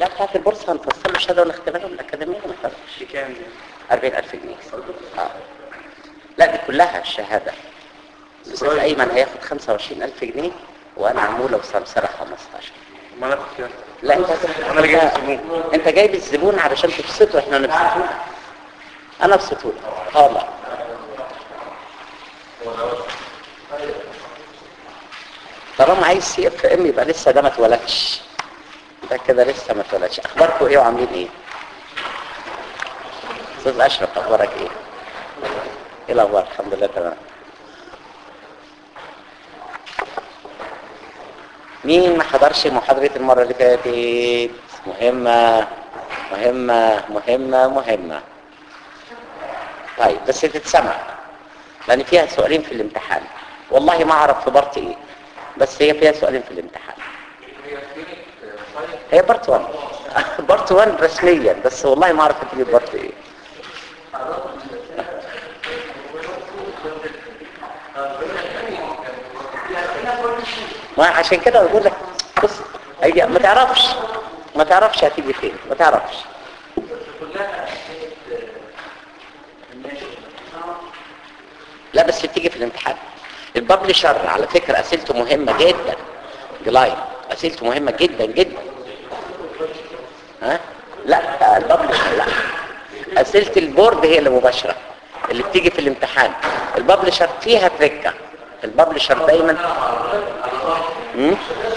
لا بتاعت البورصه هنفصل له شهاده ونختبرها من الاكاديميه ما تفرقش دي كام دي 40000 جنيه اه لا دي كلها الشهاده الاستاذ ايمن هياخد 25000 جنيه وانا عموله وسمسره 15 ما ناخد كام لا انت أنا اللي جايب الزبون. انت جايب الزبون علشان تبسطه احنا نبسطه انا ابسطه اه لا طالما عايز سي اف ام يبقى لسه ده ما اتولدش ده كده لسه ما اتولدش اخباركم ايه وعاملين ايه استاذ اشرف اخبارك ايه ايه الاخبار الحمد لله تمام مين ما حضرش محاضرة المرة اللي فاتت مهمة مهمة مهمة مهمة طيب بس تتسمع لأن فيها سؤالين في الامتحان والله ما أعرف في بارت إيه بس هي فيها سؤالين في الامتحان هي بارت 1 بارت 1 رسميا بس والله ما أعرف هتيجي بارت إيه ما عشان كده بقول لك بص هي ما تعرفش ما تعرفش هتيجي فين ما تعرفش لا بس بتيجي في الامتحان الببلشر على فكرة اسئلته مهمة جدا جلاي اسئلته مهمة جدا جدا ها لا الببلشر لا اسئلة البورد هي اللي مباشرة اللي بتيجي في الامتحان الببلشر فيها تركة الببلشر دايما مم؟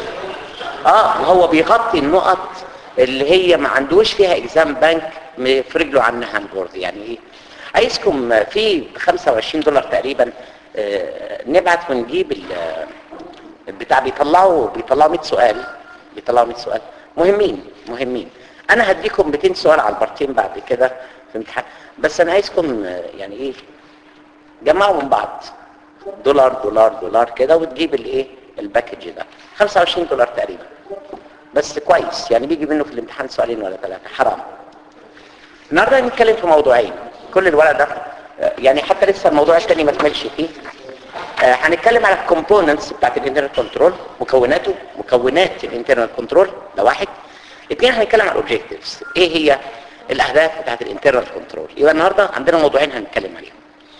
اه هو بيغطي النقط اللي هي ما عندوش فيها اكزام بانك في رجله عنها البورد يعني ايه عايزكم في 25 دولار تقريبا آه، نبعت ونجيب ال- البتاع بيطلعوا بيطلعوا 100 سؤال بيطلعوا 100 سؤال مهمين مهمين انا هديكم 200 سؤال على البارتين بعد كده في امتحان بس انا عايزكم آه، يعني ايه جمعوا من بعض دولار دولار دولار كده وتجيب الايه الباكج ده 25 دولار تقريبا بس كويس يعني بيجي منه في الامتحان سؤالين ولا ثلاثه حرام النهارده هنتكلم في موضوعين كل الورق ده آه، يعني حتى لسه الموضوع الثاني ما كملش فيه آه، هنتكلم على الكومبوننتس بتاعت الانترنال كنترول مكوناته مكونات الانترنال كنترول ده واحد اثنين هنتكلم على الاوبجكتيفز ايه هي الاهداف بتاعت الانترنال كنترول يبقى النهارده عندنا موضوعين هنتكلم عليهم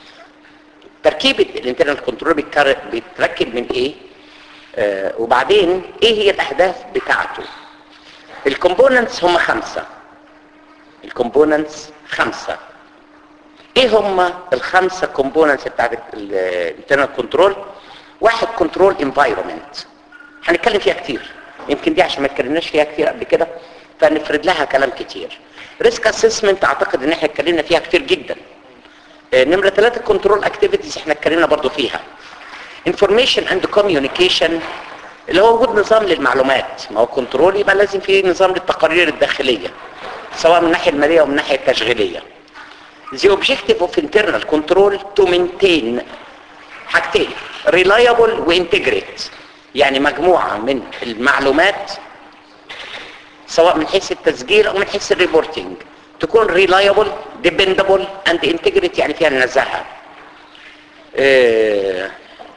تركيبة الانترنال كنترول بيتركب من ايه آه وبعدين ايه هي الاهداف بتاعته الكومبوننتس هم خمسة الكومبوننتس خمسة ايه هم الخمسة كومبوننتس بتاعت الانترنال كنترول واحد كنترول انفايرمنت هنتكلم فيها كتير يمكن دي عشان ما اتكلمناش فيها كتير قبل كده فنفرد لها كلام كتير ريسك اسسمنت اعتقد ان احنا اتكلمنا فيها كتير جدا آه، نمرة ثلاثة كنترول اكتيفيتيز احنا اتكلمنا برضو فيها انفورميشن اند كوميونيكيشن اللي هو وجود نظام للمعلومات ما هو كنترول يبقى لازم في نظام للتقارير الداخلية سواء من الناحية المالية او من الناحية التشغيلية The objective of internal control to maintain حاجتين reliable وintegrate يعني مجموعة من المعلومات سواء من حيث التسجيل او من حيث الريبورتنج تكون reliable dependable and integrity يعني فيها النزاهة آه،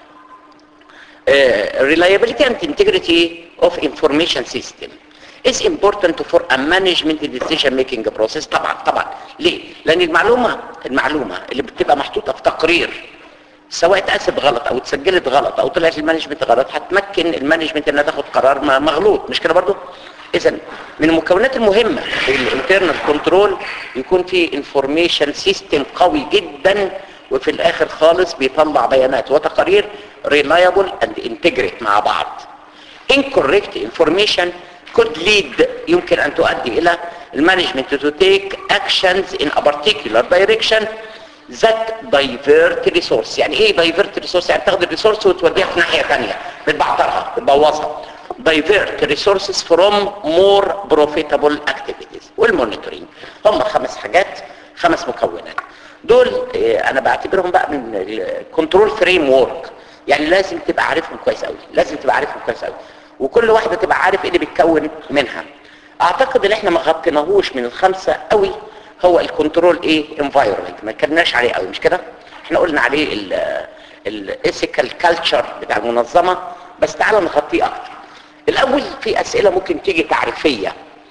آه، reliability and integrity of information system is important for a management decision making process طبعا طبعا ليه لان المعلومة المعلومة اللي بتبقى محطوطة في تقرير سواء اتقست غلط او اتسجلت غلط او طلعت المانجمنت غلط هتمكن المانجمنت انها تاخد قرار م- مغلوط مش كده برضو اذا من المكونات المهمة في الانترنال كنترول يكون في انفورميشن سيستم قوي جدا وفي الاخر خالص بيطلع بيانات وتقارير reliable and integrate مع بعض incorrect information could lead يمكن ان تؤدي الى المانجمنت to take actions in a particular direction that divert resource يعني ايه divert resource يعني تاخد الريسورس وتوديها في ناحية تانية بتبعترها بتبوظها divert resources from more profitable activities والمونيتورينج هم خمس حاجات خمس مكونات دول آه، انا بعتبرهم بقى من الكنترول فريم وورك يعني لازم تبقى عارفهم كويس قوي لازم تبقى عارفهم كويس قوي وكل واحده تبقى عارف ايه اللي بيتكون منها اعتقد ان احنا ما غطيناهوش من الخمسه قوي هو الكنترول ايه انفايرمنت ما اتكلمناش عليه قوي مش كده احنا قلنا عليه الايثيكال كلتشر بتاع المنظمه بس تعالوا نغطيه اكتر الاول في اسئله ممكن تيجي تعريفيه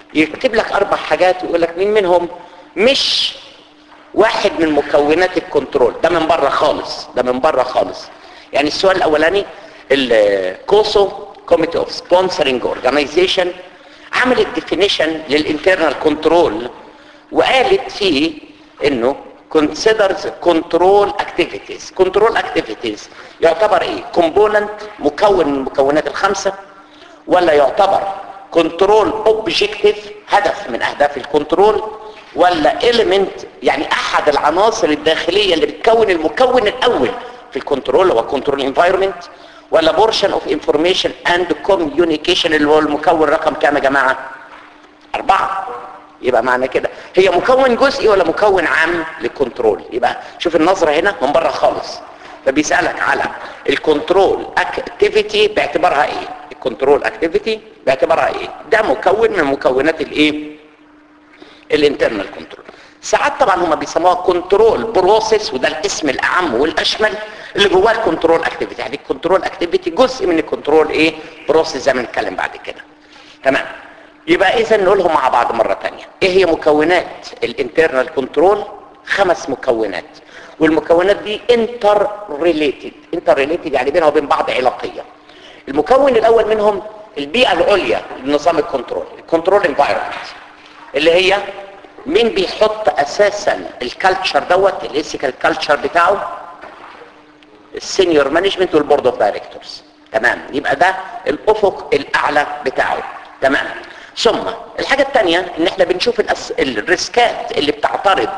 يكتب لك اربع حاجات ويقول لك مين منهم مش واحد من مكونات الكنترول ده من بره خالص ده من بره خالص يعني السؤال الاولاني الكوسو كوميتي اوف سبونسرنج اورجانيزيشن عملت ديفينيشن للانترنال كنترول وقالت فيه انه considers control activities control activities يعتبر ايه component مكون من المكونات الخمسة ولا يعتبر كنترول اوبجكتيف هدف من اهداف الكنترول ولا element يعني احد العناصر الداخليه اللي بتكون المكون الاول في الكنترول هو كنترول انفايرمنت ولا بورشن اوف انفورميشن اند كوميونيكيشن اللي هو المكون رقم كام يا جماعه اربعه يبقى معنى كده هي مكون جزئي ولا مكون عام للكنترول يبقى شوف النظره هنا من بره خالص فبيسالك على الكنترول اكتيفيتي باعتبارها ايه الكنترول اكتيفيتي باعتبارها ايه ده مكون من مكونات الايه الانترنال كنترول ساعات طبعا هم بيسموها كنترول بروسيس وده الاسم الاعم والاشمل اللي جواه الكنترول اكتيفيتي يعني الكنترول اكتيفيتي جزء من الكنترول ايه بروسيس زي ما نتكلم بعد كده تمام يبقى اذا نقولهم مع بعض مره تانية ايه هي مكونات الانترنال كنترول خمس مكونات والمكونات دي انتر ريليتد انتر ريليتد يعني بينها وبين بعض علاقيه المكون الاول منهم البيئه العليا لنظام الكنترول الكنترول انفايرمنت اللي هي مين بيحط اساسا الكالتشر دوت الايثيكال كالتشر بتاعه السينيور مانجمنت والبورد اوف دايركتورز تمام يبقى ده الافق الاعلى بتاعه تمام ثم الحاجه الثانيه ان احنا بنشوف الأس... الريسكات اللي بتعترض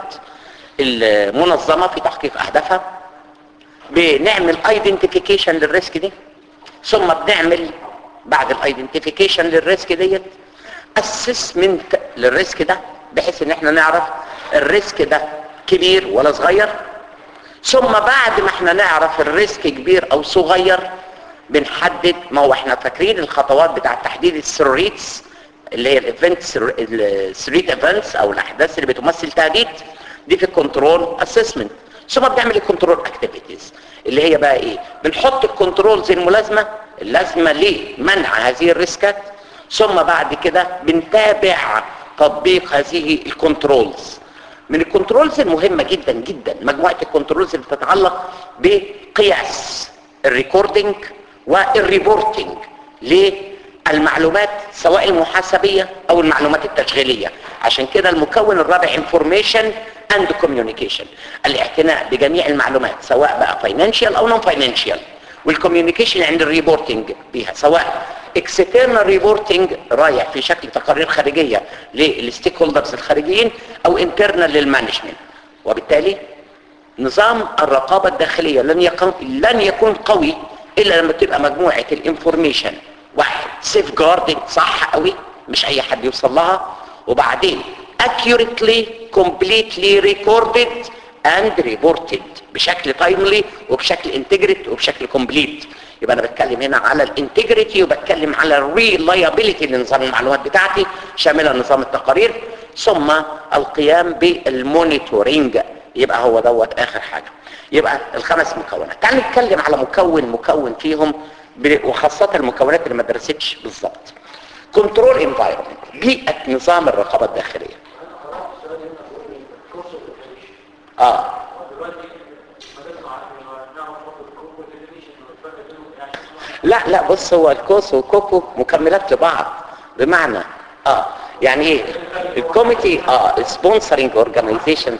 المنظمه في تحقيق اهدافها بنعمل ايدنتيفيكيشن للريسك دي ثم بنعمل بعد الايدنتيفيكيشن للريسك ديت اسسمنت للريسك ده بحيث ان احنا نعرف الريسك ده كبير ولا صغير ثم بعد ما احنا نعرف الريسك كبير او صغير بنحدد ما هو احنا فاكرين الخطوات بتاعه تحديد السريتس اللي هي الايفنت السريت ايفنتس او الاحداث اللي بتمثل تهديد دي في الكنترول اسسمنت ثم بنعمل الكنترول اكتيفيتيز اللي هي بقى ايه بنحط الكنترولز الملازمه اللازمه لمنع هذه الريسكات ثم بعد كده بنتابع تطبيق هذه الكنترولز من الكنترولز المهمة جدا جدا مجموعة الكنترولز اللي بتتعلق بقياس الريكوردنج والريبورتنج للمعلومات سواء المحاسبية او المعلومات التشغيلية عشان كده المكون الرابع information and communication الاعتناء بجميع المعلومات سواء بقى financial او non financial والكوميونيكيشن عند الريبورتنج بيها سواء اكسترنال ريبورتنج رايح في شكل تقارير خارجيه للستيك هولدرز الخارجيين او انترنال للمانجمنت وبالتالي نظام الرقابه الداخليه لن يكون لن يكون قوي الا لما تبقى مجموعه الانفورميشن واحد سيف جاردنج صح قوي مش اي حد يوصل لها وبعدين accurately completely recorded and reported بشكل تايملي وبشكل انتجريت وبشكل كومبليت يبقى انا بتكلم هنا على الانتجريتي وبتكلم على الريلايابيليتي لنظام المعلومات بتاعتي شامله نظام التقارير ثم القيام بالمونيتورنج يبقى هو دوت اخر حاجه يبقى الخمس مكونات تعال نتكلم على مكون مكون فيهم وخاصه المكونات اللي ما درستش بالظبط كنترول انفايرمنت بيئه نظام الرقابه الداخليه اه لا لا بص هو الكوس والكوكو مكملات لبعض بمعنى اه يعني ايه الكوميتي اه سبونسرنج اورجانيزيشن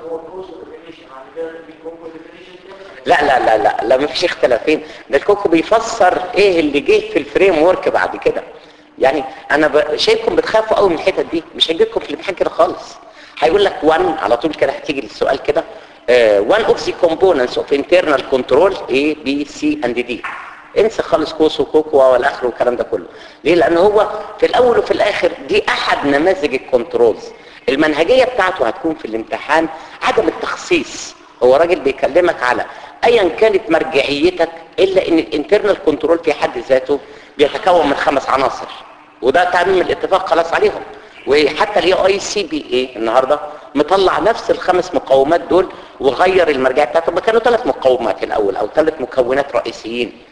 لا لا لا لا لا ما فيش اختلافين ده الكوكو بيفسر ايه اللي جه في الفريم ورك بعد كده يعني انا ب... شايفكم بتخافوا قوي من الحتت دي مش هيجيلكم في الامتحان كده خالص هيقول لك 1 على طول كده هتيجي السؤال كده uh, one of the components of internal control A B C and D انسى خالص كوسو وكوكو والاخر والكلام ده كله ليه لان هو في الاول وفي الاخر دي احد نماذج الكنترولز المنهجيه بتاعته هتكون في الامتحان عدم التخصيص هو راجل بيكلمك على ايا كانت مرجعيتك الا ان الانترنال كنترول في حد ذاته بيتكون من خمس عناصر وده تعميم الاتفاق خلاص عليهم وحتى الاي اي سي بي اي النهارده مطلع نفس الخمس مقومات دول وغير المرجعيه بتاعتهم كانوا ثلاث مقومات الاول او ثلاث مكونات رئيسيين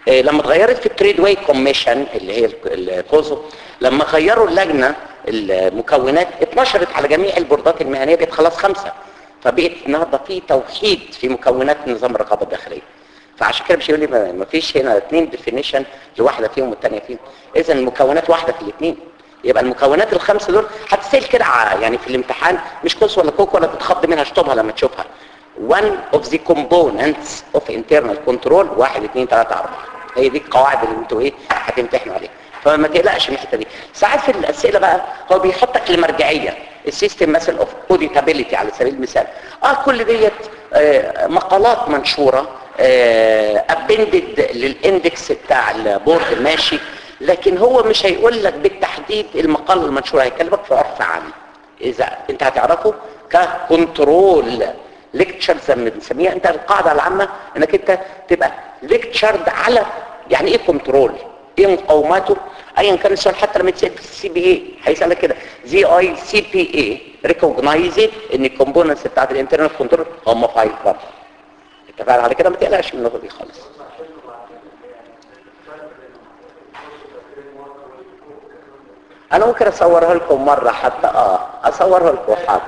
آه، لما اتغيرت في التريد واي كوميشن اللي هي ال- الكوزو لما غيروا اللجنه المكونات اتنشرت على جميع البوردات المهنيه بقت خلاص خمسه فبقت النهارده في توحيد في مكونات نظام الرقابه الداخليه فعشان كده مش يقول لي ما ما فيش هنا اثنين ديفينيشن لواحده فيهم والثانيه فيهم اذا المكونات واحده في الاثنين يبقى المكونات الخمسه دول هتسال كده ع- يعني في الامتحان مش كوس ولا كوك ولا تتخض منها اشطبها لما تشوفها one of the components of internal control واحد اثنين ثلاثة أربعة هي دي القواعد اللي انتوا ايه هتمتحنوا عليها فما تقلقش من الحته دي ساعات في الاسئله بقى هو بيحطك لمرجعيه السيستم مثلا اوف اوديتابيلتي على سبيل المثال اه كل ديت آه مقالات منشوره ابندد للاندكس بتاع البورد ماشي لكن هو مش هيقول لك بالتحديد المقال المنشور هيكلمك في عرف عام اذا انت هتعرفه ككنترول ليكتشر زي ما بنسميها انت القاعده العامه انك انت تبقى ليكتشرد على يعني ايه كنترول ايه مقوماته ايا كان السؤال حتى لما يتسال في السي بي اي هيسالك كده زي اي سي بي اي ريكوجنايز ان الكومبوننتس بتاعت الانترنال كنترول هم فايف برضه اتفقنا على كده ما تقلقش من النقطه دي خالص انا ممكن اصورها لكم مره حتى اه اصورها لكم حاضر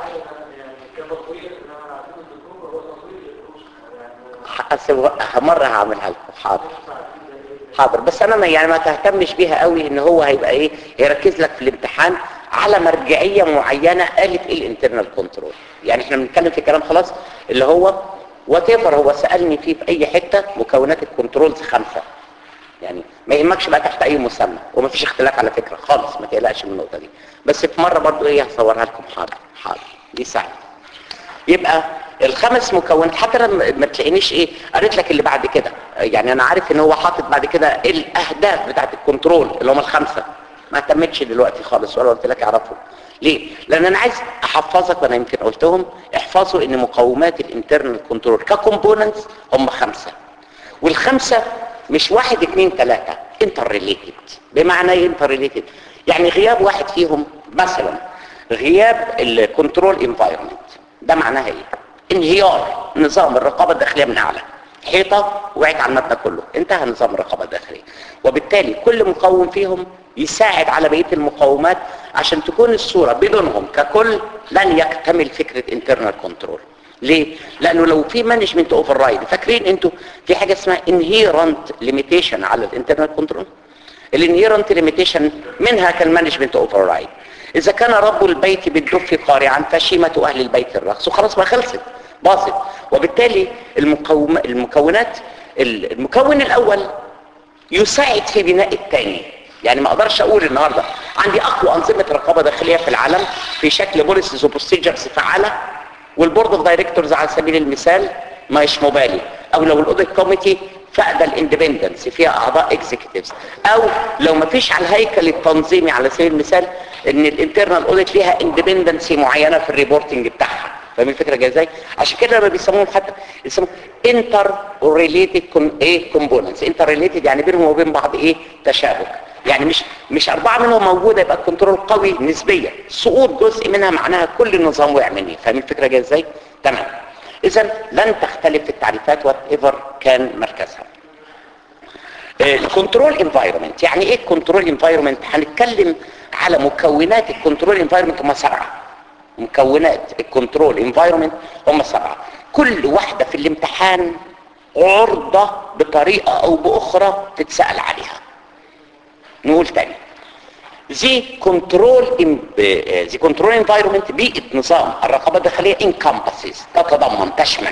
أسو- مرة هعملها لكم حاضر حاضر بس انا ما يعني ما تهتمش بيها قوي ان هو هيبقى ايه يركز لك في الامتحان على مرجعية معينة قالت ايه الانترنال كنترول يعني احنا بنتكلم في كلام خلاص اللي هو وات هو سألني فيه في اي حتة مكونات الكنترولز خمسة يعني ما يهمكش بقى تحت اي مسمى ومفيش اختلاف على فكرة خالص ما تقلقش من النقطة دي بس في مرة برضو ايه هصورها لكم حاضر حاضر دي سهلة يبقى الخمس مكونات حتى لما ما تلاقينيش ايه قريت لك اللي بعد كده يعني انا عارف ان هو حاطط بعد كده الاهداف بتاعت الكنترول اللي هم الخمسه ما اهتمتش دلوقتي خالص ولا قلت لك اعرفهم ليه لان انا عايز احفظك وانا يمكن قلتهم احفظوا ان مقومات الانترنال كنترول ككومبوننتس هم خمسه والخمسه مش واحد اثنين ثلاثه انتر ريليتد بمعنى ايه انتر ريليتد يعني غياب واحد فيهم مثلا غياب الكنترول انفايرمنت ده معناها ايه انهيار نظام الرقابه الداخليه من اعلى حيطه وقعت على المبنى كله انتهى نظام الرقابه الداخليه وبالتالي كل مقوم فيهم يساعد على بقيه المقومات عشان تكون الصوره بدونهم ككل لن يكتمل فكره انترنال كنترول ليه لانه لو في مانجمنت اوفر رايد فاكرين انتوا في حاجه اسمها انهيرنت ليميتيشن على الانترنال كنترول الانهيرنت ليميتيشن منها كالمانجمنت اوفر رايد اذا كان رب البيت بالدف قارعا فشيمة اهل البيت الرقص وخلاص ما خلصت باظت وبالتالي المقوم المكونات المكون الاول يساعد في بناء الثاني يعني ما اقدرش اقول النهارده عندي اقوى انظمه رقابه داخليه في العالم في شكل بوليسيز وبروسيجرز فعاله والبورد اوف دايركتورز على سبيل المثال مش مبالي او لو الاوديت كوميتي فقد الاندبندنس فيها اعضاء اكزيكتيفز او لو ما فيش على الهيكل التنظيمي على سبيل المثال ان الانترنال اوديت ليها اندبندنسي معينه في الريبورتنج بتاعها فاهمين الفكره جايه ازاي عشان كده لما بيسموهم حتى يسموهم انتر ريليتد ايه كومبوننتس انتر ريليتد يعني بينهم وبين بعض ايه تشابك يعني مش مش اربعه منهم موجوده يبقى الكنترول قوي نسبيا سقوط جزء منها معناها كل النظام وقع مني فاهمين الفكره جايه ازاي تمام اذا لن تختلف التعريفات وات ايفر كان مركزها الكنترول انفايرمنت يعني ايه الكنترول انفايرمنت هنتكلم على مكونات الكنترول انفايرمنت هم سبعه مكونات الكنترول انفايرمنت هم سبعه كل واحده في الامتحان عرضه بطريقه او باخرى تتسال عليها نقول تاني زي كنترول زي كنترول انفايرمنت بيئه نظام الرقابه الداخليه انكمباسز تتضمن تشمل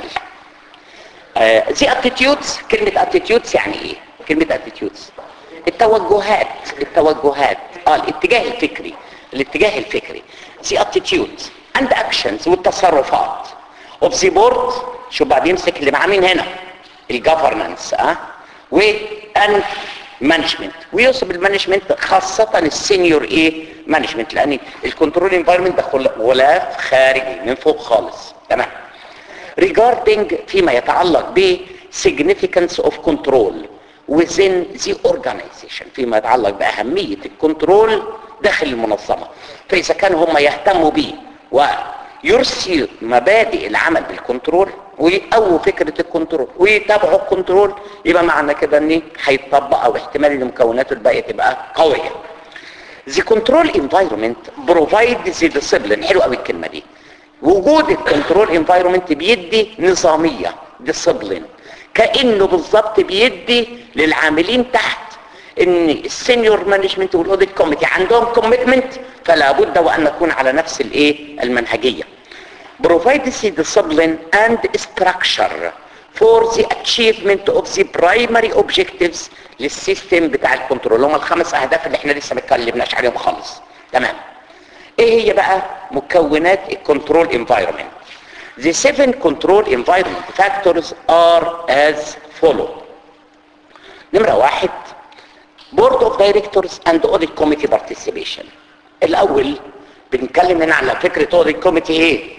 زي اتيتيودز كلمه اتيتيودز يعني ايه كلمه اتيتيودز التوجهات التوجهات اه الاتجاه الفكري الاتجاه الفكري زي اتيتيودز اند اكشنز والتصرفات اوف ذا بورد شو بقى بيمسك اللي معاه مين هنا الجفرنس اه وان مانجمنت ويوصف المانجمنت خاصة السينيور ايه مانجمنت لان الكنترول انفايرمنت ده غلاف خارجي من فوق خالص تمام regarding فيما يتعلق ب significance of control within the organization فيما يتعلق بأهمية الكنترول داخل المنظمة فإذا كانوا هم يهتموا به ويرسي مبادئ العمل بالكنترول ويقووا فكرة الكنترول ويتابعوا الكنترول يبقى معنى كده ان هيتطبق او احتمال ان مكوناته الباقية تبقى قوية The control environment provides the discipline حلو قوي الكلمة دي وجود الكنترول انفايرمنت بيدي نظامية discipline كأنه بالظبط بيدي للعاملين تحت ان السينيور مانجمنت والاوديت كوميتي عندهم كوميتمنت فلا بد وان نكون على نفس الايه المنهجيه provides the discipline and structure for the achievement of the primary objectives للسيستم بتاع الكنترول هم الخمس اهداف اللي احنا لسه ما اتكلمناش عليهم خالص تمام ايه هي بقى مكونات الكنترول انفايرمنت The seven control environment factors are as follow نمرة واحد Board of Directors and Audit Committee Participation الأول بنتكلم هنا على فكرة Audit Committee ايه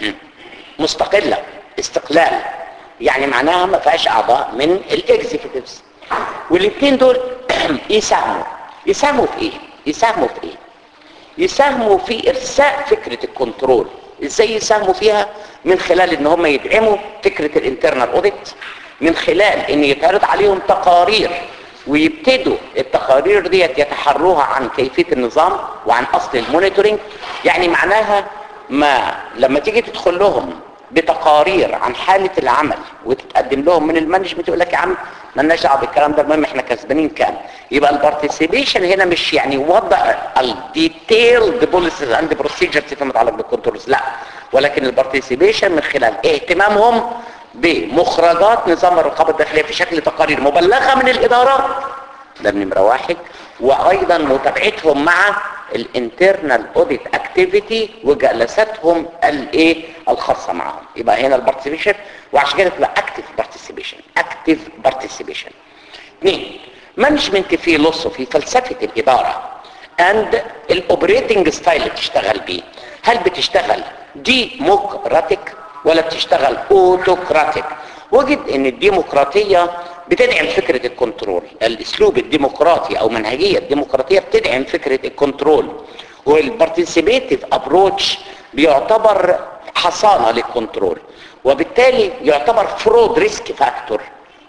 مستقلة استقلال يعني معناها ما فيهاش أعضاء من الإكزيكتيفز والاثنين دول يساهموا يساهموا في ايه يساهموا في ايه يساهموا في ارساء فكرة الكنترول ازاي يساهموا فيها من خلال ان هم يدعموا فكرة الانترنال اوديت من خلال ان يتعرض عليهم تقارير ويبتدوا التقارير ديت يتحروها عن كيفية النظام وعن اصل المونيتورنج يعني معناها ما لما تيجي تدخل لهم بتقارير عن حالة العمل وتتقدم لهم من المانجمنت يقول لك يا عم مالناش دعوه بالكلام ده المهم احنا كسبانين كام يبقى البارتيسيبيشن هنا مش يعني وضع الديتيلد بوليسيز اند بروسيجرز فيما يتعلق بالكنترولز لا ولكن البارتيسيبيشن من خلال اهتمامهم بمخرجات نظام الرقابه الداخليه في شكل تقارير مبلغه من الادارات ده نمره واحد وايضا متابعتهم مع الانترنال اوديت اكتيفيتي وجلساتهم الايه الخاصه معهم يبقى هنا البارتيسيبيشن وعشان كده تبقى اكتيف بارتيسيبيشن اكتيف بارتيسيبيشن اثنين مانجمنت فيلوسوفي فلسفه الاداره اند الاوبريتنج ستايل اللي بتشتغل بيه هل بتشتغل ديمقراطيك ولا بتشتغل اوتوكراتيك وجد ان الديمقراطيه بتدعم فكرة الكنترول الاسلوب الديمقراطي او منهجية الديمقراطية بتدعم فكرة الكنترول والبارتيسيبيتيف ابروتش بيعتبر حصانة للكنترول وبالتالي يعتبر فرود ريسك فاكتور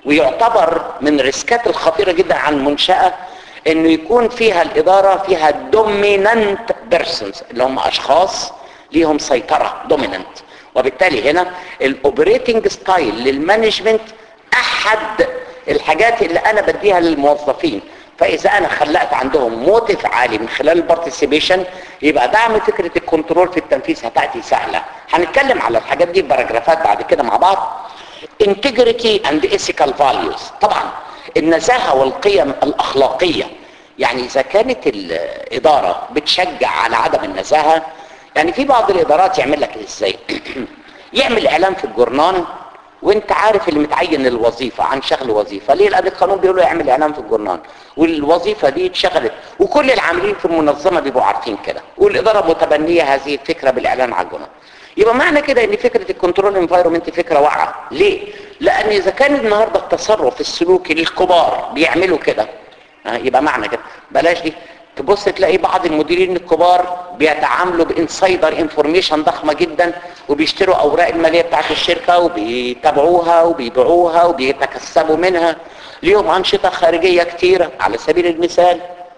ويعتبر من الريسكات الخطيرة جدا عن المنشأة انه يكون فيها الادارة فيها دومينانت بيرسونز اللي هم اشخاص ليهم سيطرة دومينانت وبالتالي هنا الاوبريتنج ستايل للمانجمنت احد الحاجات اللي انا بديها للموظفين فاذا انا خلقت عندهم موتيف عالي من خلال البارتيسيبيشن يبقى دعم فكره الكنترول في التنفيذ هتاتي سهله هنتكلم على الحاجات دي باراجرافات بعد كده مع بعض integrity and ethical values طبعا النزاهه والقيم الاخلاقيه يعني اذا كانت الاداره بتشجع على عدم النزاهه يعني في بعض الادارات يعمل لك ازاي يعمل اعلان في الجورنال وانت عارف اللي متعين الوظيفة عن شغل وظيفة ليه لان القانون بيقول له اعمل اعلان في الجورنال والوظيفة دي اتشغلت وكل العاملين في المنظمة بيبقوا عارفين كده والادارة متبنية هذه الفكرة بالاعلان على الجورنال يبقى معنى كده ان فكرة الكنترول انفايرمنت فكرة واعرة ليه لان اذا كان النهاردة التصرف السلوكي للكبار بيعملوا كده يبقى معنى كده بلاش دي تبص تلاقي بعض المديرين الكبار بيتعاملوا بانسايدر انفورميشن ضخمه جدا وبيشتروا اوراق الماليه بتاعت الشركه وبيتابعوها وبيبيعوها وبيتكسبوا منها ليهم انشطه خارجيه كتيره على سبيل المثال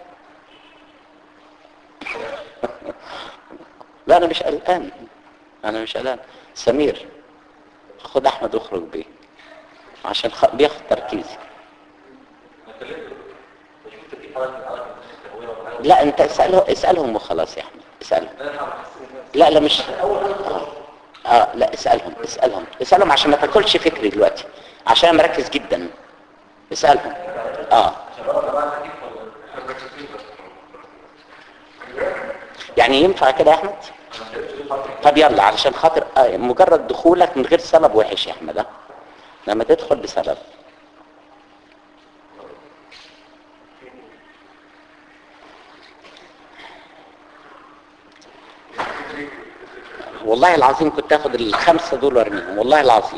لا انا مش قلقان انا مش قلقان سمير خد احمد واخرج بيه عشان خ... بياخد تركيزي لا انت اسأله اسألهم وخلاص يا احمد اسألهم لا لا مش آه. اه لا اسألهم اسألهم اسألهم عشان ما تاكلش فكري دلوقتي عشان انا مركز جدا اسألهم اه يعني ينفع كده يا احمد طب يلا علشان خاطر آه مجرد دخولك من غير سبب وحش يا احمد اه لما تدخل بسبب والله العظيم كنت اخد الخمسة دول وارميهم والله العظيم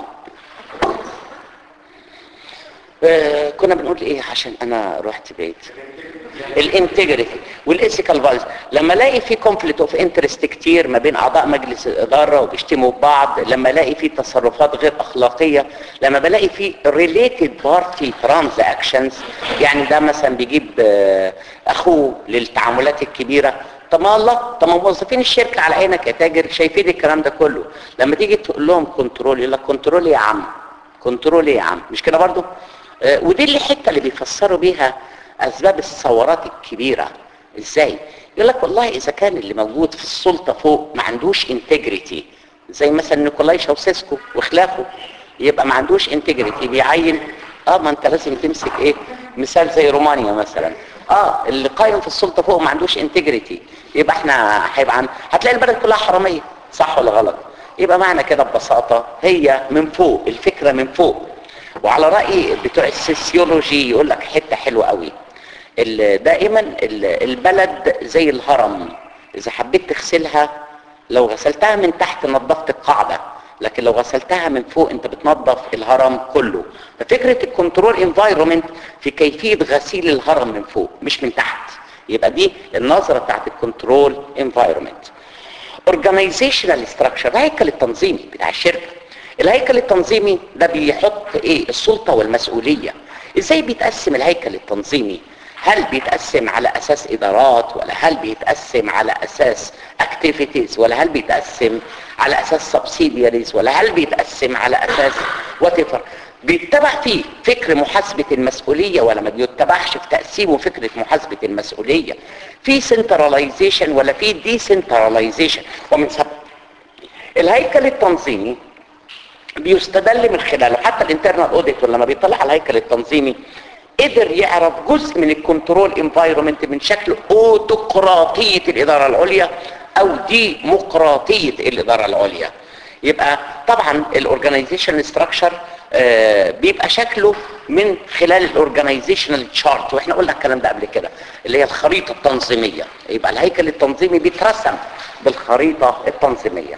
آه كنا بنقول ايه عشان انا رحت بعيد الانتجريتي والايثيكال فاليوز لما الاقي في كونفليكت اوف انترست كتير ما بين اعضاء مجلس الاداره وبيشتموا بعض لما الاقي في تصرفات غير اخلاقيه لما بلاقي في ريليتد بارتي ترانزاكشنز يعني ده مثلا بيجيب آه، اخوه للتعاملات الكبيره طب ما الله طب ما موظفين الشركه على عينك يا تاجر شايفين الكلام ده كله لما تيجي تقول لهم كنترول يقول لك كنترول يا عم كنترول يا عم مش كده برضو آه، ودي اللي الحته اللي بيفسروا بيها اسباب الثورات الكبيره ازاي يقول لك والله اذا كان اللي موجود في السلطه فوق ما عندوش انتجريتي زي مثلا نيكولاي شاوسيسكو وخلافه يبقى ما عندوش انتجريتي بيعين اه ما انت لازم تمسك ايه مثال زي رومانيا مثلا اه اللي قايم في السلطه فوق ما عندوش انتجريتي يبقى احنا هيبقى عن... هتلاقي البلد كلها حراميه صح ولا غلط يبقى معنى كده ببساطه هي من فوق الفكره من فوق وعلى راي بتوع السيسيولوجي يقول لك حته حلوه قوي ال- دائما ال- البلد زي الهرم اذا حبيت تغسلها لو غسلتها من تحت نظفت القاعده لكن لو غسلتها من فوق انت بتنظف الهرم كله ففكره الكنترول انفايرومنت في كيفيه غسيل الهرم من فوق مش من تحت يبقى دي النظره بتاعت الكنترول انفايرومنت اورجانيزيشنال ستراكشر الهيكل التنظيمي بتاع الشركه الهيكل التنظيمي ده بيحط ايه السلطه والمسؤوليه ازاي بيتقسم الهيكل التنظيمي هل بيتقسم على اساس ادارات ولا هل بيتقسم على اساس اكتيفيتيز ولا هل بيتقسم على اساس سبسيدياريز ولا هل بيتقسم على اساس وات بيتبع فيه فكر محاسبة المسؤولية ولا ما بيتبعش في تقسيمه فكرة محاسبة المسؤولية في سنتراليزيشن ولا في ديسنتراليزيشن ومن سبب الهيكل التنظيمي بيستدل من خلاله حتى الانترنال اوديتور لما بيطلع على الهيكل التنظيمي قدر يعرف جزء من الكنترول انفايرمنت من شكل اوتقراطيه الاداره العليا او ديمقراطيه الاداره العليا يبقى طبعا الاورجنايزيشن ستراكشر بيبقى شكله من خلال الاورجنايزيشنال تشارت واحنا قلنا الكلام ده قبل كده اللي هي الخريطه التنظيميه يبقى الهيكل التنظيمي بيترسم بالخريطه التنظيميه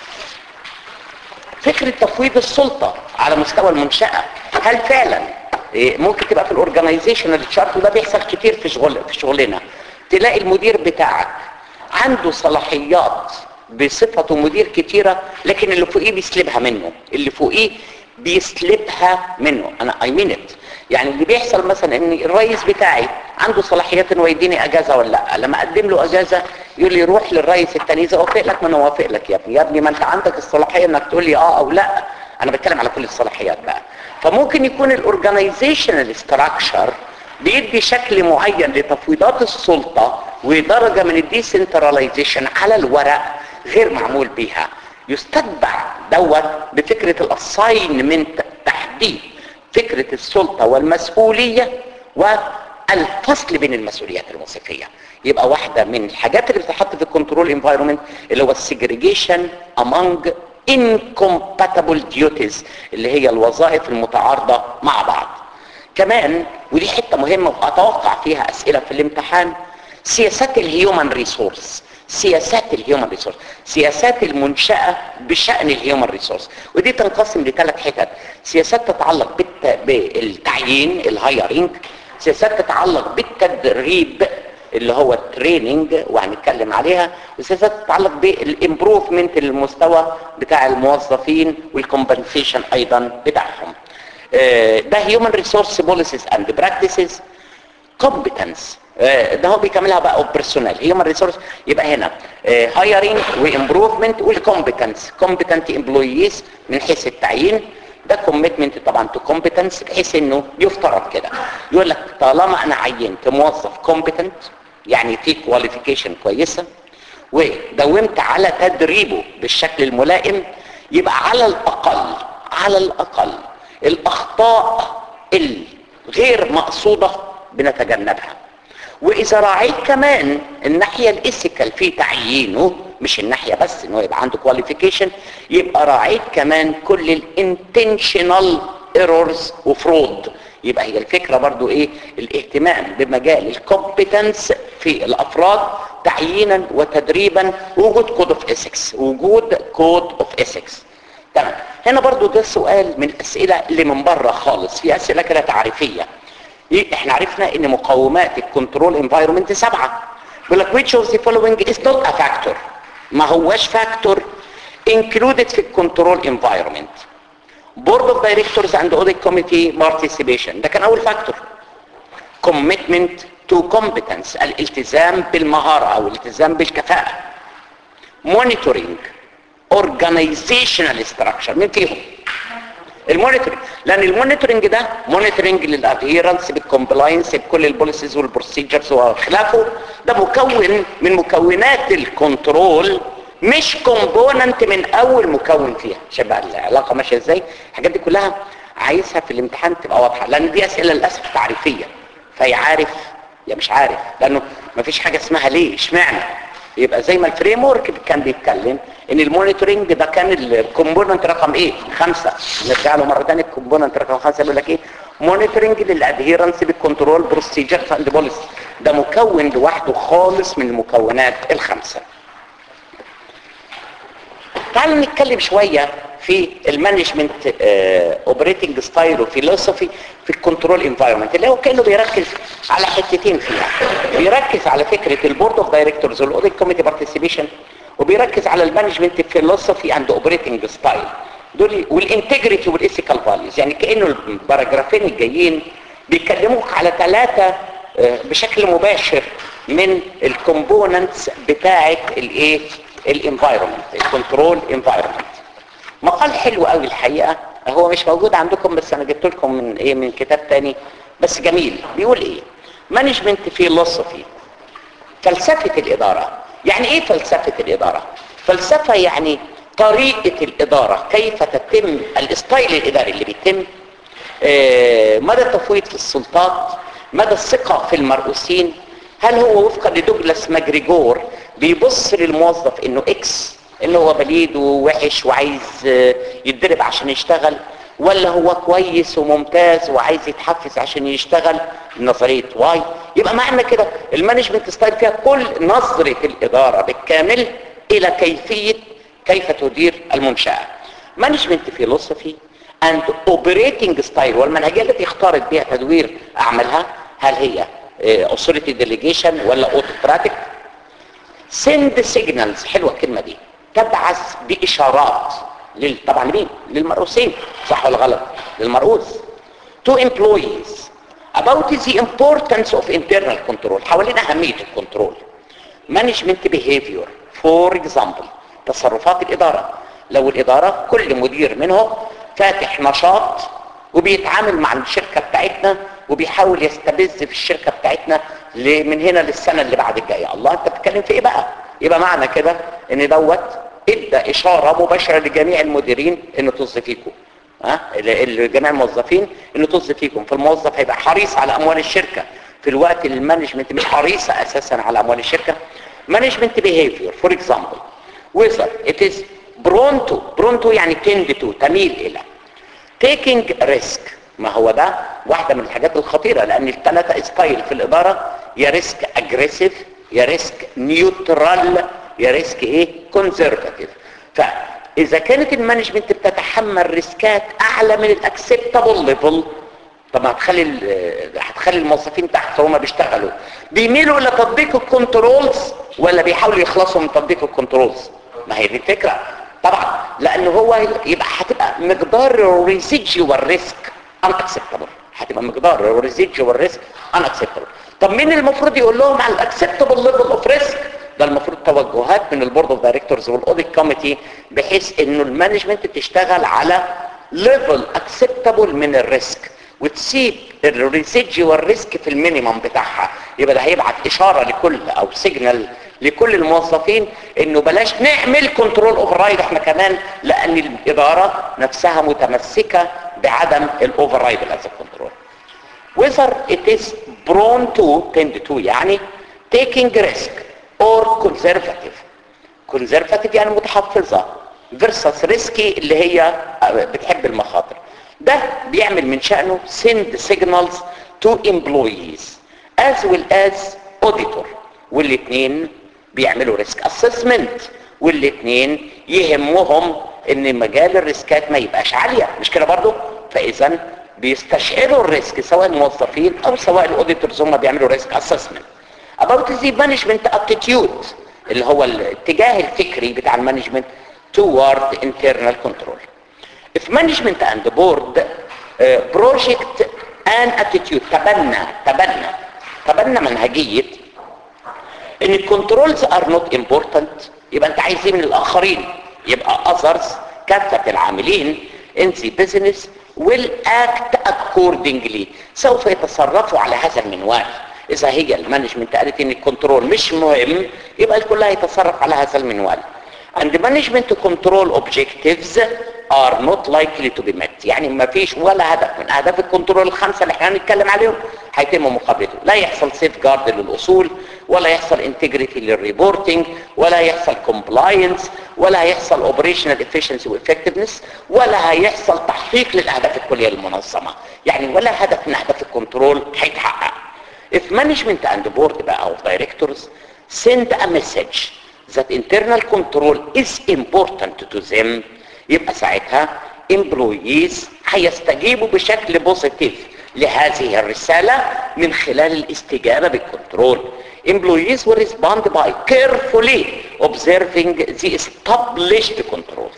فكرة تفويض السلطة على مستوى المنشأة هل فعلا إيه، ممكن تبقى في الاورجنايزيشنال تشارت وده بيحصل كتير في شغل في شغلنا تلاقي المدير بتاعك عنده صلاحيات بصفته مدير كتيرة لكن اللي فوقيه بيسلبها منه اللي فوقيه بيسلبها منه انا اي مين ات يعني اللي بيحصل مثلا ان الرئيس بتاعي عنده صلاحيات انه يديني اجازه ولا لا لما اقدم له اجازه يقول لي روح للرئيس التاني اذا وافق لك ما انا وافق لك يا ابني يا ابني ما انت عندك الصلاحيه انك تقول لي اه او لا انا بتكلم على كل الصلاحيات بقى فممكن يكون الاورجنايزيشنال ستراكشر بيدي شكل معين لتفويضات السلطه ودرجه من الديسنتراليزيشن على الورق غير معمول بيها يستتبع دوت بفكره الاساينمنت تحديد فكره السلطه والمسؤوليه والفصل بين المسؤوليات الوظيفيه يبقى واحده من الحاجات اللي بتتحط في الكنترول انفايرمنت اللي هو السيجريجيشن among incompatible duties اللي هي الوظائف المتعارضه مع بعض كمان ودي حته مهمه واتوقع فيها اسئله في الامتحان سياسات الهيومن ريسورس سياسات الهيومن ريسورس سياسات المنشأة بشأن الهيومن ريسورس ودي تنقسم لثلاث حتت سياسات تتعلق بالت... بالتعيين الهايرنج سياسات تتعلق بالتدريب اللي هو التريننج وهنتكلم عليها وسياسات تتعلق بالامبروفمنت المستوى بتاع الموظفين والكومبنسيشن ايضا بتاعهم آه، ده هيومن ريسورس بوليسيز اند براكتسز كومبتنس ده هو بيكملها بقى اوبرسونال هيومن ريسورس يبقى هنا هايرنج وامبروفمنت والكومبتنس كومبتنت امبلويز من حيث التعيين ده كوميتمنت طبعا تو كومبتنس بحيث انه يفترض كده يقول لك طالما انا عينت موظف كومبتنت يعني في كواليفيكيشن كويسه ودومت على تدريبه بالشكل الملائم يبقى على الاقل على الاقل الاخطاء الغير مقصوده بنتجنبها واذا راعيت كمان الناحيه الايثيكال في تعيينه مش الناحيه بس انه يبقى عنده كواليفيكيشن يبقى راعيت كمان كل الانتنشنال ايرورز وفرود يبقى هي الفكره برضو ايه الاهتمام بمجال الكومبتنس في الافراد تعيينا وتدريبا وجود كود اوف ايثكس وجود كود اوف ايثكس تمام هنا برضو ده سؤال من الاسئله اللي من بره خالص في اسئله كده تعريفيه إيه؟ احنا عرفنا ان مقومات الكنترول انفايرمنت سبعه بيقول لك which of the following is not a factor ما هواش factor included في الكنترول environment board of directors and audit committee participation ده كان اول فاكتور commitment to competence الالتزام بالمهارة او الالتزام بالكفاءة monitoring organizational structure مين فيهم المونيتورنج لان المونيتورنج ده مونيتورنج للادهيرنس بالكومبلاينس بكل البوليسيز والبروسيجرز وخلافه ده مكون من مكونات الكنترول مش كومبوننت من اول مكون فيها شبه العلاقه ماشيه ازاي الحاجات دي كلها عايزها في الامتحان تبقى واضحه لان دي اسئله للاسف تعريفيه فهي عارف يا مش عارف لانه مفيش حاجه اسمها ليه اشمعنى يبقى زي ما الفريم ورك كان بيتكلم ان المونيتورنج ده كان الكومبوننت رقم ايه خمسة نرجع له مره ثانيه الكومبوننت رقم خمسة بيقول لك ايه مونيتورنج للادهيرنس بالكنترول بروسيجرز اند بوليسي ده مكون لوحده خالص من المكونات الخمسه تعالوا نتكلم شويه في المانجمنت اوبريتنج ستايل وفيلوسفي في الكنترول انفايرمنت اللي هو كانه بيركز على حتتين فيها بيركز على فكره البورد اوف دايركتورز والاوديت كوميتي بارتيسيبيشن وبيركز على المانجمنت فيلوسفي اند اوبريتنج ستايل دول والانتجريتي والايثيكال فاليوز يعني كانه الباراجرافين الجايين بيكلموك على ثلاثه بشكل مباشر من الكومبوننتس بتاعه الايه الانفايرمنت الكنترول انفايرمنت مقال حلو قوي الحقيقه هو مش موجود عندكم بس انا جبت لكم من ايه من كتاب تاني بس جميل بيقول ايه مانجمنت فيلوسفي فلسفه الاداره يعني ايه فلسفه الاداره فلسفه يعني طريقه الاداره كيف تتم الستايل الاداري اللي بيتم آه مدى التفويض في السلطات مدى الثقه في المرؤوسين هل هو وفقا لدوجلاس ماجريجور بيبص للموظف انه اكس انه هو بليد ووحش وعايز يتدرب عشان يشتغل ولا هو كويس وممتاز وعايز يتحفز عشان يشتغل نظرية واي يبقى معنى كده المانجمنت ستايل فيها كل نظرة الإدارة بالكامل إلى كيفية كيف تدير المنشأة مانجمنت فيلوسفي اند اوبريتنج ستايل والمنهجية التي اختارت بها تدوير أعمالها هل هي اوثوريتي ديليجيشن ولا اوتوكراتيك سند سيجنالز حلوه الكلمه دي تبعث باشارات لل... طبعا مين للمرؤوسين صح ولا غلط للمرؤوس to employees about the importance of internal control حوالين اهميه الكنترول management behavior for example تصرفات الاداره لو الاداره كل مدير منهم فاتح نشاط وبيتعامل مع الشركه بتاعتنا وبيحاول يستبز في الشركه بتاعتنا من هنا للسنه اللي بعد الجايه الله انت بتتكلم في ايه بقى يبقى معنى كده ان دوت ادى اشاره مباشره لجميع المديرين ان طز فيكم ها لجميع الموظفين ان طز فيكم فالموظف هيبقى حريص على اموال الشركه في الوقت اللي المانجمنت مش حريصه اساسا على اموال الشركه مانجمنت بيهيفير فور اكزامبل whether it is prone to prone to يعني tend to تميل الى taking risk ما هو ده واحدة من الحاجات الخطيرة لأن الثلاثة ستايل في الإدارة يا ريسك أجريسيف يا ريسك نيوترال يا ريسك إيه كونزرفاتيف فإذا كانت المانجمنت بتتحمل ريسكات أعلى من الأكسبتابل ليفل طب هتخلي هتخلي الموظفين تحت هما بيشتغلوا بيميلوا الى تطبيق الكنترولز ولا بيحاولوا يخلصوا من تطبيق الكنترولز ما هي دي الفكره طبعا لان هو يبقى هتبقى مقدار الريسيجوال ريسك unacceptable هتبقى مقدار الريسيجوال ريسك unacceptable طب مين المفروض يقول لهم على الاكسبتابل ليفل اوف ريسك ده المفروض توجهات من البورد اوف دايركتورز والاوديت كوميتي بحيث انه المانجمنت تشتغل على ليفل اكسبتابل من الريسك وتسيب الريسيجوال ريسك في المينيمم بتاعها يبقى ده هيبعت اشاره لكل او سيجنال لكل الموظفين انه بلاش نعمل كنترول اوفر رايد احنا كمان لان الاداره نفسها متمسكه بعدم الاوفر رايد از كنترول whether it is prone to tend to يعني taking risk or conservative conservative يعني متحفظه versus risky اللي هي بتحب المخاطر ده بيعمل من شأنه send signals to employees as well as auditor والاثنين بيعملوا ريسك اسسمنت والاثنين يهمهم ان مجال الريسكات ما يبقاش عالية مش كده برضو فاذا بيستشعروا الريسك سواء الموظفين او سواء الاوديتورز هم بيعملوا ريسك اسسمنت about the management attitude اللي هو الاتجاه الفكري بتاع المانجمنت toward internal control if management and the board uh, project an attitude تبنى تبنى تبنى منهجية ان الكنترولز ار نوت امبورتنت يبقى انت عايز ايه من الاخرين يبقى others كافة العاملين in the business will act accordingly سوف يتصرفوا على هذا المنوال اذا هي المانجمنت قالت ان الكنترول مش مهم يبقى الكل هيتصرف على هذا المنوال and management control objectives are not likely to be met يعني ما فيش ولا هدف من اهداف الكنترول الخمسه اللي احنا هنتكلم عليهم هيتم مقابلته لا يحصل سيف جارد للاصول ولا يحصل انتجريتي للريبورتنج ولا يحصل كومبلاينس ولا هيحصل اوبريشنال افشنسي وافكتفنس ولا هيحصل تحقيق للاهداف الكليه للمنظمه يعني ولا هدف من اهداف الكنترول هيتحقق if management and the board بقى of directors send a message that internal control is important to them يبقى ساعتها employees هيستجيبوا بشكل بوزيتيف لهذه الرسالة من خلال الاستجابة بالكنترول employees will respond by carefully observing the established controls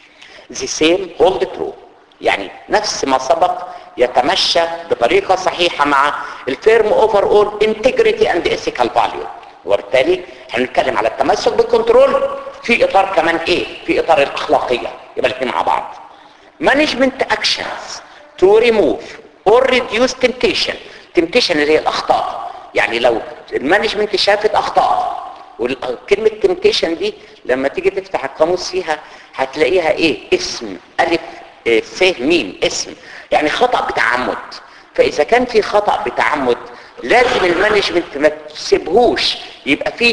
the same hold true يعني نفس ما سبق يتمشى بطريقة صحيحة مع الفيرم اوفر اول انتجريتي اند ethical فاليو وبالتالي هنتكلم على التمسك بالكنترول في اطار كمان ايه في اطار الاخلاقية يبقى الاثنين مع بعض management actions to remove or reduce temptation temptation اللي هي الاخطاء يعني لو المانجمنت شافت اخطاء وكلمة temptation دي لما تيجي تفتح القاموس فيها هتلاقيها ايه اسم الف إيه ف ميم اسم يعني خطأ بتعمد فاذا كان في خطأ بتعمد لازم المانجمنت ما تسيبهوش يبقى في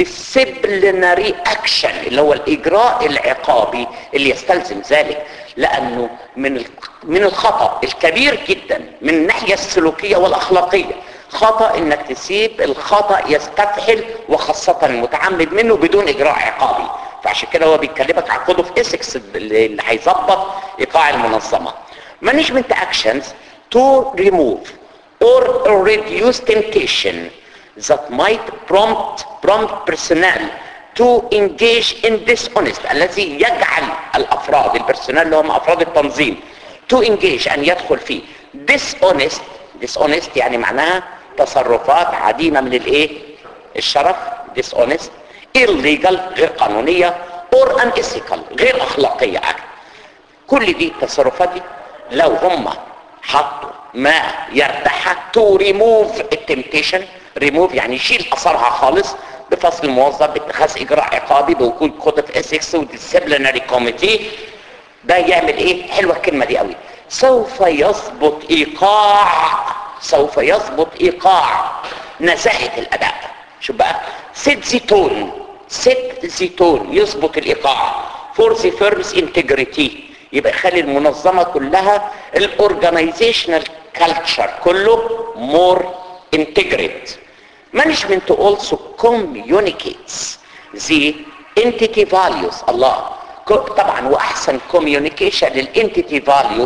disciplinary action اللي هو الاجراء العقابي اللي يستلزم ذلك لانه من من الخطأ الكبير جدا من الناحية السلوكية والاخلاقية خطأ انك تسيب الخطأ يستفحل وخاصة المتعمد منه بدون اجراء عقابي فعشان كده هو بيتكلمك عن كود اوف اسكس اللي هيظبط ايقاع المنظمة management actions to remove or reduce temptation that might prompt prompt personnel to engage in dishonest الذي يجعل الافراد البرسونال اللي هم افراد التنظيم to engage ان يدخل فيه dishonest dishonest يعني معناها تصرفات عديمة من الايه الشرف dishonest illegal غير قانونية or unethical غير اخلاقية أكثر. كل دي التصرفات دي لو هم حطوا ما يردحها تو ريموف التمتيشن ريموف يعني يشيل اثرها خالص بفصل الموظف باتخاذ اجراء عقابي بوجود كود اوف اسكس وديسيبلينري كوميتي ده يعمل ايه حلوه الكلمه دي قوي سوف يضبط ايقاع سوف يضبط ايقاع نزاهه الاداء شوف بقى ست زيتون ست زيتون يضبط الايقاع فور ذا فيرمز انتجريتي يبقى يخلي المنظمة كلها الاورجانيزيشنال كالتشر كله مور انتجريت management also communicates the entity values الله طبعا واحسن communication للانتيتي فاليو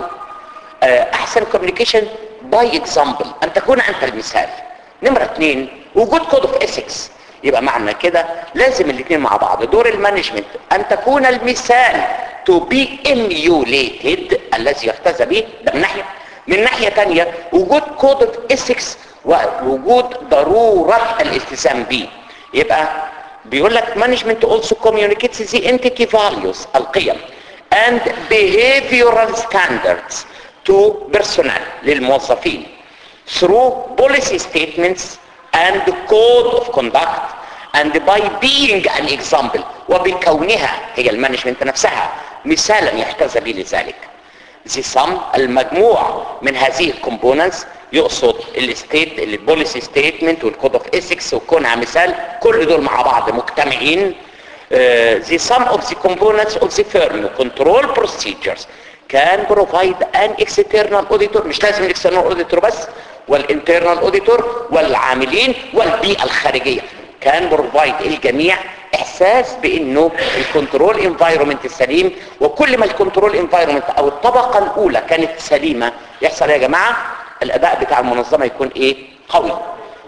احسن communication باي اكزامبل ان تكون انت المثال نمرة اثنين وجود كود اوف اسكس يبقى معنى كده لازم الاثنين مع بعض دور المانجمنت ان تكون المثال to be emulated الذي يحتذى به ده من ناحية من ناحية تانية وجود كود اوف اسكس ووجود ضرورة الالتزام به يبقى بيقول لك management also communicates the entity values القيم and behavioral standards to personnel للموظفين through policy statements and code of conduct and by being an example وبكونها هي المانجمنت نفسها مثالا يحتذى به لذلك the sum المجموع من هذه الكومبوننتس يقصد الستيت البوليسي ستيتمنت والكود اوف ايثكس وكونها مثال كل دول مع بعض مجتمعين uh, the sum of the components of the firm control procedures can provide an external auditor مش لازم الاكسترنال auditor بس والانترنال auditor والعاملين والبيئة الخارجية كان بروفايد الجميع احساس بانه الكنترول انفايرومنت السليم وكل ما الكنترول انفايرومنت او الطبقة الاولى كانت سليمة يحصل يا جماعة الاداء بتاع المنظمة يكون ايه قوي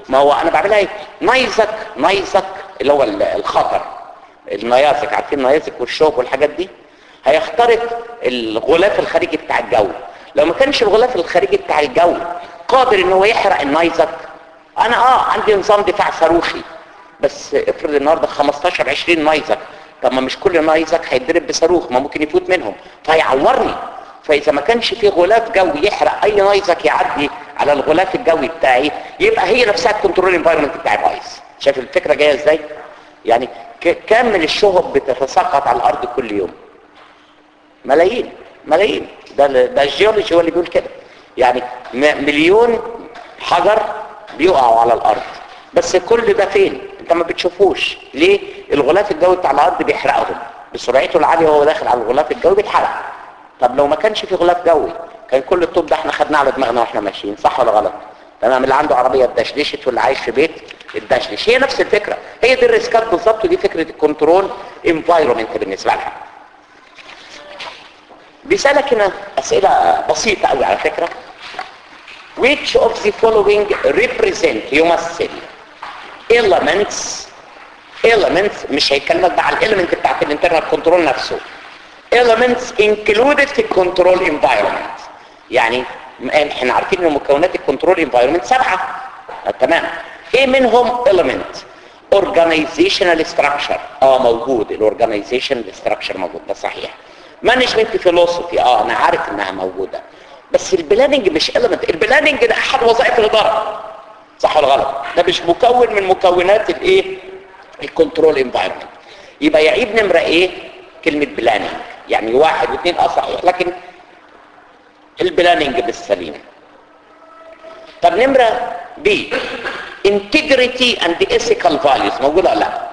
ما هو انا بعملها ايه نيزك نيزك اللي هو ال- الخطر النيازك عارفين النيازك والشوك والحاجات دي هيخترق الغلاف الخارجي بتاع الجو لو ما كانش الغلاف الخارجي بتاع الجو قادر ان هو يحرق النيزك انا اه عندي نظام دفاع صاروخي بس افرض النهارده 15 20 نيزك طب ما مش كل نيزك هيتضرب بصاروخ ما ممكن يفوت منهم فهيعورني فاذا ما كانش في غلاف جوي يحرق اي نيزك يعدي على الغلاف الجوي بتاعي يبقى هي نفسها الكنترول انفايرمنت بتاعي بايظ شايف الفكره جايه ازاي يعني ك- كم من الشهب بتتساقط على الارض كل يوم ملايين ملايين ده ال- ده الجيولوجي هو اللي بيقول كده يعني م- مليون حجر بيقعوا على الارض بس كل ده فين انت ما بتشوفوش ليه الغلاف الجوي بتاع الارض بيحرقهم بسرعته العاليه وهو داخل على الغلاف الجوي بيتحرق طب لو ما كانش في غلاف جوي كان كل الطوب ده احنا خدناه على دماغنا واحنا ماشيين صح ولا غلط تمام اللي عنده عربيه اتدشدشت واللي عايش في بيت اتدشدش هي نفس الفكره هي دي الريسكات بالظبط ودي فكره الكنترول انفايرمنت بالنسبه لها بيسألك هنا أسئلة بسيطة قوي على فكرة which of the following represent يمثل elements elements مش هيكلمك بقى على element بتاعت الانترنال كنترول نفسه elements included في الكنترول environment يعني م- احنا عارفين ان مكونات الكنترول environment سبعة آه، تمام ايه منهم element organizational structure اه موجود الاورجانيزيشن structure موجود ده صحيح مانجمنت فيلوسفي اه انا عارف انها موجوده بس البلاننج مش element البلاننج ده احد وظائف الاداره صح ولا غلط ده مش مكون من مكونات الايه الكنترول انفايرمنت يبقى يعيب نمره ايه كلمه بلاننج يعني واحد واثنين اه صحيح لكن البلاننج بالسليم طب نمره بي integrity and ethical values موجوده ولا لا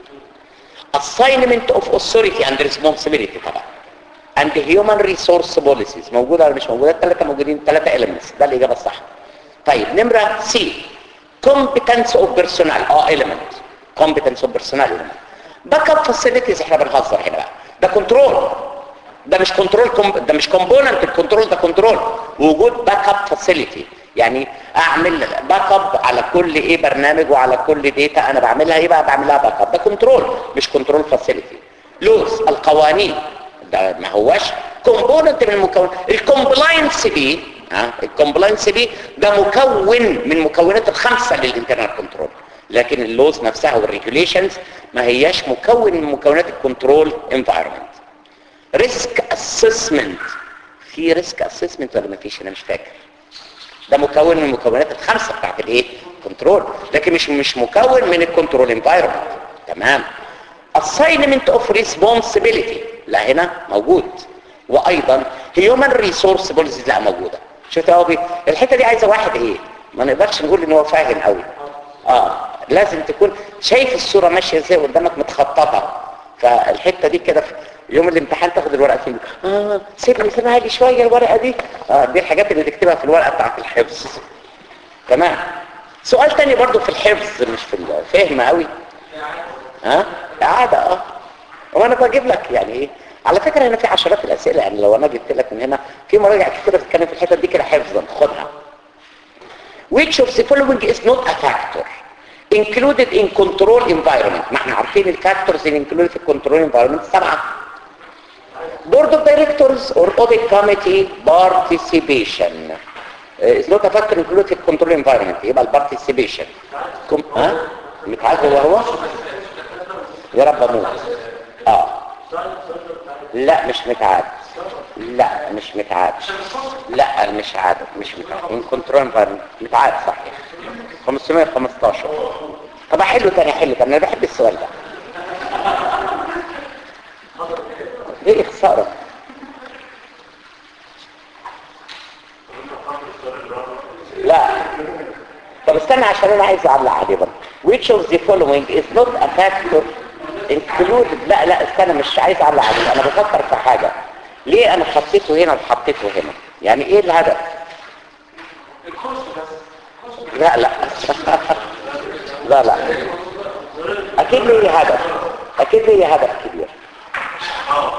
assignment of authority and responsibility طبعا and human resource policies موجوده ولا مش موجوده الثلاثه موجودين ثلاثه elements ده الاجابه الصح طيب نمره سي competence of personnel اه element competence of personnel element باك اب facilities احنا بنهزر هنا بقى ده كنترول ده مش كنترول ده مش كومبوننت الكنترول ده كنترول وجود باك اب فاسيلتي يعني اعمل باك اب على كل ايه برنامج وعلى كل داتا انا بعملها ايه بقى بعملها باك اب ده كنترول مش كنترول فاسيلتي لوز القوانين ده ما هوش كومبوننت من المكون الكومبلاينس بي ها الكومبلاينس بي ده مكون من مكونات الخمسه للانترنال كنترول لكن اللوز نفسها والريجوليشنز ما هياش مكون من مكونات الكنترول انفايرمنت ريسك اسسمنت في ريسك اسسمنت ولا ما فيش انا مش فاكر ده مكون من المكونات الخمسه بتاعت الايه كنترول لكن مش مش مكون من الكنترول انفايرمنت تمام assignment of responsibility لا هنا موجود وايضا human resource policies لا موجوده شفت يا ابي الحته دي عايزه واحد ايه ما نقدرش نقول ان هو فاهم قوي اه لازم تكون شايف الصوره ماشيه ازاي قدامك متخططه فالحته دي كده في يوم الامتحان تاخد الورقتين اه سيبني سيبها لي شويه الورقه دي اه دي الحاجات اللي تكتبها في الورقه بتاعت الحفظ تمام سؤال تاني برضو في الحفظ مش في الفهم قوي ها اعاده اه وانا بجيب لك يعني ايه على فكره هنا في عشرات الاسئله يعني لو انا جبت لك من هنا في مراجع كتير بتتكلم في الحته دي كده حفظا خدها which of the following is not a factor included in control environment ما احنا عارفين الفاكتورز اللي included في الكنترول environment سبعه board of directors or audit committee participation uh, is not a factor included في الكنترول environment يبقى البارتيسيبيشن كم ها متعاد هو هو يا رب اموت اه لا مش متعاد لا مش متعاد لا مش عاد مش متعاد من كنترول environment متعاد صحيح 515 طب حلو تاني حلو تاني انا بحب السؤال ده ليه خساره لا طب استنى عشان انا عايز اعلق عليه برضه which of the following is not a factor included لا لا استنى مش عايز اعلق عليه انا بفكر في حاجه ليه انا حطيته هنا وحطيته هنا يعني ايه الهدف لا لا لا لا اكيد ليه هدف اكيد ليه هدف كبير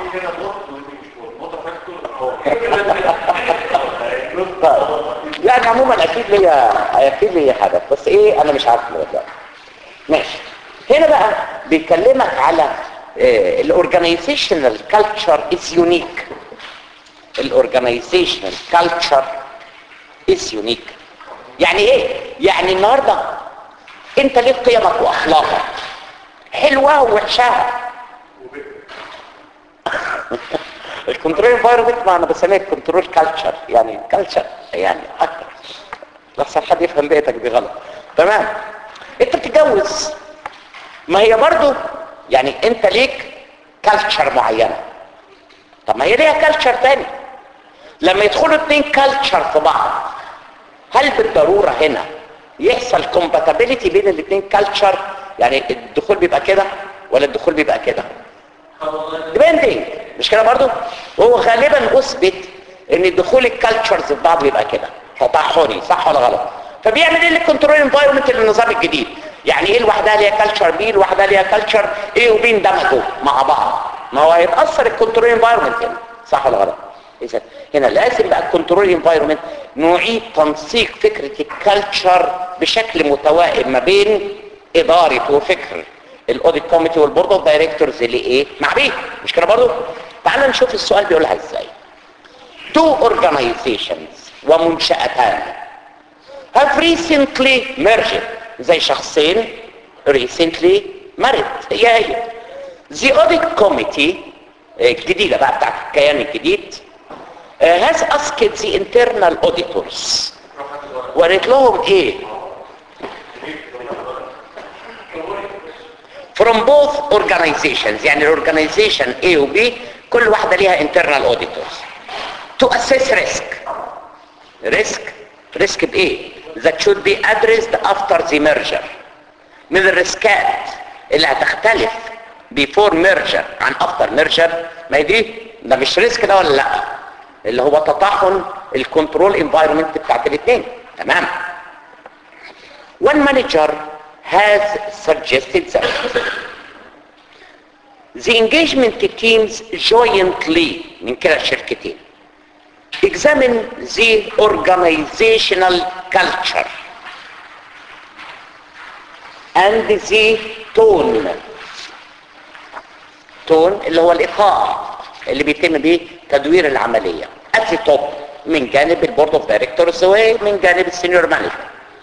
طيب. لا انا عموما اكيد ليا اكيد ليا هدف بس ايه انا مش عارف دلوقتي ماشي هنا بقى بيكلمك على الاورجانيزيشنال كلتشر از يونيك الاورجانيزيشنال كلتشر از يونيك يعني ايه يعني النهارده انت ليك قيمك واخلاقك حلوه ووحشها الكنترول انفايرمنت ما انا بسميه كنترول كلتشر يعني كلتشر يعني اكتر لحسن حد يفهم بيتك دي غلط تمام انت بتتجوز ما هي برضو يعني انت ليك كلتشر معينه طب ما هي ليها كلتشر تاني لما يدخلوا اتنين كلتشر في بعض هل بالضروره هنا يحصل كومباتيبيليتي بين الاثنين كلتشر يعني الدخول بيبقى كده ولا الدخول بيبقى كده ديبندنج مش كده برضو وهو غالبا اثبت ان دخول الكالتشرز في بعض بيبقى كده تطحني صح ولا غلط فبيعمل ايه الكنترول انفايرمنت للنظام الجديد يعني ايه لوحدها ليها كالتشر بي لوحدها ليها كالتشر ايه وبي اندمجوا مع بعض ما هو هيتاثر الكنترول انفايرمنت هنا صح ولا غلط اذا هنا لازم بقى الكنترول انفايرمنت نعيد تنسيق فكره الكالتشر بشكل متوائم ما بين اداره وفكر الاوديت كوميتي والبورد اوف دايركتورز اللي ايه مع بيه مش كده برضه تعال نشوف السؤال بيقولها ازاي two organizations ومنشأتان have recently merged زي شخصين recently married هي هي the audit committee الجديدة بقى بتاعت الكيان الجديد uh, has asked the internal auditors وقالت لهم ايه from both organizations يعني الاورجانيزيشن A و B كل واحدة ليها internal auditors to assess risk risk risk بايه that should be addressed after the merger من الريسكات اللي هتختلف before merger عن after merger ما هي دي ده مش ريسك ده ولا لا اللي هو تطحن الكنترول انفايرمنت بتاعت الاثنين تمام one manager has suggested that the engagement teams jointly من كلا الشركتين examine the organizational culture and the tone tone اللي هو الإيقاع اللي بيتم به تدوير العملية at the top من جانب البورد اوف دايركتورز ومن جانب السينيور مانجر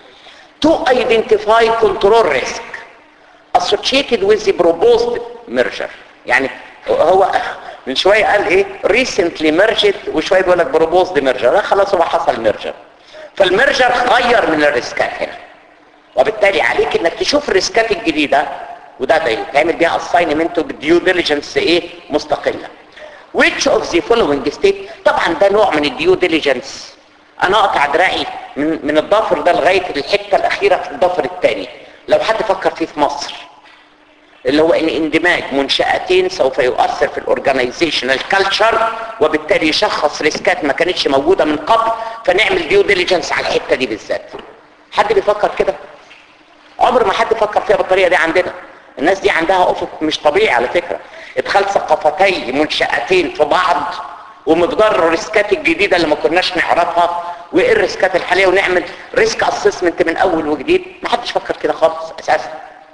to identify control risk associated with the proposed merger يعني هو من شوية قال ايه recently merged وشوية بيقول لك proposed merger لا خلاص هو حصل merger فالمرجر غير من الريسكات هنا وبالتالي عليك انك تشوف الريسكات الجديدة وده ده تعمل بيها assignment بديو ديليجنس ايه مستقلة which of the following state طبعا ده نوع من الديو ديليجنس انا اقطع دراعي من, من الضفر ده لغاية الحتة الاخيرة في الضفر الثاني لو حد فكر فيه في مصر اللي هو ان اندماج منشأتين سوف يؤثر في الاورجانيزيشنال كلتشر وبالتالي يشخص ريسكات ما كانتش موجودة من قبل فنعمل ديو ديليجنس على الحتة دي بالذات حد بيفكر كده عمر ما حد فكر فيها بالطريقة دي عندنا الناس دي عندها افق مش طبيعي على فكرة ادخال ثقافتي منشأتين في بعض ومقدار الريسكات الجديدة اللي ما كناش نعرفها وايه الريسكات الحالية ونعمل ريسك اسسمنت من اول وجديد ما حدش فكر كده خالص اساسا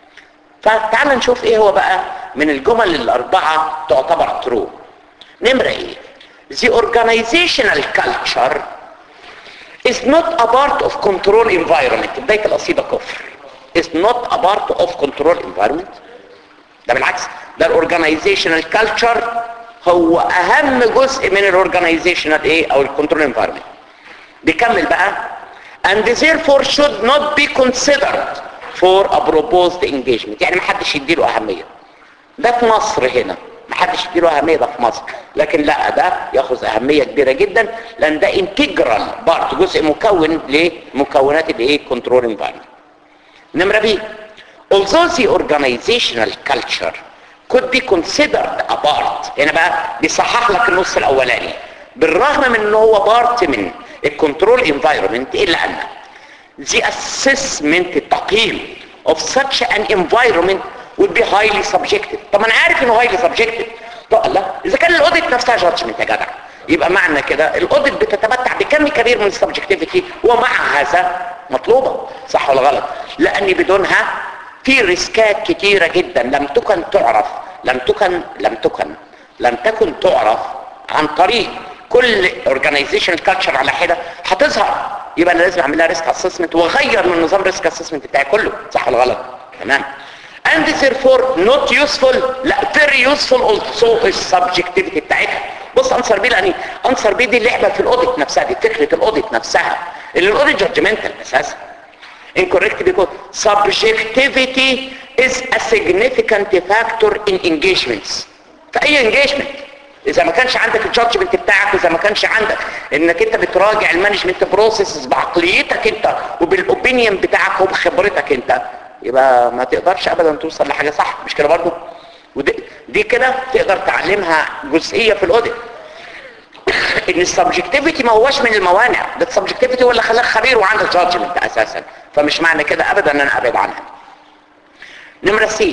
فتعال نشوف ايه هو بقى من الجمل الاربعة تعتبر ترو نمرة ايه the organizational culture is not a part of control environment بداية القصيدة كفر is not a part of control environment ده بالعكس ده الاورجانيزيشنال كلتشر هو اهم جزء من الاورجانيزيشنال ايه او الكنترول انفايرمنت بيكمل بقى and therefore should not be considered for a proposed engagement يعني ما حدش يديله اهميه ده في مصر هنا ما حدش يديله اهميه ده في مصر لكن لا ده ياخذ اهميه كبيره جدا لان ده انتجرال بارت جزء مكون لمكونات الايه كنترول انفايرمنت نمره بي although the organizational culture could be considered a part هنا بقى بيصحح لك النص الاولاني بالرغم من ان هو بارت من الكنترول انفايرمنت الا ان the assessment التقييم of such an environment would be highly subjective طب انا عارف انه highly subjective طب لا اذا كان الاوديت نفسها judgment يا جدع يبقى معنى كده الاوديت بتتمتع بكم كبير من السبجكتيفيتي ومع هذا مطلوبه صح ولا غلط لان بدونها في ريسكات كتيره جدا لم تكن تعرف لم تكن لم تكن لم تكن تعرف عن طريق كل اورجانيزيشن كالتشر على حده هتظهر يبقى انا لازم اعمل لها ريسك اسسمنت واغير من نظام ريسك اسسمنت بتاعي كله صح ولا غلط تمام and therefore not useful لا very useful also السبجكتيفيتي بتاعتها بص انسر بي لاني انسر بي دي اللعبه في الاوديت نفسها دي فكره الاوديت نفسها اللي الاوديت جادجمنتال اساسا incorrect because subjectivity is a significant factor in engagements في اي engagement اذا ما كانش عندك الجادجمنت بتاعك واذا ما كانش عندك انك انت بتراجع المانجمنت بروسيس بعقليتك انت وبالاوبينيون بتاعك وبخبرتك انت يبقى ما تقدرش ابدا توصل لحاجه صح مش كده برضه ودي دي كده تقدر تعلمها جزئيه في الاوديت ان السبجكتيفيتي ما هوش من الموانع ده السبجكتيفيتي هو اللي خلاك خبير وعندك جادجمنت اساسا فمش معنى كده ابدا ان انا ابعد عنها نمره سي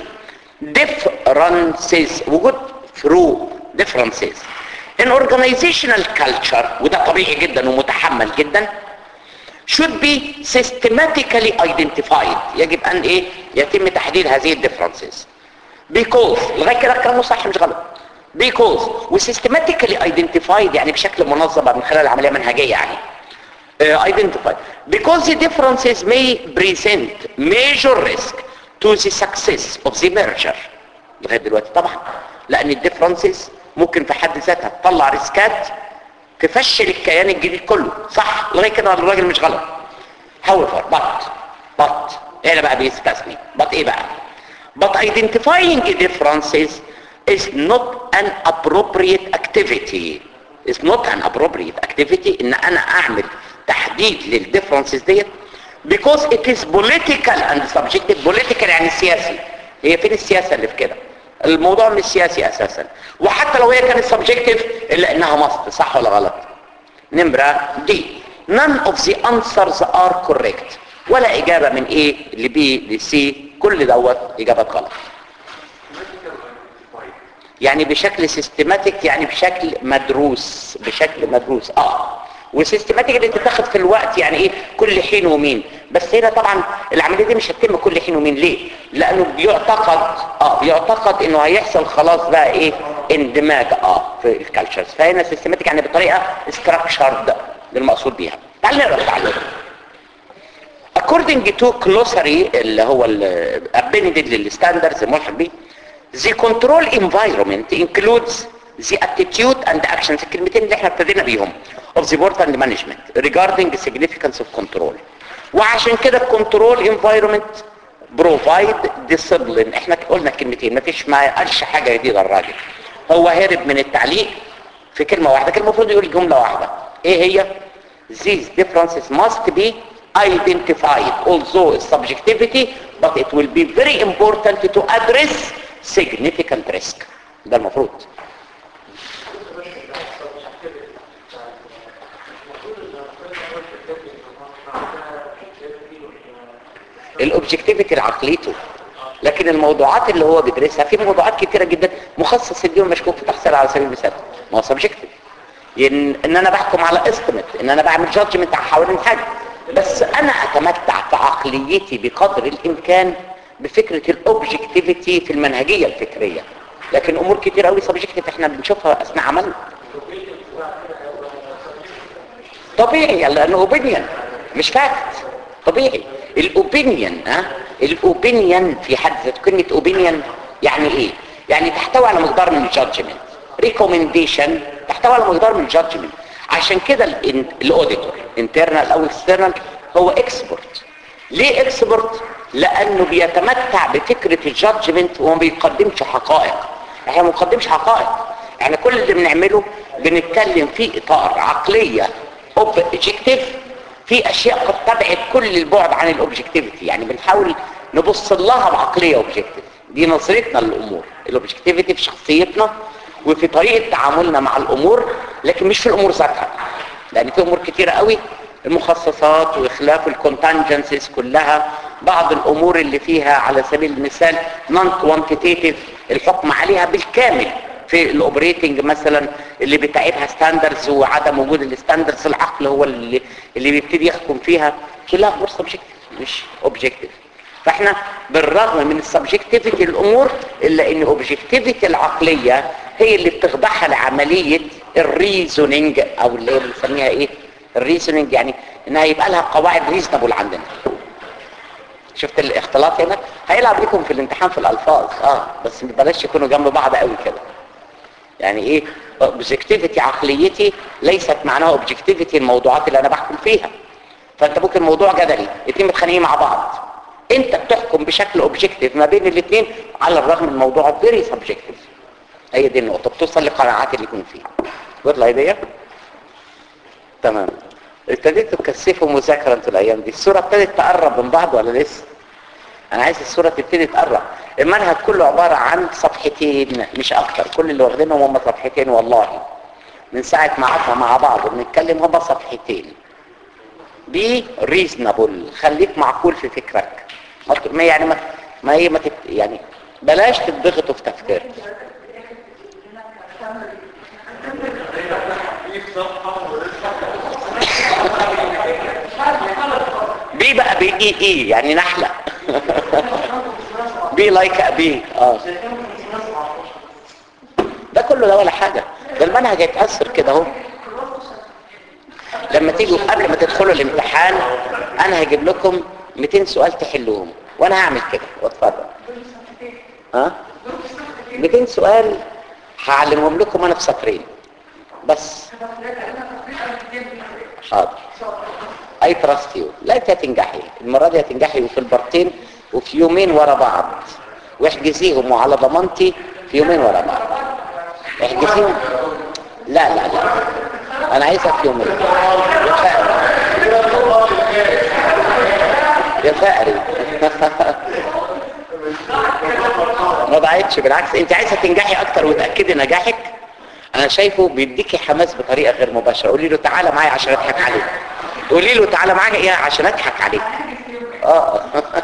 differences وجود فروق differences in organizational culture وده طبيعي جدا ومتحمل جدا should be systematically identified يجب ان ايه يتم تحديد هذه الديفرنسز because لغايه كده كلامه صح مش غلط because و systematically identified يعني بشكل منظم من خلال عمليه منهجيه يعني uh, identified because the differences may present major risk to the success of the merger لغايه دلوقتي طبعا لان الديفرنسز ممكن في حد ذاتها تطلع ريسكات تفشل الكيان الجديد كله صح لغايه كده الراجل مش غلط however but but هنا بقى بيستثني but ايه بقى but identifying differences is not an appropriate activity is not an appropriate activity ان انا اعمل تحديد للديفرنسز ديت because it is political and subjective political يعني سياسي هي فين السياسة اللي في كده الموضوع مش سياسي اساسا وحتى لو هي كانت سبجكتيف الا انها مصر صح ولا غلط نمرة دي none of the answers are correct ولا اجابة من ايه لبي لسي كل دوت اجابات غلط يعني بشكل سيستماتيك يعني بشكل مدروس بشكل مدروس اه وسيستماتيك اللي تتاخد في الوقت يعني ايه كل حين ومين بس هنا طبعا العمليه دي مش هتتم كل حين ومين ليه لانه بيعتقد اه بيعتقد انه هيحصل خلاص بقى ايه اندماج اه في الكالتشرز فهنا سيستماتيك يعني بطريقه ستراكشرد للمقصود بيها تعال نقرا التعليق according to glossary اللي هو appended للستاندردز الملحق بيه the control environment includes the attitude and actions الكلمتين اللي احنا ابتدينا بيهم of the board and management regarding the significance of control وعشان كده الكنترول environment provide discipline احنا قلنا كلمتين مفيش ما قالش حاجه جديده الراجل هو هرب من التعليق في كلمه واحده كان المفروض يقول جمله واحده ايه هي these differences must be identified although subjectivity but it will be very important to address significant risk ده المفروض الاوبجكتيفيتي لعقليته لكن الموضوعات اللي هو بيدرسها في موضوعات كتيره جدا مخصص اليوم مشكوك في تحصيلها على سبيل المثال ما هو سبجكتيف ان, ان انا بحكم على استمت ان انا بعمل جادجمنت حوالين حاجه بس انا اتمتع في عقليتي بقدر الامكان بفكره الاوبجكتيفيتي في المنهجيه الفكريه لكن امور كتير قوي سبجكتيف احنا بنشوفها اثناء عملنا طبيعي لانه اوبينيون مش فاكت طبيعي الاوبينيون ها الاوبينيون في حد ذاته كلمه اوبينيون يعني ايه يعني تحتوي على مقدار من الجادجمنت ريكومنديشن تحتوي على مقدار من الجادجمنت عشان كده الاوديتور انترنال او اكسترنال هو اكسبورت ليه اكسبورت لانه بيتمتع بفكره الجادجمنت وما بيقدمش حقائق احنا ما بنقدمش حقائق احنا كل اللي بنعمله بنتكلم في اطار عقليه اوبجكتيف في اشياء قد تبعد كل البعد عن الاوبجكتيفيتي يعني بنحاول نبص لها بعقليه اوبجكتيف دي نظرتنا للامور الاوبجكتيفيتي في شخصيتنا وفي طريقه تعاملنا مع الامور لكن مش في الامور ذاتها لان في امور كتيره قوي المخصصات واخلاف الكونتنجنسز كلها بعض الامور اللي فيها على سبيل المثال نون كوانتيتيف الحكم عليها بالكامل في في الاوبريتنج مثلا اللي بتاعتها ستاندرز وعدم وجود الستاندرز العقل هو اللي اللي بيبتدي يحكم فيها كلها امور سبجكتيف مش اوبجكتيف فاحنا بالرغم من السبجكتيفيتي الامور الا ان اوبجكتيفيتي العقليه هي اللي بتخضعها لعمليه الريزونينج او اللي هي بنسميها ايه الريزونينج يعني انها يبقى لها قواعد ريزونبل عندنا شفت الاختلاط هنا هيلعب بيكم في الامتحان في الالفاظ اه بس بلاش يكونوا جنب بعض قوي كده يعني ايه اوبجكتيفيتي عقليتي ليست معناها اوبجكتيفيتي الموضوعات اللي انا بحكم فيها فانت ممكن موضوع جدلي الاثنين متخانقين مع بعض انت بتحكم بشكل اوبجكتيف ما بين الاثنين على الرغم من الموضوع فيري سبجكتيف هي دي النقطه بتوصل لقناعات اللي يكون فيها واضحه الايديا تمام ابتديتوا تكثفوا مذاكره انتوا الايام دي الصوره ابتدت تقرب من بعض ولا لسه انا عايز الصوره تبتدي تقرب المنهج كله عباره عن صفحتين مش اكتر كل اللي واخدينهم هم صفحتين والله من ساعه ما قعدنا مع بعض وبنتكلم هم صفحتين بي ريزنبل خليك معقول في فكرك ما يعني ما ما هي ما تت يعني بلاش تضغطوا في تفكيرك بي بقى بي اي اي يعني نحلة بي لايك بي اه ده كله ده ولا حاجة ده المنهج هيتأثر كده اهو لما تيجوا قبل ما تدخلوا الامتحان انا هجيب لكم 200 سؤال تحلوهم وانا هعمل كده واتفضل ها 200 سؤال هعلمهم لكم انا في سطرين بس حاضر اي تراست يو لا انت هتنجحي المره دي هتنجحي وفي البارتين وفي يومين ورا بعض واحجزيهم وعلى ضمانتي في يومين ورا بعض احجزيهم لا لا لا انا عايزها في يومين يا فقري يا فقري ما ضاعتش بالعكس انت عايزه تنجحي اكتر وتاكدي نجاحك انا شايفه بيديكي حماس بطريقه غير مباشره قولي له تعالى معايا عشان اضحك عليك قولي له تعالى معايا ايه عشان اضحك عليك اه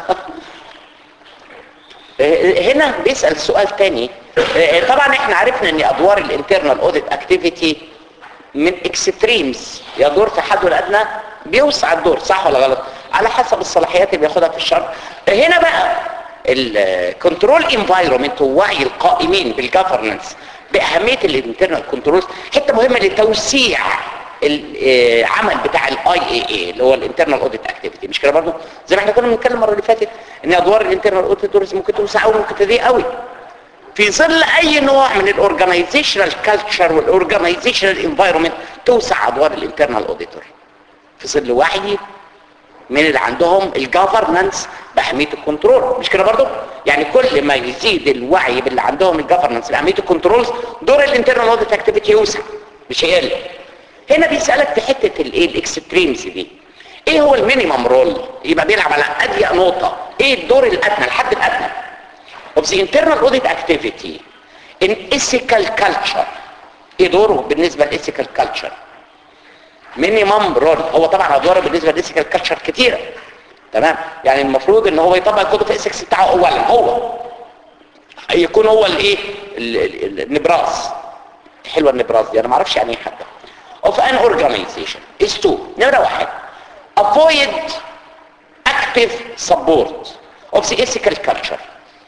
هنا بيسال سؤال تاني طبعا احنا عرفنا ان ادوار الانترنال اوديت اكتيفيتي من اكستريمز يدور في حده الادنى بيوسع الدور صح ولا غلط على حسب الصلاحيات اللي بياخدها في الشرع هنا بقى الكنترول انفايرمنت ووعي القائمين بالجفرنس باهميه الانترنال كنترول حته مهمه لتوسيع العمل بتاع الاي اي اي اللي هو الانترنال اوديت اكتيفيتي مش كده برضه زي ما احنا كنا بنتكلم المره اللي فاتت ان ادوار الانترنال اوديتورز ممكن توسع قوي ممكن تضيق قوي في ظل اي نوع من الاورجنايزيشنال كلتشر والاورجنايزيشنال انفايرمنت توسع ادوار الانترنال اوديتور في ظل وعي من اللي عندهم الجفرنانس باهميه الكنترول مش كده برضه يعني كل ما يزيد الوعي باللي عندهم الجفرنانس باهميه الكنترولز دور الانترنال اوديت اكتيفيتي يوسع مش هيقل هنا بيسالك في حته الايه الاكستريمز دي ايه هو المينيمم رول يبقى بيلعب على اضيق نقطه ايه الدور الادنى الحد الادنى of the internal audit activity in ethical culture ايه دوره بالنسبه للإيثيكال كلتشر مينيمم رول هو طبعا ادواره بالنسبه للإيثيكال كلتشر كتيره تمام يعني المفروض ان هو يطبق الكود اوف ايثكس بتاعه اولا هو يكون هو الايه النبراس حلوه النبراس دي انا ما اعرفش يعني ايه حتى of an organization is to نمره واحد avoid active support of the ethical culture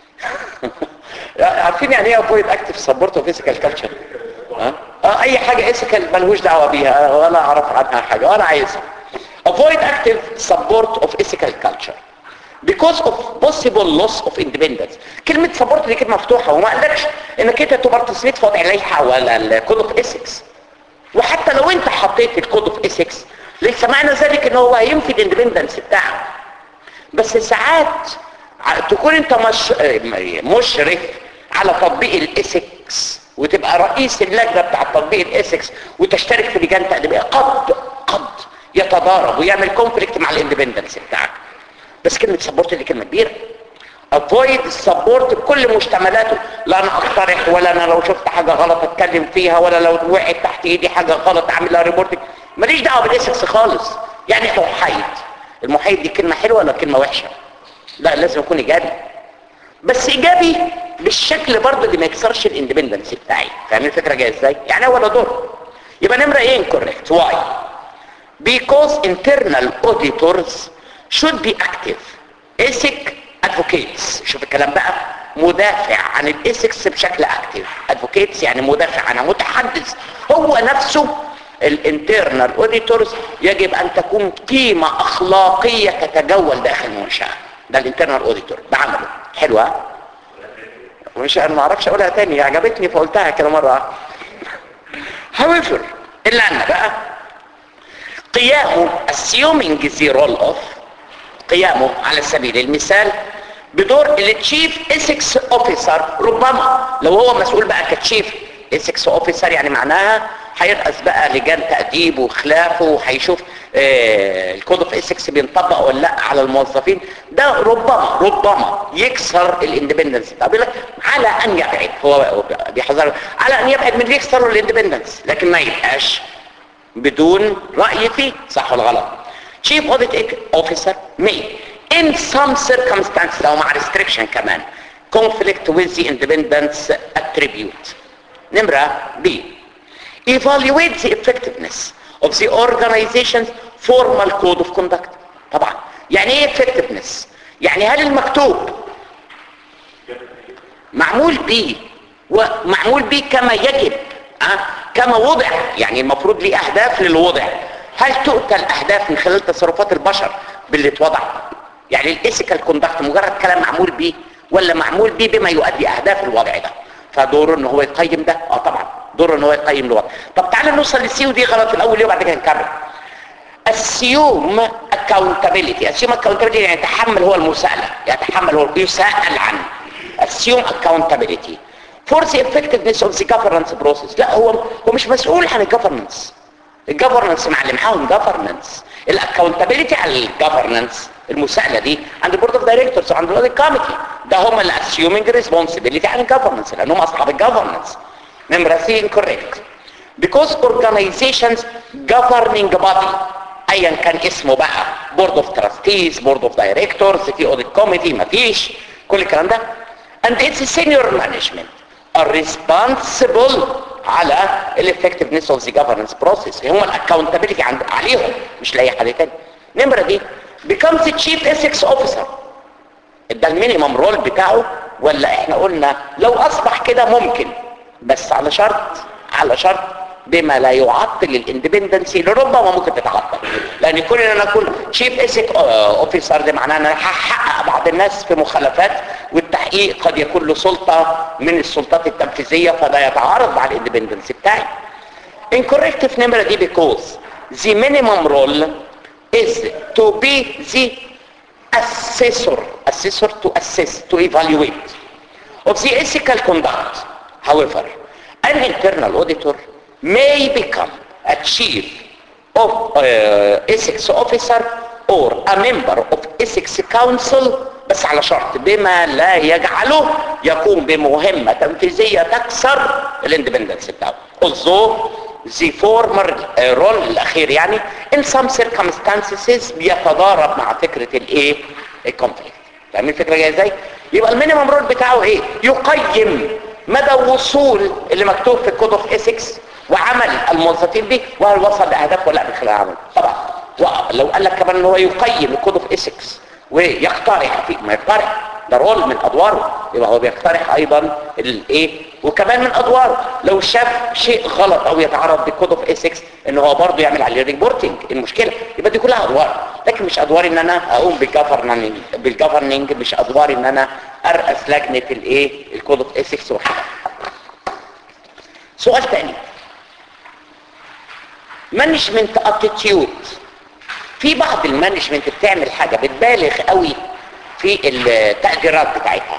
عارفين يعني ايه avoid active support of ethical culture ها اه اي حاجه ethical ملهوش دعوه بيها ولا اعرف عنها حاجه ولا عايزها avoid active support of ethical culture because of possible loss of independence كلمة support دي كلمة مفتوحة وما قالكش انك انت تبارتسبيت في وضع لائحة ولا الكود اوف ايثكس وحتى لو انت حطيت الكود اوف ايثكس ليس معنى ذلك ان هو هينفي الاندبندنس بتاعه بس ساعات تكون انت مش مشرف على تطبيق الايثكس وتبقى رئيس اللجنه بتاع تطبيق الايثكس وتشترك في لجان تأديبية قد قد يتضارب ويعمل كونفليكت مع الاندبندنس بتاعك بس كلمه سبورت دي كلمه كبيره افويد السبورت بكل مشتملاته لا انا اقترح ولا انا لو شفت حاجه غلط اتكلم فيها ولا لو وقعت تحت ايدي حاجه غلط اعمل لها ريبورتنج ماليش دعوه بالايثكس خالص يعني محايد المحايد دي كلمه حلوه ولا كلمه وحشه لا لازم يكون ايجابي بس ايجابي بالشكل برضه اللي ما يكسرش الاندبندنس بتاعي فاهم الفكره جايه ازاي يعني هو ولا دور يبقى نمره ايه انكوريكت واي because internal auditors should be active ethic advocates شوف الكلام بقى مدافع عن الايثكس بشكل اكتف advocates يعني مدافع عنها متحدث هو نفسه الانترنال اوديتورز يجب ان تكون قيمة اخلاقية تتجول داخل المنشأة ده الانترنال اوديتور بعمله حلوة مش انا ما اعرفش اقولها تاني عجبتني فقلتها كده مرة however الا ان بقى قيامه assuming the role of قيامه على سبيل المثال بدور التشيف اسكس اوفيسر ربما لو هو مسؤول بقى كتشيف اسكس اوفيسر يعني معناها هيرأس بقى لجان تأديب وخلافه وهيشوف آه الكود اوف اسكس بينطبق ولا لا على الموظفين ده ربما ربما يكسر الاندبندنس بتاعه بيقول لك على ان يبعد هو بيحذر على ان يبعد من اللي يكسر الاندبندنس لكن ما يبقاش بدون رأي فيه صح ولا غلط chief audit officer may in some circumstances او مع restriction كمان conflict with the independence attribute نمرة B evaluate the effectiveness of the organization's formal code of conduct طبعا يعني ايه effectiveness يعني هل المكتوب معمول به ومعمول به كما يجب أه؟ كما وضع يعني المفروض ليه اهداف للوضع هل تؤتى الاهداف من خلال تصرفات البشر باللي اتوضع يعني الايثيكال كوندكت مجرد كلام معمول به ولا معمول به بما يؤدي اهداف الوضع ده فدوره ان هو يقيم ده اه طبعا دوره ان هو يقيم الوضع طب تعالى نوصل للسي ودي غلط الاول ليه وبعد كده نكمل assume accountability assume accountability يعني يتحمل هو المساءلة يتحمل هو يسأل عنه assume accountability for the effectiveness of the governance process لا هو هو مش مسؤول عن الجفرنس الجفرنس معلم معاهم جفرنس الاكونتابيلتي على الجفرنس المساءله دي عند البورد اوف دايركتورز وعند الاوديت كوميتي ده هم اللي اسيومينج ريسبونسبيلتي عن الجفرنس لانهم اصحاب الجفرنس نمره 3 incorrect because organizations governing body ايا كان اسمه بقى بورد اوف تراستيز بورد اوف دايركتورز في اوديت كوميتي مفيش كل الكلام ده and its senior management are responsible على الeffectiveness of the governance process هم الاكونتابيلتي عند عليهم مش لاي حد تاني نمرة دي becomes the chief ethics officer ده المينيمم رول بتاعه ولا احنا قلنا لو اصبح كده ممكن بس على شرط على شرط بما لا يعطل الاندبندنسي اللي ربما ممكن تتعطل لان كون ان انا اكون شيف اسك اوفيسر ده معناه ان انا هحقق بعض الناس في مخالفات والتحقيق قد يكون له سلطه من السلطات التنفيذيه فده يتعارض مع الاندبندنسي بتاعي incorrect في نمره دي because the minimum role is to be the assessor assessor to assess to evaluate of the ethical conduct however an internal auditor may become a chief of uh, ethics officer or a member of ethics council بس على شرط بما لا يجعله يقوم بمهمة تنفيذية تكسر الاندبندنس بتاعه although the former uh, role الاخير يعني in some circumstances بيتضارب مع فكرة الايه الكونفليكت فاهمين الفكرة جاية ازاي يبقى المينيمم رول بتاعه ايه يقيم مدى وصول اللي مكتوب في الكود اوف ايثكس وعمل الموظفين به وهل وصل لاهداف ولا لا من خلال عمله طبعا ولو قال لك كمان ان هو يقيم الكود اوف ايثكس ويقترح فيه ما يقترح ده رول من ادواره يبقى هو بيقترح ايضا الايه وكمان من ادواره لو شاف شيء غلط او يتعرض بالكود اوف ايثكس ان هو برضه يعمل عليه ريبورتنج المشكله يبقى دي كلها ادوار لكن مش ادواري ان انا اقوم بالجفرننج بالجفرننج مش ادواري ان انا ارأس لجنه الايه الكود اوف ايثكس وكده سؤال تاني مانجمنت اتيتيود في بعض المانجمنت بتعمل حاجه بتبالغ قوي في التقديرات بتاعتها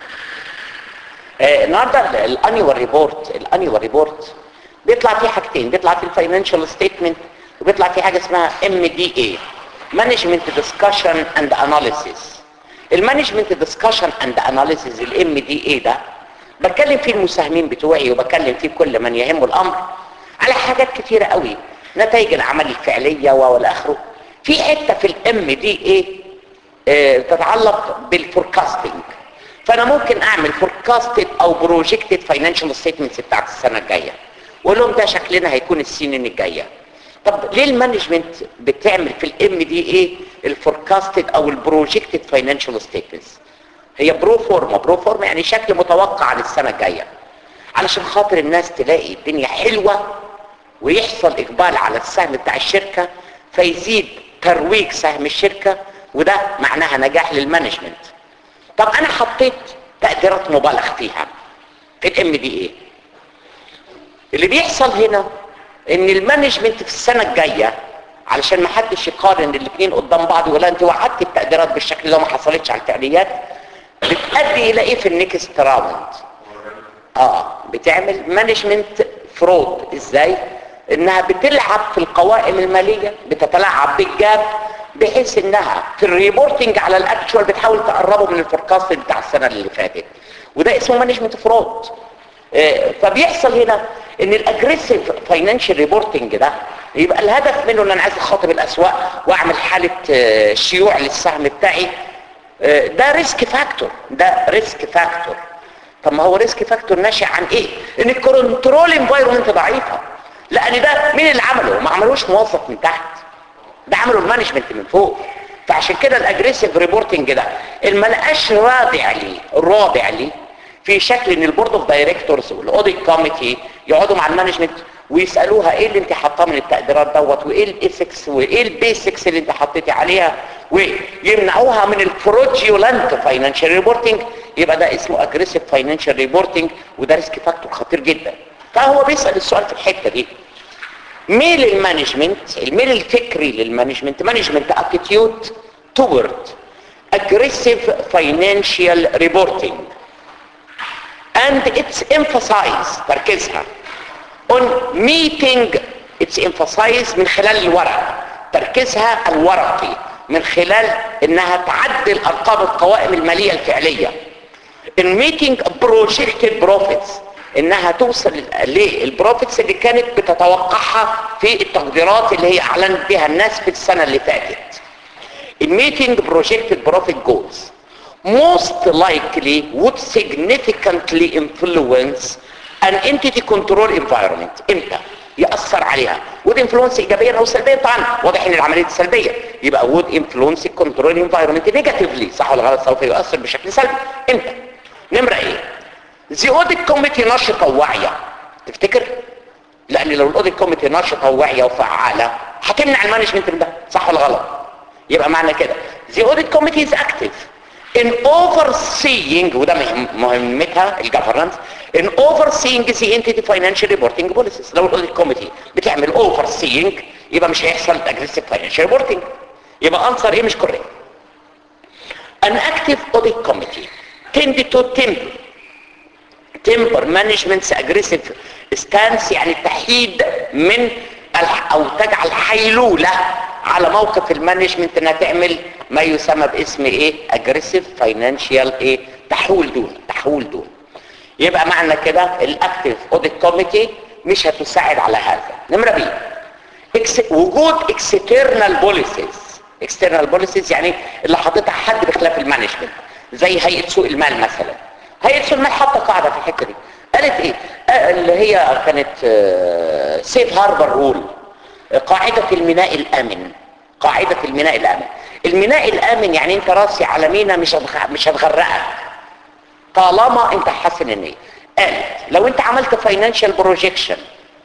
آه النهارده الانيوال ريبورت الانيوال ريبورت بيطلع فيه حاجتين بيطلع فيه الفاينانشال ستيتمنت وبيطلع فيه حاجه اسمها ام دي اي مانجمنت ديسكشن اند اناليسيس المانجمنت ديسكشن اند اناليسيس الام دي اي ده بتكلم فيه المساهمين بتوعي وبكلم فيه كل من يهمه الامر على حاجات كتيره قوي نتائج العمل الفعليه والى اخره في حته في الام دي ايه اه تتعلق بالفوركاستنج فانا ممكن اعمل فوركاستد او بروجكتد فاينانشال ستيتمنتس بتاعت السنه الجايه واقول لهم ده شكلنا هيكون السنين الجايه طب ليه المانجمنت بتعمل في الام دي ايه الفوركاستد او البروجكتد فاينانشال ستيتمنتس هي برو فورما برو فورما يعني شكل متوقع للسنه الجايه علشان خاطر الناس تلاقي الدنيا حلوه ويحصل اقبال على السهم بتاع الشركه فيزيد ترويج سهم الشركه وده معناها نجاح للمانجمنت طب انا حطيت تقديرات مبالغ فيها في الام دي ايه اللي بيحصل هنا ان المانجمنت في السنه الجايه علشان ما حدش يقارن الاثنين قدام بعض ولا انت وعدت التقديرات بالشكل ده ما حصلتش على الفعليات بتؤدي الى ايه في النكست راوند اه بتعمل مانجمنت فرود ازاي انها بتلعب في القوائم الماليه بتتلاعب بالجاب بحيث انها في الريبورتنج على الاكتشوال بتحاول تقربه من الفوركاست بتاع السنه اللي فاتت وده اسمه مانجمنت فرود آه، فبيحصل هنا ان الاجريسيف فاينانشال ريبورتنج ده يبقى الهدف منه ان انا عايز اخاطب الاسواق واعمل حاله آه، شيوع للسهم بتاعي آه، ده ريسك فاكتور ده ريسك فاكتور طب ما هو ريسك فاكتور ناشئ عن ايه ان الكنترول انفايرمنت ضعيفه لان ده مين اللي عمله ما عملوش موظف من تحت ده عمله المانجمنت من فوق فعشان كده الاجريسيف ريبورتنج ده اللي ما لقاش رادع ليه رادع ليه في شكل ان البورد اوف دايركتورز والاوديت كوميتي يقعدوا مع المانجمنت ويسالوها ايه اللي انت حاطاه من التقديرات دوت وايه الايثكس وايه البيسكس اللي انت حطيتي عليها ويمنعوها من الفروجيولانت فاينانشال ريبورتنج يبقى ده اسمه اجريسيف فاينانشال ريبورتنج وده ريسك فاكتور خطير جدا فهو بيسال السؤال في الحته دي ميل المانجمنت الميل الفكري للمانجمنت مانجمنت اتيتيود toward aggressive financial reporting and it's emphasized تركيزها on meeting it's emphasized من خلال الورق تركيزها الورقي من خلال انها تعدل ارقام القوائم الماليه الفعليه in meeting projected profits انها توصل للبروفيتس اللي كانت بتتوقعها في التقديرات اللي هي اعلنت بها الناس في السنه اللي فاتت in meeting projected profit goals most likely would significantly influence an entity control environment امتى يأثر عليها would influence ايجابيا او سلبيا طبعا واضح ان العمليه دي سلبيه يبقى would influence control environment negatively صح ولا غلط سوف يؤثر بشكل سلبي امتى نمره ايه the audit committee نشطه وواعيه تفتكر لان لو الاوديت كوميتي نشطه وواعيه وفعاله هتمنع المانجمنت من ده صح ولا غلط يبقى معنى كده the audit committee is active in overseeing وده مهم- مهمتها الجفرنس in overseeing the entity financial reporting policies لو الاوديت كوميتي بتعمل overseeing يبقى مش هيحصل aggressive financial reporting يبقى انصر ايه مش كوريكت an active audit committee tend to temper temper management's aggressive stance يعني التحييد من الح- او تجعل حيلولة على موقف المانجمنت انها تعمل ما يسمى باسم ايه aggressive financial ايه تحول دون تحول دون يبقى معنى كده الاكتيف اوديت كوميتي مش هتساعد على هذا نمرة بي إكس- وجود external policies external policies يعني اللي حاططها حد بخلاف المانجمنت زي هيئة سوق المال مثلا هيئة سوق المال حاطة قاعدة في الحتة دي قالت ايه آه، اللي هي كانت سيف هاربر رول قاعدة الميناء الآمن قاعدة الميناء الآمن الميناء الآمن يعني انت راسي على مينا مش هتغ- مش هتغرقك طالما انت حاسن النية قالت لو انت عملت فاينانشال بروجيكشن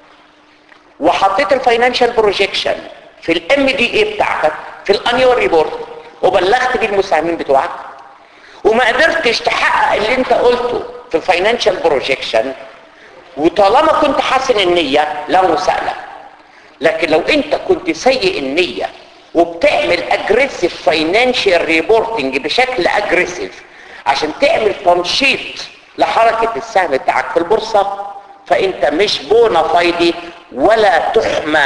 وحطيت الفاينانشال بروجيكشن في الام دي اي بتاعتك في الانيوال ريبورت وبلغت بيه المساهمين بتوعك وما قدرتش تحقق اللي انت قلته في الفاينانشال بروجيكشن وطالما كنت حاسن النية لا مسألة لكن لو انت كنت سيء النية وبتعمل اجريسيف فاينانشال ريبورتنج بشكل اجريسيف عشان تعمل تنشيط لحركة السهم بتاعك في البورصة فانت مش بونا فايدي ولا تحمى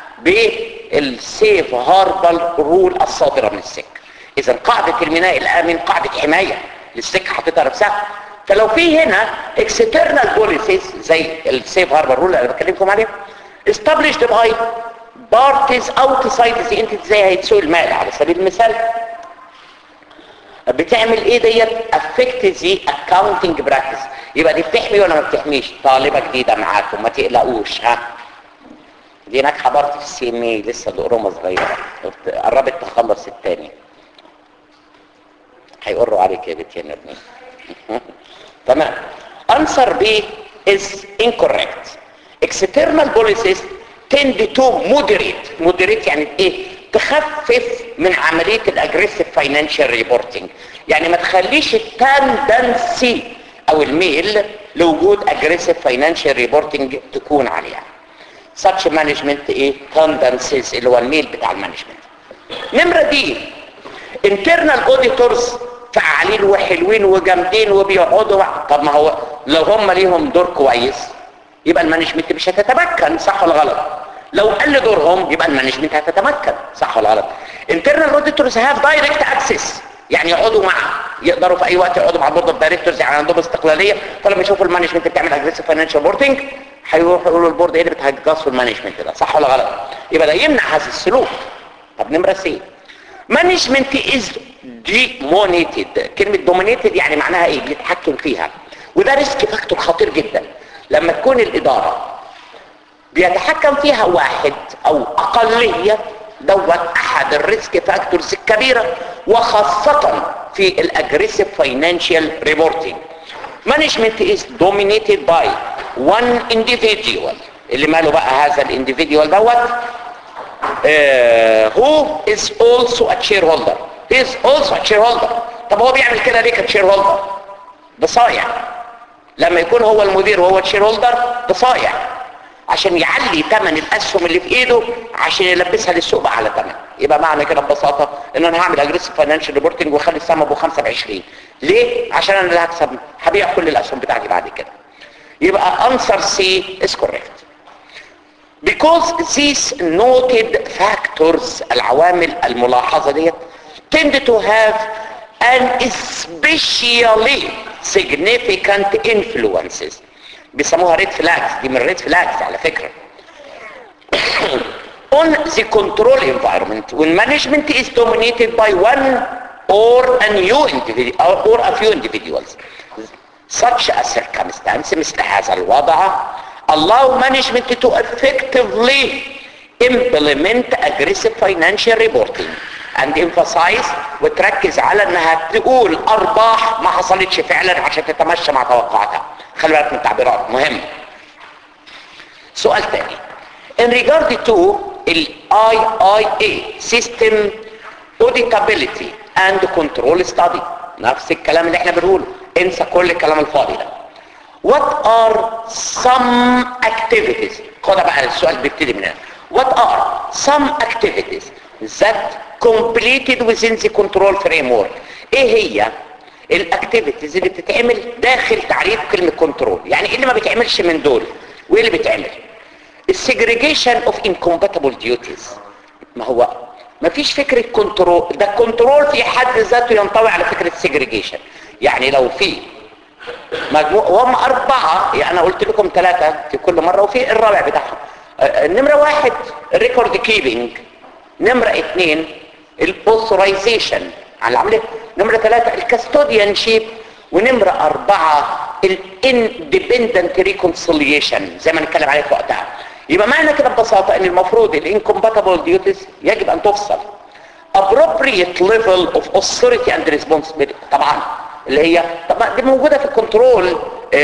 بالسيف هاربل رول الصادرة من السك اذا قاعدة الميناء الامن قاعدة حماية للسك حاططها نفسها فلو في هنا external policies زي السيف هاربر رول اللي انا بكلمكم عليه established by parties outside the entity زي هيئة سوق المال على سبيل المثال بتعمل ايه ديت افكت ذا اكاونتنج براكتس يبقى دي بتحمي ولا ما بتحميش طالبه جديده معاكم ما تقلقوش ها دي ناجحه برضه في السي ام اي لسه القرومه صغيره قربت تخلص الثاني هيقروا عليك يا بنتي يا ابني تمام answer B is incorrect external policies tend to moderate moderate يعني ايه تخفف من عملية الاجريسيف فاينانشال ريبورتنج يعني ما تخليش التندنسي او الميل لوجود اجريسيف فاينانشال ريبورتنج تكون عليها such management ايه tendencies اللي هو الميل بتاع المانجمنت نمرة دي internal auditors فعالين وحلوين وجامدين وبيقعدوا مع- طب ما هو لو هم ليهم دور كويس يبقى المانجمنت مش هتتمكن صح ولا غلط لو قل دورهم يبقى المانجمنت هتتمكن صح ولا غلط internal auditors have direct access يعني يقعدوا مع يقدروا في اي وقت يقعدوا مع البورد اوف دايركتورز يعني عندهم استقلاليه فلما يشوفوا المانجمنت بتعمل اجريسيف فاينانشال بورتنج هيروحوا يقولوا البورد ايه اللي بتهجصوا المانجمنت ده صح ولا غلط يبقى ده يمنع هذا السلوك طب نمره سي مانجمنت از dominated كلمة dominated يعني معناها ايه بيتحكم فيها وده ريسك فاكتور خطير جدا لما تكون الإدارة بيتحكم فيها واحد او اقلية دوت احد الريسك فاكتورز الكبيرة وخاصة في الاجريسيف فاينانشال ريبورتنج مانجمنت از dominated by one individual اللي ماله بقى هذا الانديفيديوال دوت uh, who is also a shareholder he is also a shareholder طب هو بيعمل كده ليه كشير هولدر بصايع لما يكون هو المدير وهو الشير هولدر بصايع عشان يعلي ثمن الاسهم اللي في ايده عشان يلبسها للسوق بقى على ثمن يبقى معنى كده ببساطه ان انا هعمل اجريسيف فاينانشال ريبورتنج واخلي السهم ابو 5 ب 20 ليه عشان انا اللي هكسب هبيع كل الاسهم بتاعتي بعد كده يبقى answer C is correct because these noted factors العوامل الملاحظة ديت tend to have an especially significant influences بيسموها red flags دي من red flags على فكرة on the control environment when management is dominated by one or a new individual or a few individuals such a circumstance مثل هذا الوضع allow management to effectively implement aggressive financial reporting and emphasize وتركز على انها تقول ارباح ما حصلتش فعلا عشان تتمشى مع توقعاتها خلي بالك من التعبيرات مهم سؤال تاني in regard to ال IIA system auditability and control study نفس الكلام اللي احنا بنقوله انسى كل الكلام الفاضي ده what are some activities خدها بقى السؤال بيبتدي من هنا what are some activities that completed within the control framework ايه هي الاكتيفيتيز اللي بتتعمل داخل تعريف كلمة كنترول يعني ايه اللي ما بيتعملش من دول وايه اللي بيتعمل السيجريجيشن اوف incompatible duties ما هو ما فيش فكرة كنترول ده الكنترول في حد ذاته ينطوي على فكرة السيجريجيشن يعني لو في مجموع وهم أربعة يعني أنا قلت لكم ثلاثة في كل مرة وفي الرابع بتاعهم آه، نمرة واحد الريكورد كيبنج نمرة اثنين الاوثرايزيشن على العملية نمرة ثلاثة الكاستوديان شيب ونمرة أربعة الاندبندنت ريكونسيليشن زي ما نتكلم عليه في وقتها يبقى معنى كده ببساطة ان المفروض الانكومباتبل ديوتيز يجب ان تفصل appropriate level of authority and responsibility طبعا اللي هي طبعا دي موجودة في الكنترول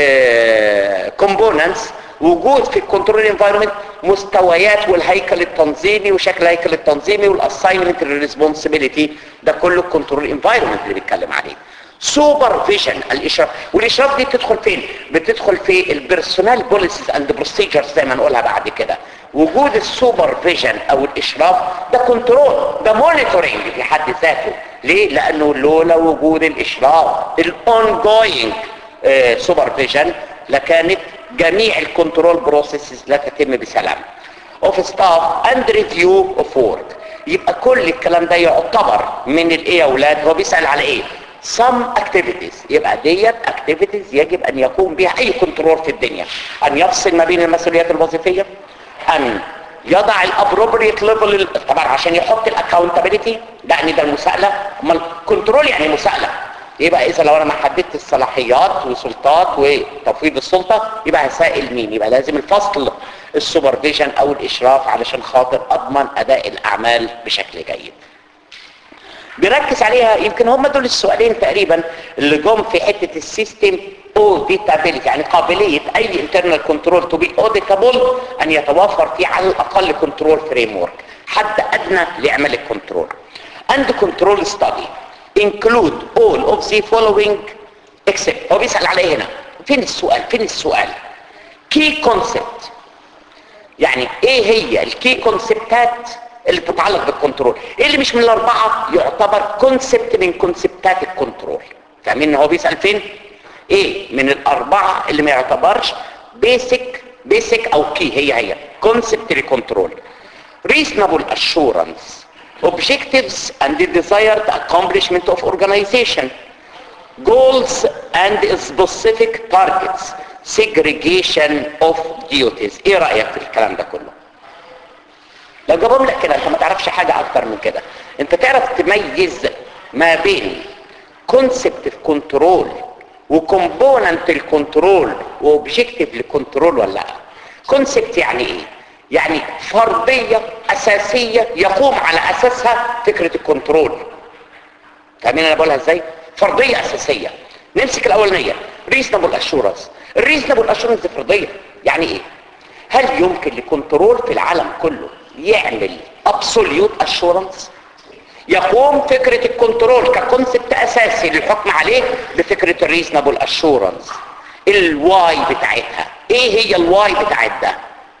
كومبوننتس وجود في الكنترول انفايرمنت مستويات والهيكل التنظيمي وشكل الهيكل التنظيمي والاساينمنت ريسبونسبيلتي ده كله الكنترول انفايرمنت اللي بيتكلم عليه سوبرفيجن الاشراف والاشراف دي بتدخل فين بتدخل في البيرسونال بوليسيز اند بروسيجرز زي ما نقولها بعد كده وجود السوبرفيجن او الاشراف ده كنترول ده مونيتورنج في حد ذاته ليه لانه لولا وجود الاشراف الاون جوينج سوبرفيجن لكانت جميع الكنترول بروسيسز لا تتم بسلام اوف ستاف اند ريفيو اوف وورك يبقى كل الكلام ده يعتبر من الايه يا اولاد هو بيسال على ايه some activities يبقى ديت activities يجب ان يقوم بها اي كنترول في الدنيا ان يفصل ما بين المسؤوليات الوظيفيه ان يضع الابروبريت ليفل طبعا عشان يحط الاكاونتابيلتي يعني ده المساءله امال كنترول يعني مساءله يبقى اذا لو انا ما حددت الصلاحيات وسلطات وتفويض السلطه يبقى هسائل مين يبقى لازم الفصل السوبرفيجن او الاشراف علشان خاطر اضمن اداء الاعمال بشكل جيد بيركز عليها يمكن هم دول السؤالين تقريبا اللي جم في حته السيستم اوديتابيلتي يعني قابليه اي انترنال كنترول تو بي اوديتابل ان يتوفر فيه على الاقل كنترول فريم ورك حد ادنى لاعمال الكنترول and control study include all of the following except هو بيسأل عليه هنا فين السؤال فين السؤال key concept يعني ايه هي الكي كونسبتات اللي تتعلق بالكنترول ايه اللي مش من الاربعه يعتبر كونسبت من كونسبتات الكنترول فاهمين ان هو بيسال فين ايه من الاربعه اللي ما يعتبرش بيسك بيسك او كي هي هي كونسبت للكنترول reasonable assurance objectives and the desired accomplishment of organization goals and specific targets segregation of duties ايه رأيك في الكلام ده كله لو جابهم لك كده انت ما تعرفش حاجة اكتر من كده انت تعرف تميز ما بين كونسبت الكنترول وكومبوننت الكنترول واوبجكتيف للكنترول ولا لا كونسبت يعني ايه يعني فرضية اساسية يقوم على اساسها فكرة الكنترول فاهمين انا بقولها ازاي فرضية اساسية نمسك الاولانية reasonable assurance الريزنبل اشورنس دي فرضيه يعني ايه هل يمكن لكنترول في العالم كله يعمل ابسوليوت اشورنس يقوم فكرة الكنترول ككونسبت اساسي للحكم عليه بفكرة الريزنبل اشورنس الواي بتاعتها ايه هي الواي بتاعت ده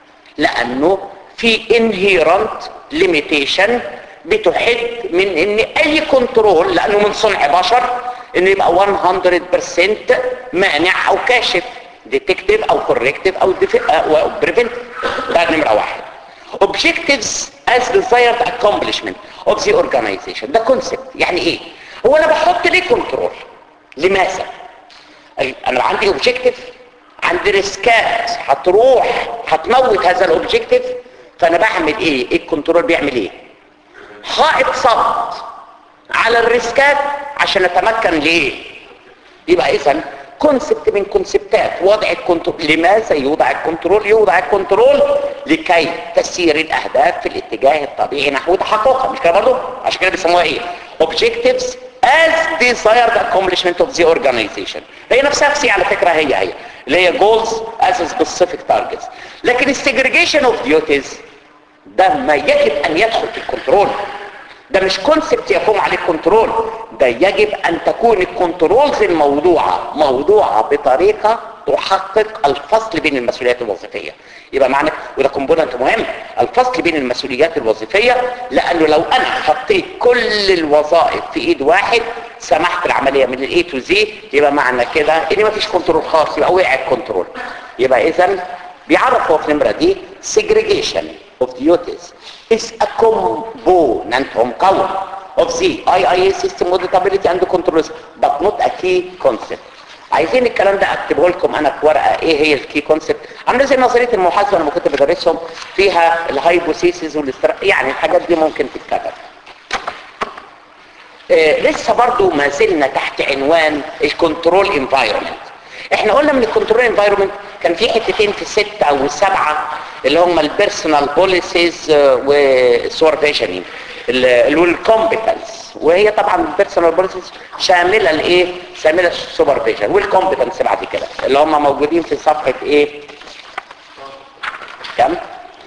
لانه في انهيرنت ليميتيشن بتحد من ان اي كنترول لانه من صنع بشر انه يبقى 100% مانع او كاشف ديتكتيف او كوركتيف او بريفنت ده نمره واحد objectives as desired accomplishment of the organization ده كونسبت يعني ايه هو انا بحط ليه كنترول لماذا انا عندي اوبجكتيف عندي ريسكات هتروح هتموت هذا الاوبجكتيف فانا بعمل ايه ايه الكنترول بيعمل ايه حائط صد على الريسكات عشان اتمكن ليه يبقى اذا كونسبت من كونسبتات وضع الكنترول لماذا يوضع الكنترول يوضع الكنترول لكي تسير الاهداف في الاتجاه الطبيعي نحو تحققها مش كده برضه عشان كده بيسموها ايه objectives as desired accomplishment of the organization هي نفسها في على فكره هي هي اللي هي goals as specific targets لكن السيجريجيشن اوف duties ده ما يجب ان يدخل في الكنترول ده مش كونسبت يقوم عليه الكنترول ده يجب ان تكون الكنترولز الموضوعة موضوعة بطريقة تحقق الفصل بين المسؤوليات الوظيفية يبقى معنى وده كومبوننت مهم الفصل بين المسؤوليات الوظيفية لانه لو انا حطيت كل الوظائف في ايد واحد سمحت العملية من الاي تو زي يبقى معنى كده ان مفيش كنترول خاص يبقى وقع الكنترول يبقى اذا بيعرف هو في النمرة دي segregation of duties is a component مكون of the IIA system auditability and control but not a key concept عايزين الكلام ده اكتبه لكم انا في ورقه ايه هي الكي كونسبت عامله زي نظريه المحاسبه لما كنت بدرسهم فيها الهايبوثيسيس والاستر يعني الحاجات دي ممكن تتكتب إيه لسه برضو ما زلنا تحت عنوان الكنترول انفايرمنت احنا قلنا من الكنترول انفايرمنت كان في حتتين في الستة او السبعة اللي هم البيرسونال بوليسيز والسورفيشنينج والكومبتنس وهي طبعا البيرسونال بوليسيز شاملة الايه شاملة السوبرفيجن والكومبتنس بعد كده اللي هم موجودين في صفحة ايه كم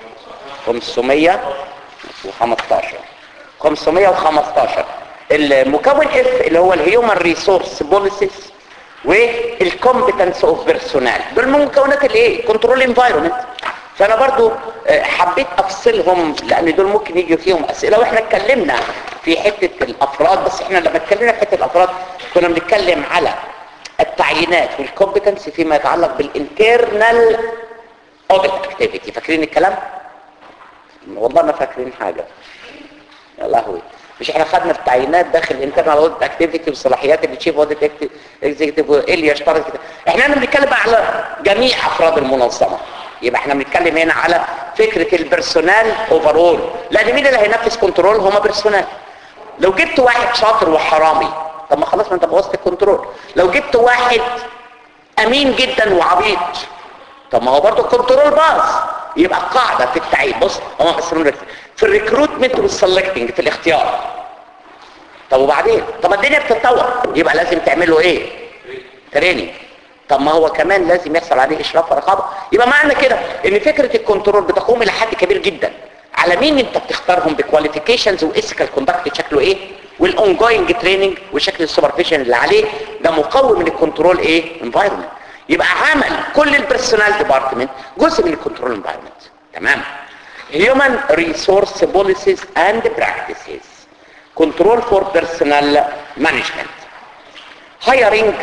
515 515 المكون اف اللي هو الهيومن ريسورس بوليسيز والكومبتنس اوف بيرسونال دول من مكونات الايه كنترول انفايرمنت فانا برضو حبيت افصلهم لان دول ممكن يجي فيهم اسئله واحنا اتكلمنا في حته الافراد بس احنا لما اتكلمنا في حته الافراد كنا بنتكلم على التعيينات والكومبتنس فيما يتعلق بالانترنال اوديت اكتيفيتي فاكرين الكلام والله ما فاكرين حاجه يا لهوي مش احنا خدنا في التعيينات داخل الانترنال اوديت اكتيفيتي وصلاحيات التشيف اوديت اكزيكتيف وايه اللي يشترط كده احنا هنا بنتكلم على جميع افراد المنظمه يبقى احنا بنتكلم هنا على فكرة البرسونال اوفرول لان مين اللي هينفذ كنترول هما بيرسونال لو جبت واحد شاطر وحرامي طب ما خلاص ما انت بوظت الكنترول لو جبت واحد امين جدا وعبيط طب ما هو برضه الكنترول باظ يبقى القاعده في التعيين بص هم مقسمين رك- في الريكروتمنت والسلكتنج في الاختيار طب وبعدين طب الدنيا بتتطور يبقى لازم تعملوا ايه تريننج طب ما هو كمان لازم يحصل عليه اشراف ورقابه يبقى معنى كده ان فكره الكنترول بتقوم الى حد كبير جدا على مين انت بتختارهم بكواليفيكيشنز واسكال كوندكت شكله ايه والاون جوينج تريننج وشكل السوبرفيشن اللي عليه ده مقوم من الكنترول ايه انفايرمنت يبقى عمل كل البيرسونال ديبارتمنت جزء من الكنترول انفايرمنت تمام human resource policies and practices control for personnel management hiring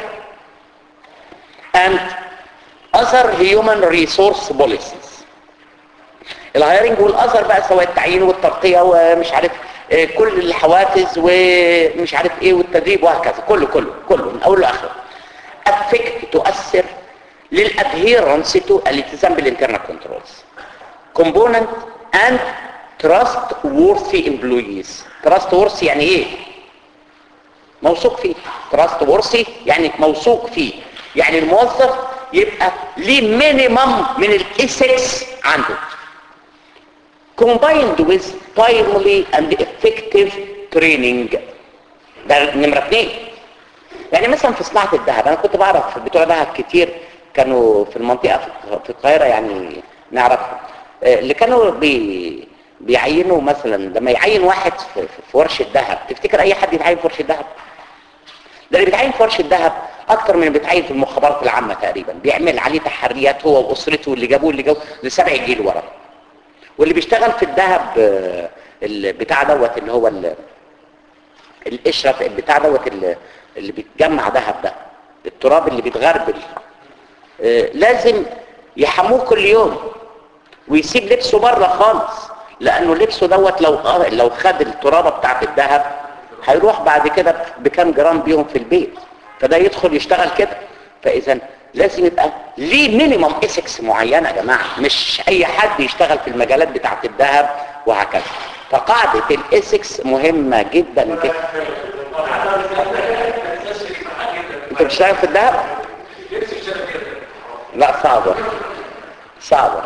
and other human resource policies الهايرنج والاذر بقى سواء التعيين والترقية ومش عارف آه، كل الحوافز ومش عارف ايه والتدريب وهكذا كله كله كله من اوله لاخره افكت تؤثر للادهيرنس تو الالتزام بالانترنال كنترولز component and trustworthy employees trustworthy يعني ايه موثوق فيه trustworthy يعني موثوق فيه يعني الموظف يبقى ليه مينيمم من الايثكس عنده combined with timely and effective training ده نمرة اثنين يعني مثلا في صناعة الذهب انا كنت بعرف بتوع ذهب كتير كانوا في المنطقة في- في القاهرة يعني نعرفهم آه، اللي كانوا بي بيعينوا مثلا لما يعين واحد في, في ورشة ذهب تفتكر اي حد يتعين في ورشة ذهب ده اللي بيتعين في ورشة ذهب اكتر من اللي بيتعين في المخابرات العامة تقريبا بيعمل عليه تحريات هو واسرته واللي جابوه اللي جابوه لسبع جيل ورا واللي بيشتغل في الذهب آه، البتاع دوت اللي هو ال- القشره بتاع دوت اللي, اللي بيتجمع ذهب ده التراب اللي بيتغربل آه، لازم يحموه كل يوم ويسيب لبسه بره خالص لانه لبسه دوت لو لو خد الترابه بتاعت الذهب هيروح بعد كده بكام جرام بيهم في البيت فده يدخل يشتغل كده فاذا لازم يبقى ليه مينيمم اسكس معينه يا جماعه مش اي حد يشتغل في المجالات بتاعت الذهب وهكذا فقاعده الاسكس مهمه جدا جدا انت بتشتغل في الذهب لا صعبه صعبه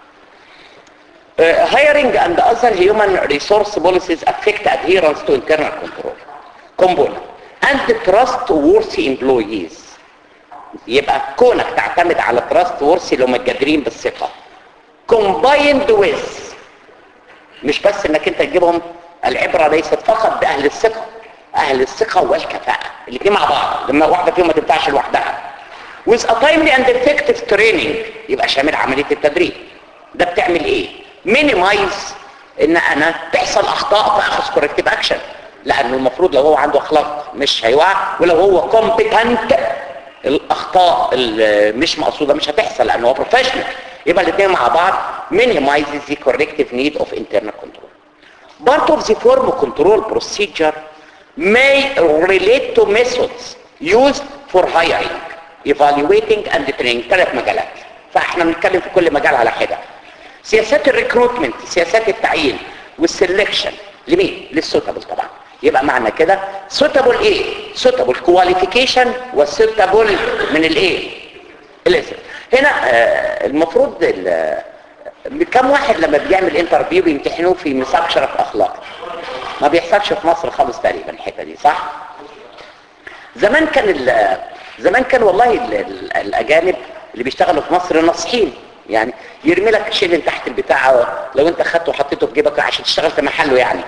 Uh, hiring and other human resource policies affect adherence to internal control component and trustworthy employees يبقى كونك تعتمد على trustworthy اللي هم الجادرين بالثقة combined with مش بس انك انت تجيبهم العبرة ليست فقط بأهل الثقة أهل الثقة والكفاءة الاثنين مع بعض لما واحدة فيهم ما تنفعش لوحدها with a timely and effective training يبقى شامل عملية التدريب ده بتعمل ايه minimize ان انا تحصل اخطاء فاخذ corrective action لانه المفروض لو هو عنده اخلاق مش هيوقع ولو هو competent الاخطاء اللي مش مقصوده مش هتحصل لانه هو بروفيشنال يبقى الاثنين مع بعض minimizes the corrective need of internal control part of the form control procedure may relate to methods used for hiring evaluating and training ثلاث مجالات فاحنا بنتكلم في كل مجال على حده سياسات الريكروتمنت سياسات التعيين والسلكشن لمين للسوتابل طبعا يبقى معنى كده سوتابل ايه سوتابل كواليفيكيشن والسوتابل من الايه الاسم هنا آه المفروض ال- كم واحد لما بيعمل انترفيو بيمتحنوه في ميثاق شرف اخلاقي ما بيحصلش في مصر خالص تقريبا الحته دي صح زمان كان ال- زمان كان والله ال- ال- الاجانب اللي بيشتغلوا في مصر ناصحين يعني يرمي لك شيلن تحت البتاع لو انت خدته وحطيته في جيبك عشان تشتغل في محله يعني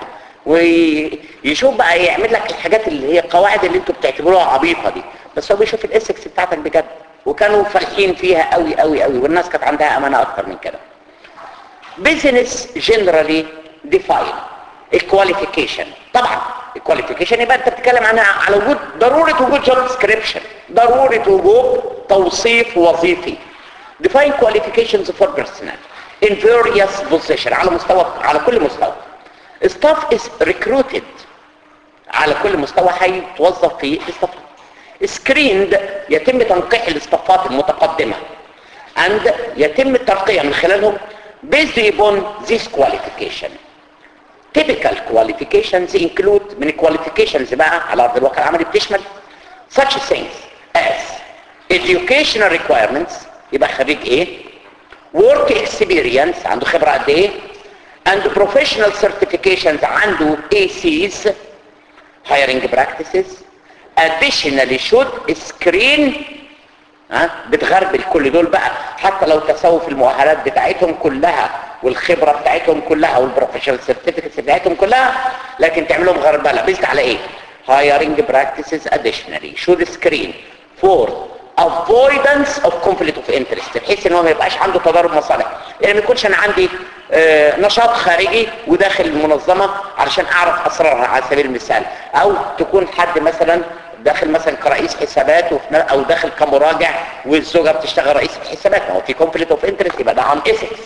ويشوف بقى يعمل لك الحاجات اللي هي القواعد اللي انتوا بتعتبروها عبيطه دي بس هو بيشوف الاسكس بتاعتك بجد وكانوا فالحين فيها قوي قوي قوي والناس كانت عندها امانه اكتر من كده business generally define الكواليفيكيشن طبعا الكواليفيكيشن يبقى انت بتتكلم عنها على وجود ضروره وجود جوب ديسكريبشن ضروره وجود توصيف وظيفي define qualifications for personnel in various position على مستوى على كل مستوى staff is recruited على كل مستوى هيتوظف في الاستاف screened يتم تنقيح الاستافات المتقدمه and يتم الترقيه من خلالهم based upon this qualification typical qualifications include من الكواليفيكيشنز بقى على ارض الواقع العملي بتشمل such things as educational requirements يبقى خريج ايه work experience عنده خبرة قد ايه and professional certifications عنده ACs hiring practices additionally should screen ها بتغربل كل دول بقى حتى لو تساووا في المؤهلات بتاعتهم كلها والخبرة بتاعتهم كلها والبروفيشنال سيرتيفيكتس بتاعتهم كلها لكن تعملهم غربلة بيزد على ايه hiring practices additionally should screen for avoidance of conflict of interest بحيث ان هو ما يبقاش عنده تضارب مصالح يعني ما يكونش انا عندي آه نشاط خارجي وداخل المنظمة علشان اعرف اسرارها على سبيل المثال او تكون حد مثلا داخل مثلا كرئيس حسابات او داخل كمراجع والزوجة بتشتغل رئيس الحسابات ما هو في conflict of interest يبقى ده عن ethics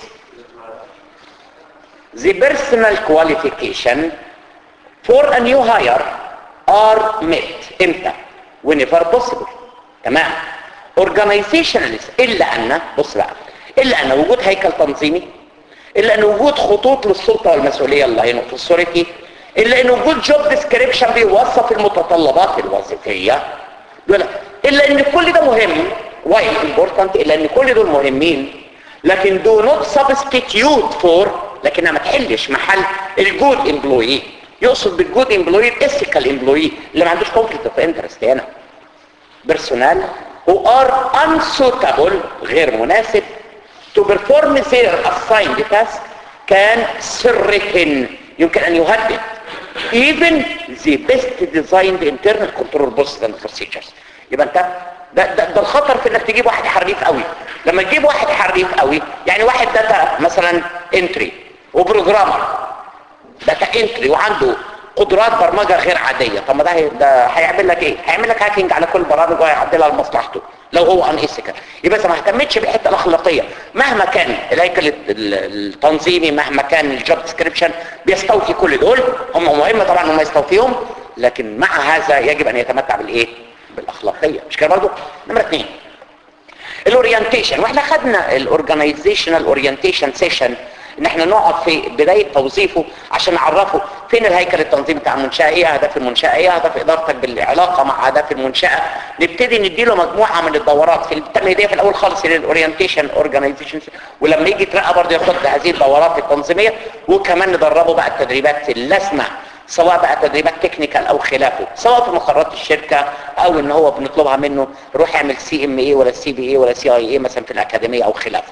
the personal qualification for a new hire are met امتى whenever possible تمام organizationalist الا ان بص بقى الا ان وجود هيكل تنظيمي الا ان وجود خطوط للسلطه والمسؤوليه اللاين اوف authority الا ان وجود جوب ديسكريبشن بيوصف المتطلبات الوظيفيه دول الا ان كل ده مهم واي امبورتنت الا ان كل دول مهمين لكن دو نوت سبستيتيوت فور لكنها ما تحلش محل الجود امبلوي يقصد بالجود امبلوي الاثيكال امبلوي اللي ما عندوش كونفليكت اوف انترست هنا بيرسونال who are unsuitable غير مناسب to perform their assigned task can threaten يمكن ان يهدد even the best designed internal control process and procedures يبقى انت ده, ده, ده الخطر في انك تجيب واحد حريف قوي لما تجيب واحد حريف قوي يعني واحد داتا مثلا انتري وبروجرامر داتا انتري وعنده قدرات برمجه غير عاديه طب ما ده هي- ده هيعمل لك ايه هيعمل لك هاكينج على كل البرامج وهيعدلها لمصلحته لو هو ان ايثيكال يبقى اذا ما اهتمتش بالحته الاخلاقيه مهما كان الهيكل ال- ال- التنظيمي مهما كان الجوب ديسكريبشن بيستوفي كل دول هم مهم طبعا هم يستوفيهم لكن مع هذا يجب ان يتمتع بالايه بالاخلاقيه مش كده برضه نمره اثنين الاورينتيشن واحنا خدنا الاورجنايزيشنال اورينتيشن سيشن ان احنا نقعد في بدايه توظيفه عشان نعرفه فين الهيكل التنظيمي بتاع المنشاه ايه اهداف المنشاه ايه اهداف ادارتك بالعلاقه مع اهداف المنشاه نبتدي نديله مجموعه من الدورات في التمهيديه في الاول خالص للاورينتيشن اورجنايزيشن ولما يجي يترقى برضه ياخد هذه الدورات التنظيميه وكمان ندربه بقى التدريبات اللازمه سواء بقى تدريبات تكنيكال او خلافه سواء في مقرات الشركة او ان هو بنطلبها منه روح يعمل سي ام اي ولا سي بي اي ولا سي اي اي مثلا في الاكاديمية او خلافه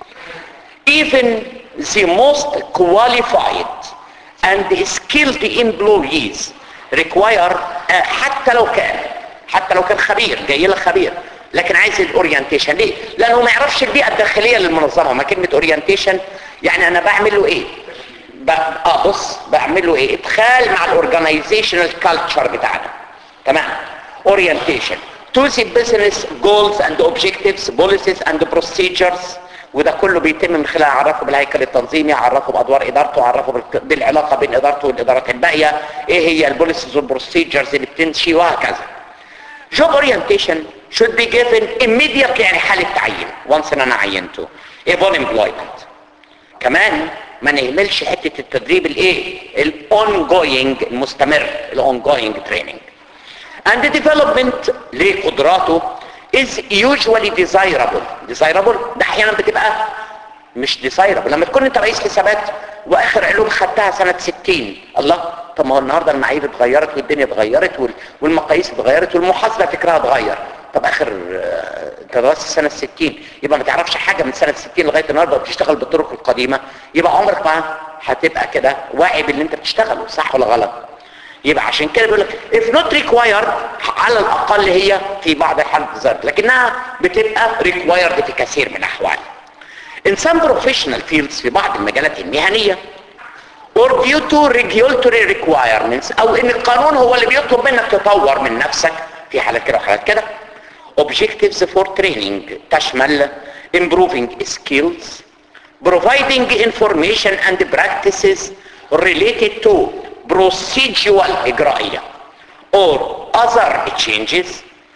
even the most qualified and skilled employees require آه، حتى لو كان حتى لو كان خبير جاي لك خبير لكن عايز الاورينتيشن ليه لانه ما يعرفش البيئه الداخليه للمنظمه ما كلمه اورينتيشن يعني انا بعمل له ايه ب... اه بص بعمل له ايه ادخال مع الاورجنايزيشنال كلتشر بتاعنا تمام اورينتيشن to the business goals and objectives policies and procedures وده كله بيتم من خلال اعرفه بالهيكل التنظيمي اعرفه بادوار ادارته اعرفه بالك- بالعلاقه بين ادارته والادارات الباقيه ايه هي البوليسيز والبروسيجرز اللي بتمشي وهكذا job orientation should be given immediately يعني حالة تعيين once ان انا عينته upon employment كمان ما نهملش حتة التدريب الايه الاونجوينج المستمر الاونجوينج training and the development لقدراته is usually desirable desirable ده احيانا بتبقى مش desirable لما تكون انت رئيس حسابات واخر علوم خدتها سنة 60 الله طب ما هو النهارده المعايير اتغيرت والدنيا اتغيرت وال- والمقاييس اتغيرت والمحاسبه فكرها اتغير طب اخر آه، انت درست سنه 60 يبقى ما تعرفش حاجه من سنه 60 لغايه النهارده وبتشتغل بالطرق القديمه يبقى عمرك ما هتبقى كده واعي باللي انت بتشتغله صح ولا غلط يبقى عشان كده بيقول لك if not required على الاقل هي في بعض الحالات ذات لكنها بتبقى required في كثير من الاحوال in some professional fields في بعض المجالات المهنيه or due to regulatory requirements او ان القانون هو اللي بيطلب منك تطور من نفسك في حالات كده وحالات كده objectives for training تشمل improving skills providing information and practices related to procedural إجرائية or other changes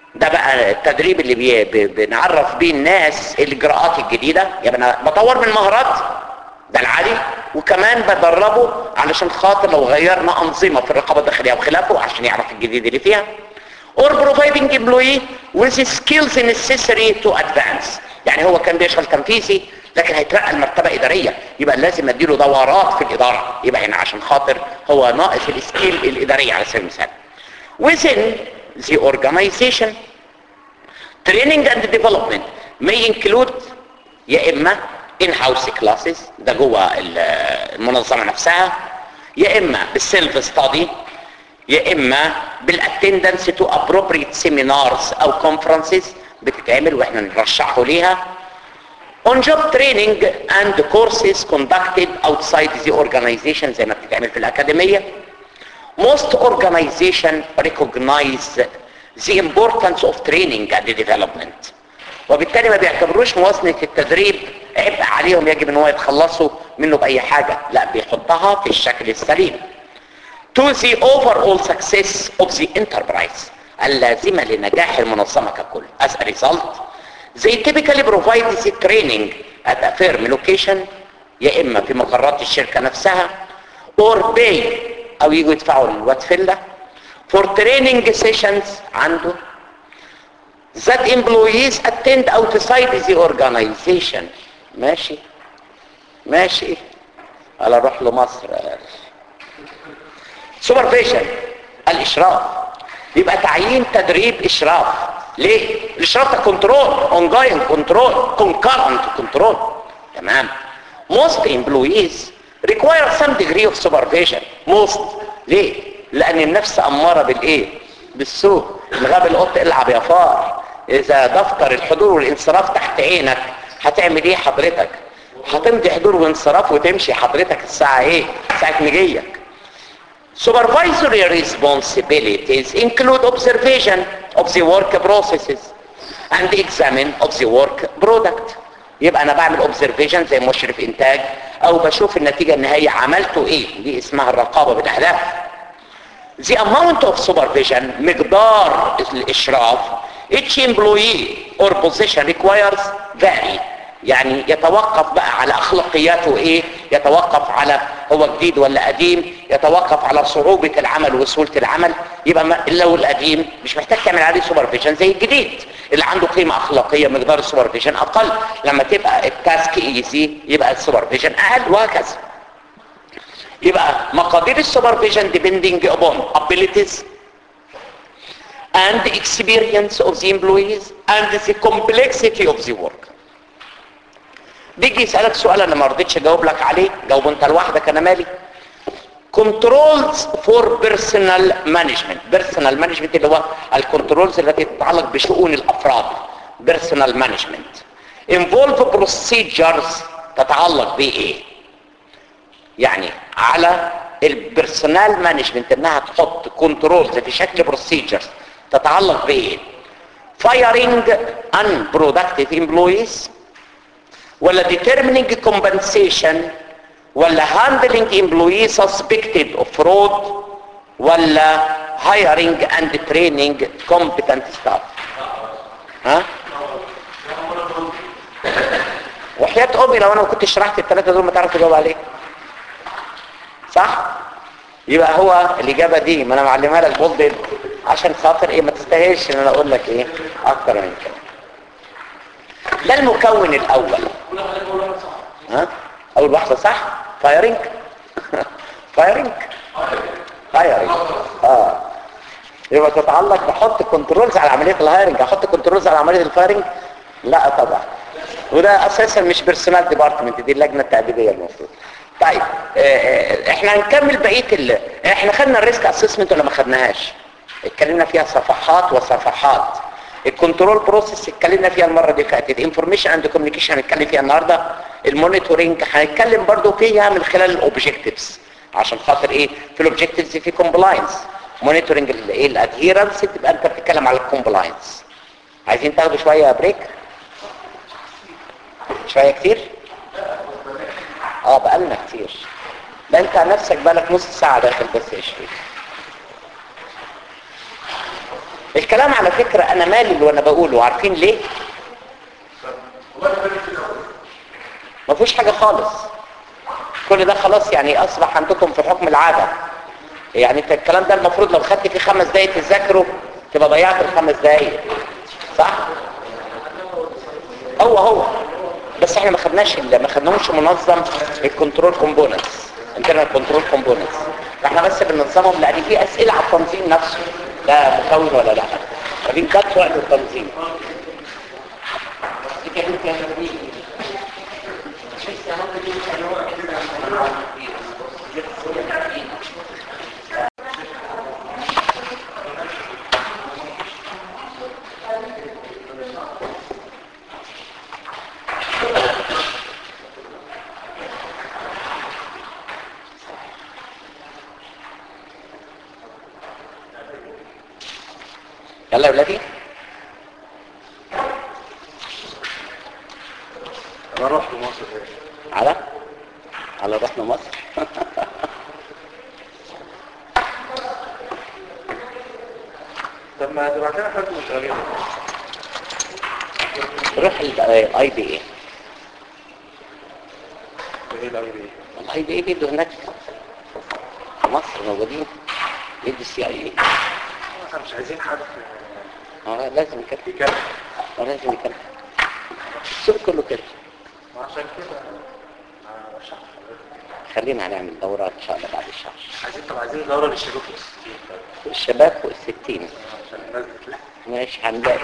ده بقى التدريب اللي بي... ب... بنعرف بيه الناس الاجراءات الجديده يبقى انا بطور من مهارات ده العالي وكمان بدربه علشان خاطر لو غيرنا انظمه في الرقابه الداخليه وخلافه عشان يعرف الجديد اللي فيها or providing employee with the skills necessary to advance يعني هو كان بيشغل تنفيذي لكن هيترقى المرتبه اداريه يبقى لازم اديله دورات في الاداره يبقى هنا عشان خاطر هو ناقص السكيل الاداريه على سبيل المثال within the organization training and development may include يا اما in-house classes ده جوه المنظمه نفسها يا اما بالسيلف ستادي يا اما بالاتندنس تو appropriate seminars او conferences بتتعمل واحنا نرشحه ليها on job training and courses conducted outside the organization زي ما بتتعمل في الأكاديمية most organization recognize the importance of training and development وبالتالي ما بيعتبروش موازنة التدريب عبء عليهم يجب ان هو يتخلصوا منه بأي حاجة لا بيحطها في الشكل السليم to the overall success of the enterprise اللازمة لنجاح المنظمة ككل as a result they typically provide the training at a firm location يا اما في مقرات الشركة نفسها or pay او يجوا يدفعوا للواد فيلا for training sessions عنده that employees attend outside the organization ماشي ماشي على روح لمصر supervision الاشراف يبقى تعيين تدريب اشراف ليه الاشراف ده كنترول اونجوين كنترول كونكرنت كنترول تمام most employees require some degree of supervision most ليه لان النفس اماره بالايه بالسوء الغاب القط العب يا فار اذا دفتر الحضور والانصراف تحت عينك هتعمل ايه حضرتك هتمضي حضور وانصراف وتمشي حضرتك الساعه ايه ساعه مجيك Supervisory responsibilities include observation of the work processes and examine of the work product. يبقى انا بعمل observation زي مشرف انتاج او بشوف النتيجة النهائية عملته ايه دي اسمها الرقابة بالاهداف. The amount of supervision مقدار الاشراف each employee or position requires vary يعني يتوقف بقى على اخلاقياته ايه يتوقف على هو جديد ولا قديم يتوقف على صعوبة العمل وسهولة العمل يبقى ما لو القديم مش محتاج تعمل عليه سوبرفيجن زي الجديد اللي عنده قيمة اخلاقية مقدار السوبرفيجن اقل لما تبقى التاسك ايزي يبقى السوبرفيجن اقل وهكذا يبقى مقادير السوبرفيجن depending upon abilities and the experience of the employees and the complexity of the work بيجي يسألك سؤال انا ما رضيتش اجاوب لك عليه جاوب انت لوحدك انا مالي كنترولز فور بيرسونال مانجمنت بيرسونال مانجمنت اللي هو الكنترولز التي تتعلق بشؤون الافراد بيرسونال مانجمنت انفولف بروسيجرز تتعلق بايه يعني على البيرسونال مانجمنت انها تحط كنترولز في شكل بروسيجرز تتعلق بايه firing unproductive employees ولا determining compensation ولا handling employees suspected of fraud ولا hiring and training competent staff ها وحياة امي لو انا كنت شرحت الثلاثة دول ما تعرف تجاوب عليه صح يبقى هو الاجابة دي ما انا معلمها لك بولد عشان خاطر ايه ما تستاهلش ان انا اقول لك ايه اكتر من كده ده المكون الاول ها اول واحده صح فايرنج فايرنج فايرنج اه يبقى تتعلق بحط كنترولز على عمليه الهايرنج احط كنترولز على عمليه الفايرنج لا طبعا وده اساسا مش بيرسونال ديبارتمنت دي اللجنه التاديبيه المفروض طيب اه احنا هنكمل بقيه ال... احنا خدنا الريسك اسسمنت ولا ما خدناهاش اتكلمنا فيها صفحات وصفحات الكنترول بروسيس اتكلمنا فيها المره اللي فاتت انفورميشن اند كوميونيكيشن هنتكلم فيها النهارده المونيتورنج هنتكلم برضو فيها من خلال الاوبجكتيفز عشان خاطر ايه في الاوبجكتيفز في كومبلاينس مونيتورنج ايه الادهيرنس تبقى انت بتتكلم على الكومبلاينس عايزين تاخدوا شويه بريك شويه كتير اه بقالنا كتير ده انت نفسك بقالك نص ساعه داخل بس يا شريف الكلام على فكرة انا مالي وانا بقوله عارفين ليه ما فيهوش حاجة خالص كل ده خلاص يعني اصبح عندكم في حكم العادة يعني انت الكلام ده المفروض لو خدت فيه خمس دقايق تذاكره تبقى ضيعت الخمس دقايق صح هو هو بس احنا ما خدناش ال- ما خدناهوش منظم الكنترول كومبوننتس انترنال كنترول كومبوننتس احنا بس بننظمهم لان في اسئله على التنظيم نفسه ده مكون ولا لا فدي كانت وقت التنظيم يلا يا ولادي انا رحت مصر على على رحنا مصر طب ما تبعت لنا حد مش غريب روح الاي بي اي ايه الاي بي الاي بي اي بيدوا هناك في مصر موجودين يدوا السي اي اي احنا مش عايزين حد اه لازم كده يكلم اه لازم يكمل السوق كله كده وعشان كده آه، مش عارف. خلينا هنعمل دورات ان شاء الله بعد الشهر عايزين طب عايزين دورة للشباب في الستين الشباب فوق الستين عشان الناس بتلاقي مش هنلاقي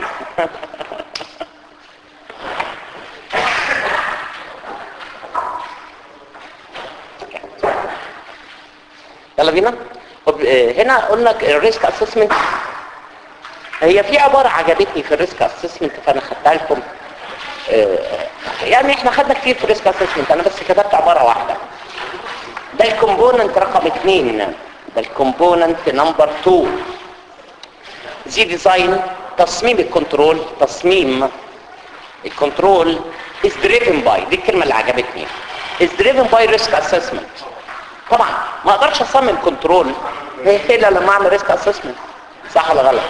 يلا بينا طب آه، هنا قلنا الريسك اسسمنت هي في عبارة عجبتني في الريسك اسسمنت فانا خدتها لكم آه، يعني احنا خدنا كتير في الريسك اسسمنت انا بس كتبت عبارة واحدة ده الكومبوننت رقم اثنين ده الكومبوننت نمبر 2 زي ديزاين تصميم الكنترول تصميم الكنترول is driven by دي الكلمة اللي عجبتني is driven by risk assessment طبعا ما اقدرش اصمم كنترول الا لما اعمل ريسك اسسمنت صح ولا غلط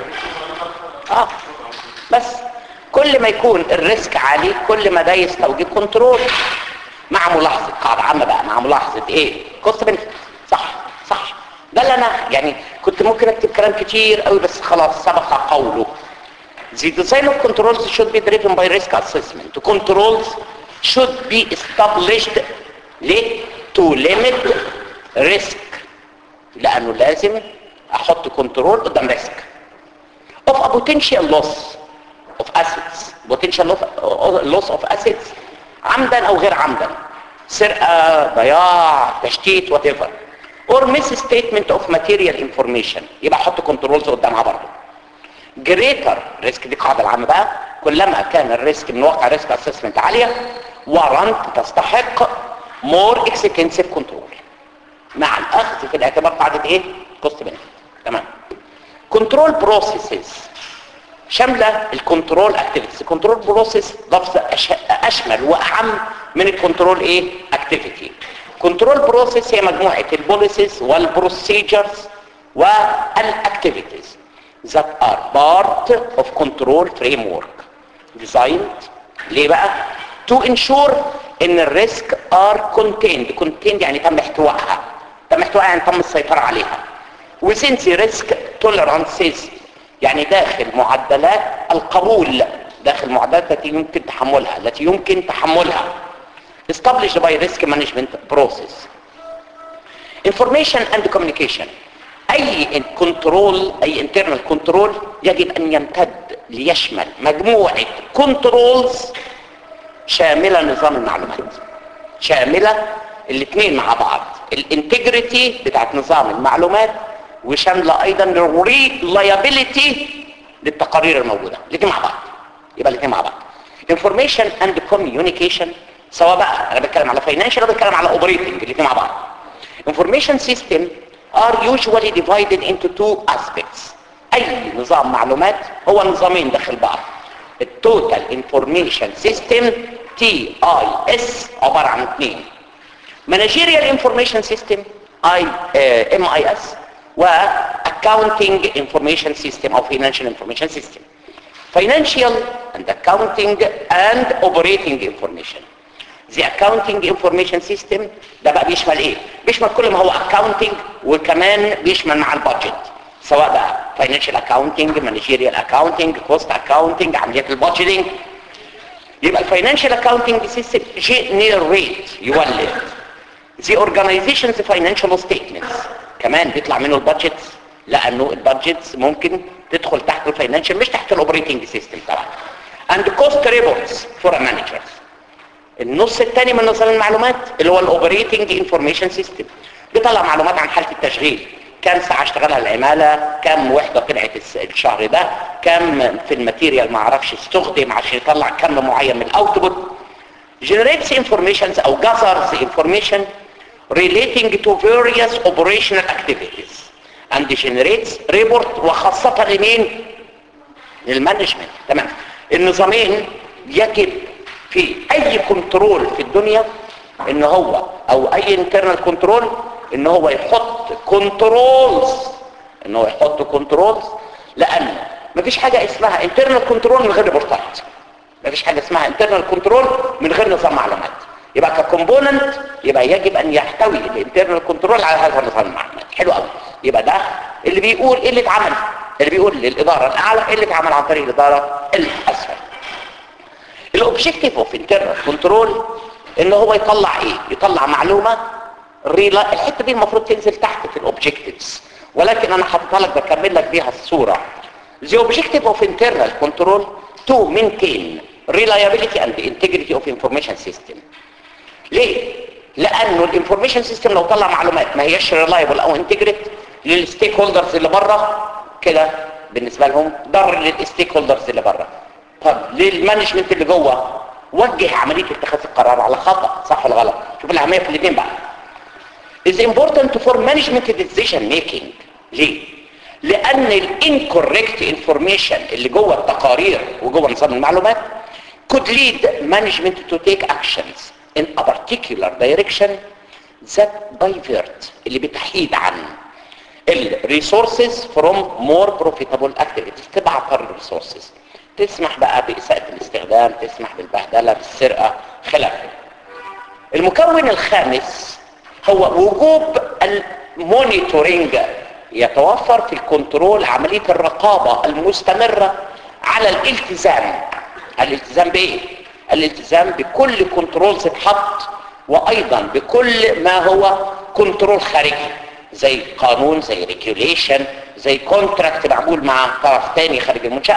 اه بس كل ما يكون الريسك عالي كل ما ده يستوجب كنترول مع ملاحظه قاعده عامه بقى مع ملاحظه ايه كوست بنفيت صح صح ده اللي انا يعني كنت ممكن اكتب كلام كتير قوي بس خلاص سبق قوله The design of controls should be driven by risk assessment. Controls should be established ليه؟ to limit risk لأنه لازم أحط كنترول قدام risk of a potential loss of assets potential loss- loss of assets عمدا أو غير عمدا سرقة ضياع تشتيت whatever or misstatement of material information يبقى أحط كنترولز قدامها برضه جريتر ريسك دي القاعده العامه بقى كلما كان الريسك من واقع ريسك اسسمنت عاليه ورنت تستحق مور اكستنسيف كنترول مع الاخذ في الاعتبار قاعده ايه كوست بنفيت تمام كنترول بروسيسز شامله الكنترول اكتيفيتيز الكنترول بروسيس لفظ أش- اشمل واعم من الكنترول ايه اكتيفيتي كنترول بروسيس هي مجموعه البوليسيز والبروسيجرز والاكتيفيتيز that are part of control framework designed ليه بقى to ensure ان الريسك are contained contained يعني تم احتوائها تم احتوائها يعني تم السيطرة عليها within the risk tolerances يعني داخل معدلات القبول داخل معدلات التي يمكن تحملها التي يمكن تحملها established by risk management process information and communication اي كنترول اي internal كنترول يجب ان يمتد ليشمل مجموعة كنترولز شاملة نظام المعلومات شاملة الاثنين مع بعض الانتجريتي بتاعت نظام المعلومات وشاملة ايضا الريلايابيليتي للتقارير الموجودة الاثنين مع بعض يبقى الاثنين مع بعض information and communication سواء بقى انا بتكلم على financial انا بتكلم على operating الاثنين مع بعض information system are usually divided into two aspects اي نظام معلومات هو نظامين داخل بعض التوتال انفورميشن سيستم تي اي اس عباره عن اثنين مانجيريال انفورميشن سيستم اي ام اي اس accounting information system او financial information system financial and accounting and operating information the accounting information system ده بقى بيشمل ايه بيشمل كل ما هو accounting وكمان بيشمل مع البادجت سواء بقى financial accounting managerial accounting cost accounting عمليات البادجيتنج يبقى الفاينانشال اكاونتنج سيستم جنريت يولد the organization's financial statements كمان بيطلع منه البادجت لانه البادجتس ممكن تدخل تحت الفاينانشال مش تحت الاوبريتنج سيستم طبعا and cost reports for a manager النص الثاني من نظام المعلومات اللي هو الاوبريتنج انفورميشن سيستم بيطلع معلومات عن حاله التشغيل كم ساعه اشتغلها العماله كم وحده طلعت الشهر ده كم في الماتيريال ما اعرفش استخدم عشان يطلع كم معين من الاوتبوت generates informations او gathers information relating to various operational activities and generates report وخاصة لمين للمانجمنت تمام النظامين يجب في اي كنترول في الدنيا ان هو او اي انترنال كنترول ان هو يحط كنترولز ان هو يحط كنترولز لان مفيش حاجة اسمها انترنال كنترول من غير ريبورتات مفيش حاجة اسمها انترنال كنترول من غير نظام معلومات يبقى ككومبوننت يبقى يجب ان يحتوي الانترنال كنترول على هذا النظام المعلومات حلو قوي يبقى ده اللي بيقول ايه اللي اتعمل اللي بيقول للاداره الاعلى ايه اللي اتعمل عن طريق الاداره الاسفل الاوبجكتيف اوف انترنال كنترول ان هو يطلع ايه يطلع معلومه ريلا الحته دي المفروض تنزل تحت في الاوبجكتيفز ولكن انا حاططها لك بكمل لك بيها الصوره The objective of internal control to maintain reliability and integrity of information system. ليه؟ لانه الانفورميشن سيستم لو طلع معلومات ما هيش ريلايبل او انتجريت للستيك هولدرز اللي بره كده بالنسبه لهم ضر للستيك هولدرز اللي بره طب للمانجمنت اللي جوه وجه عمليه اتخاذ القرار على خطا صح ولا غلط شوف الاهميه في الاثنين بقى is important for management decision making ليه لان الانكوريكت انفورميشن اللي جوه التقارير وجوه نظام المعلومات could lead management to take actions in a particular direction that divert اللي بتحيد عن الريسورسز from more profitable activities تبعثر الريسورسز تسمح بقى بإساءة الاستخدام تسمح بالبهدلة بالسرقة خلافه المكون الخامس هو وجوب المونيتورينج يتوفر في الكنترول عملية الرقابة المستمرة على الالتزام الالتزام بايه الالتزام بكل كنترولز اتحط وايضا بكل ما هو كنترول خارجي زي قانون زي ريجوليشن زي كونتراكت معمول مع طرف تاني خارج المنشأة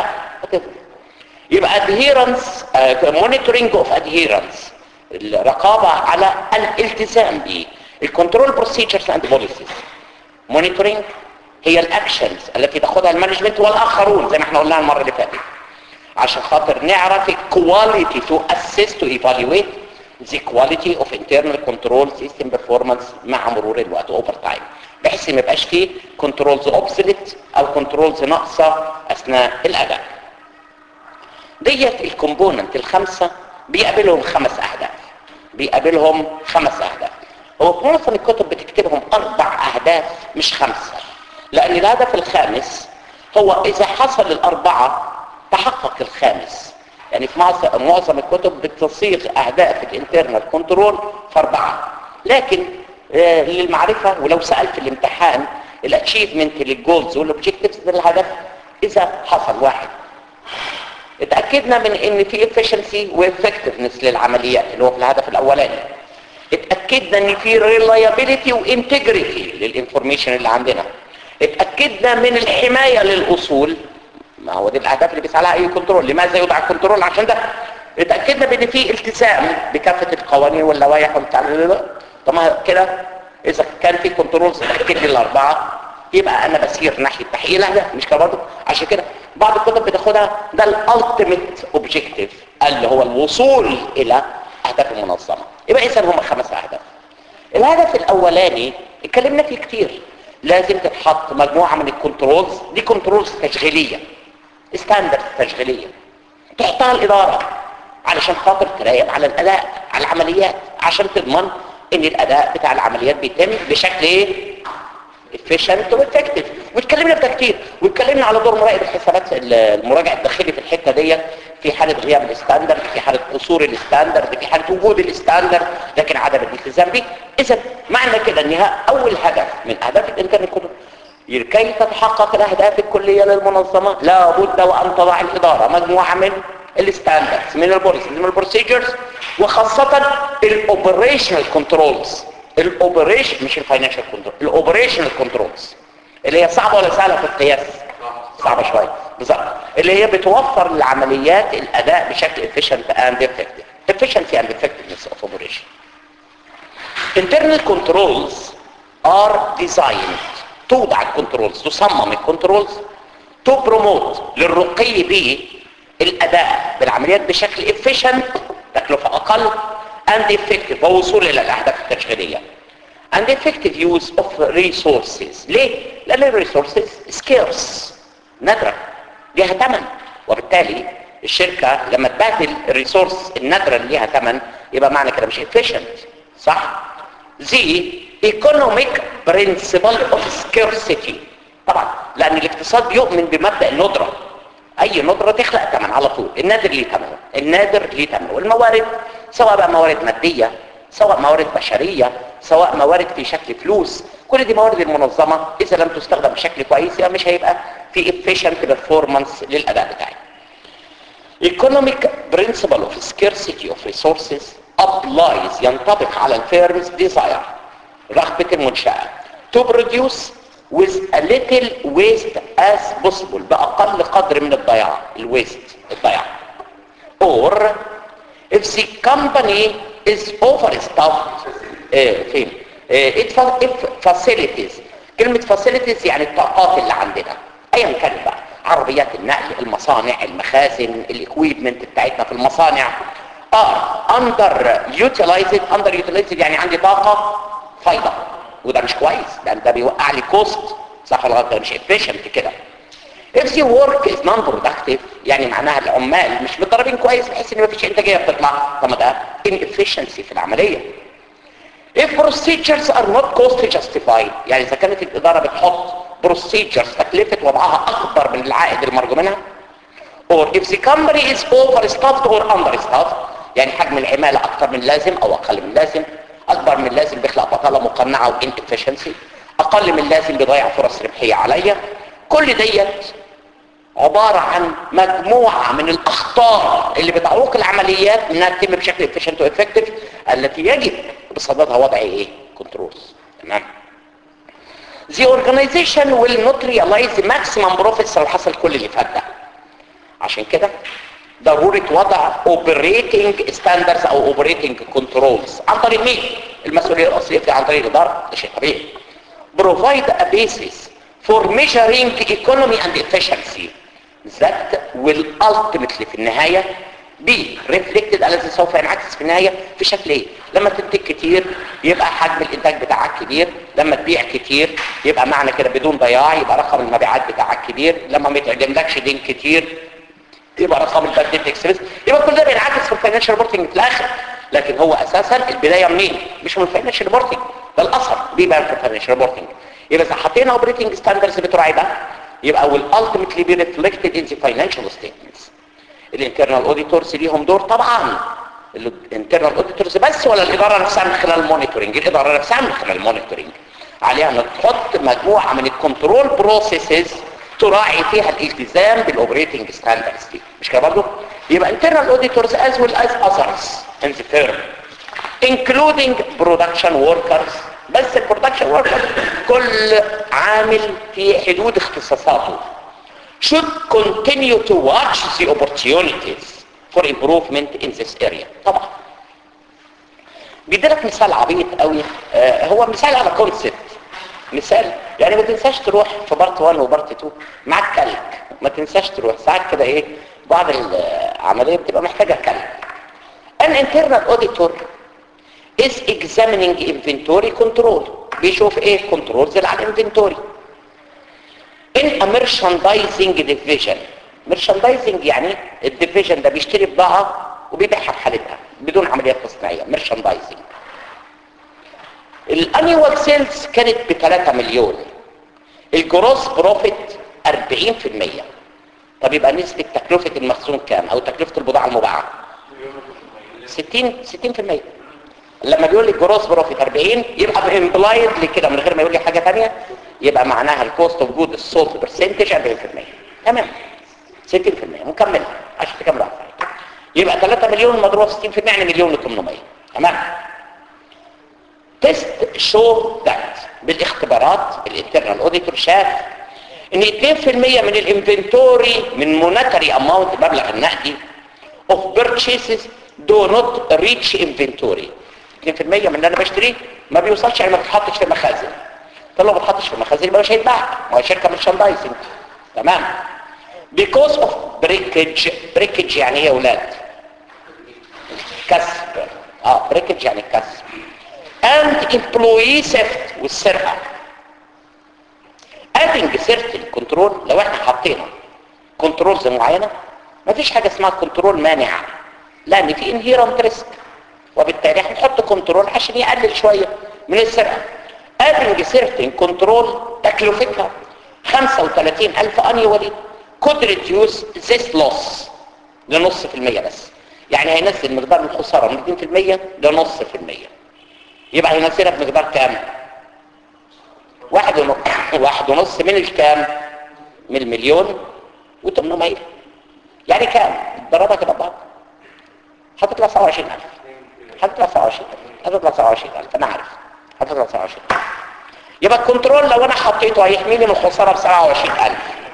يبقى adherence uh, monitoring of adherence الرقابة على الالتزام به الكنترول بروسيجرز اند بوليسيز مونيتورنج هي الاكشنز التي تاخذها المانجمنت والاخرون زي ما احنا قلنا المره اللي فاتت عشان خاطر نعرف الكواليتي تو اسيست تو ايفالويت the quality of internal control system performance مع مرور الوقت اوفر تايم بحيث ما يبقاش فيه كنترولز اوبسوليت او كنترولز ناقصه اثناء الاداء ديت الكومبوننت الخمسه بيقابلهم خمس اهداف بيقابلهم خمس اهداف هو في معظم الكتب بتكتبهم اربع اهداف مش خمسه لان الهدف الخامس هو اذا حصل الاربعه تحقق الخامس يعني في معظم الكتب بتصيغ اهداف الانترنال كنترول في اربعه لكن آه للمعرفه ولو سالت في الامتحان الاتشيفمنت للجولز والاوبجكتيفز للهدف اذا حصل واحد اتاكدنا من ان في efficiency وeffectiveness للعمليات اللي هو في الهدف الاولاني اتاكدنا ان في reliability وانتجريتي للانفورميشن اللي عندنا اتاكدنا من الحمايه للاصول ما هو دي الاهداف اللي بيسعى لها اي كنترول لماذا يوضع الكنترول عشان ده اتاكدنا بان في التزام بكافه القوانين واللوائح والبتاع طب ما كده اذا كان في كنترولز تاكد لي الاربعه يبقى انا بسير ناحيه تحقيق الاهداف مش كده برضه عشان كده بعض الكتب بتاخدها ده الالتيميت اوبجيكتيف اللي هو الوصول الى اهداف المنظمه يبقى اذا هم خمس اهداف الهدف الاولاني اتكلمنا فيه كتير لازم تتحط مجموعه من الكنترولز دي كنترولز تشغيليه ستاندرد تشغيليه تحطها الاداره علشان خاطر تراقب على الاداء على العمليات عشان تضمن ان الاداء بتاع العمليات بيتم بشكل ايه efficient وeffective واتكلمنا في ده كتير واتكلمنا على دور مراقب الحسابات المراجع الداخلي في الحته ديت في حاله غياب الستاندرد في حاله قصور الستاندرد في حاله وجود الستاندرد لكن عدم الالتزام به اذا معنى كده انها اول هدف من اهداف الانترنت كله كي تتحقق الاهداف الكليه للمنظمه لا بد وان تضع الاداره مجموعه من الستاندردز من البوليسيز من البروسيجرز وخاصه الاوبريشنال كنترولز الاوبريشن مش الفاينانشال كنترول الاوبريشنال كنترولز اللي هي صعبه ولا سهله في القياس صعبه شويه بالظبط اللي هي بتوفر للعمليات الاداء بشكل efficient and effective efficiency and effectiveness of operation internal controls are designed توضع الكنترولز تصمم الكنترولز تو بروموت للرقي بالاداء بالعمليات بشكل efficient تكلفه اقل and effective ووصول الى الاهداف التشغيليه and effective use of resources ليه؟ لان الريسورسز scarce نادرة ليها ثمن وبالتالي الشركة لما تبادل الريسورس النادرة اللي ليها ثمن يبقى معنى كده مش efficient صح؟ the economic principle of scarcity طبعا لان الاقتصاد بيؤمن بمبدأ الندرة اي ندرة تخلق ثمن على طول النادر ليه ثمنه النادر ليه ثمنه والموارد سواء بقى موارد مادية سواء موارد بشرية سواء موارد في شكل فلوس كل دي موارد المنظمة اذا لم تستخدم بشكل كويس يبقى مش هيبقى في efficient performance للاداء بتاعي economic principle of scarcity of resources applies ينطبق على الفيرمز desire رغبة المنشأة to produce with a little waste as possible بأقل قدر من الضياع الويست الضياع or if the company is overstaffed آه فين آه it fa- if facilities كلمة facilities يعني الطاقات اللي عندنا ايا كانت بقى عربيات النقل المصانع المخازن الاكويبمنت بتاعتنا في المصانع are under utilized under utilized يعني عندي طاقة فايضة وده مش كويس لان ده بيوقع لي كوست صح ولا غلط ده مش efficient كده if the work is non-productive يعني معناها العمال مش متدربين كويس بحيث ان مفيش انتاجيه بتطلع طب ما ده inefficiency في العمليه if procedures are not cost justified يعني اذا كانت الاداره بتحط procedures تكلفه وضعها اكبر من العائد المرجو منها or if the company is overstaffed or understaffed يعني حجم العماله اكتر من اللازم او اقل من اللازم اكبر من اللازم بيخلق بطاله مقنعه و inefficiency اقل من اللازم بيضيع فرص ربحيه عليا كل ديت عبارة عن مجموعة من الأخطاء اللي بتعوق العمليات انها تتم بشكل efficient وeffective التي يجب بصددها وضع ايه؟ كنترولز تمام The organization will not realize the maximum profits لو حصل كل اللي فات ده عشان كده ضرورة وضع operating standards او operating controls عن طريق مين؟ المسؤولية الأصلية في عن طريق الإدارة ده شيء طبيعي provide a basis for measuring economy and efficiency that will ultimately في النهاية be reflected الذي سوف ينعكس في النهاية في شكل ايه لما تنتج كتير يبقى حجم الانتاج بتاعك كبير لما تبيع كتير يبقى معنى كده بدون ضياع يبقى رقم المبيعات بتاعك كبير لما ما يتعدملكش دين كتير يبقى رقم البادجت اكسبريس يبقى كل ده بينعكس في الفاينانشال ريبورتنج في الاخر لكن هو اساسا البدايه منين مش من الفاينانشال ريبورتنج ده الاثر بيبان في الفاينانشال ريبورتنج يبقى اذا حطينا اوبريتنج ستاندردز بتراعي ده يبقى will ultimately be reflected in the financial statements الانترنال اوديتورز ليهم دور طبعا الانترنال اوديتورز بس ولا الاداره نفسها من خلال المونيتورنج الاداره نفسها من خلال المونيتورنج عليها انك تحط مجموعه من الكنترول بروسيسز تراعي فيها الالتزام بالاوبريتنج ستاندردز دي مش كده برضه يبقى internal auditors as well as others in the firm including production workers بس البرودكشن وركر كل عامل في حدود اختصاصاته should continue to watch the opportunities for improvement in this area طبعا بيديلك مثال عبيط قوي آه هو مثال على كونسبت مثال يعني ما تنساش تروح في بارت 1 وبارت 2 معاك كلك ما تنساش تروح ساعات كده ايه بعض العمليه بتبقى محتاجه كلك an internal auditor is examining inventory control بيشوف ايه الكنترولز اللي على الانفنتوري in a merchandising division merchandising يعني الديفيجن ده بيشتري بضاعة وبيبيعها بحالتها بدون عمليات تصنيعية merchandising الانيوال سيلز كانت ب 3 مليون الجروس بروفيت 40% طب يبقى نسبة تكلفة المخزون كام او تكلفة البضاعة المباعة 60 60% لما بيقول لي الجروس بروفيت 40 يبقى امبلايد لكده من غير ما يقول لي حاجة ثانيه يبقى معناها الكوست اوف جود السولت برسنتج 40% تمام 60% مكمل عشان تكمل أكتر. يبقى 3 مليون مضروب 60% يعني مليون و 800 تمام تيست شو ذات بالاختبارات الانترنال اوديتور شاف ان 2% من الانفنتوري من مونتري اماونت مبلغ النقدي of purchases do not reach inventory 2% من اللي انا بشتريه ما بيوصلش يعني ما بيتحطش في مخازن طب لو ما بيتحطش في مخازن يبقى مش هيتباع ما هي شركه مرشندايزنج تمام because of breakage breakage يعني ايه يا اولاد كسب اه breakage يعني كسب and employee theft والسرقه adding certain control لو احنا حطينا كنترولز معينه مفيش حاجه اسمها كنترول مانع لان في انهيرنت ريسك وبالتالي هنحط كنترول عشان يقلل شويه من السرقه adding certain control تكلفتها 35000 annually could reduce this loss لنص في المية بس يعني هينزل مقدار الخسارة من 2% لنص في المية يبقى هينزلها بمقدار كام واحد ونص واحد ونص من الكام من المليون و800 يعني كام ضربها كده بعض هتطلع 27000 هتطلع 27000 هتطلع 27000 انا عارف هتطلع 27000 يبقى الكنترول لو انا حطيته هيحميني من الخساره ب 27000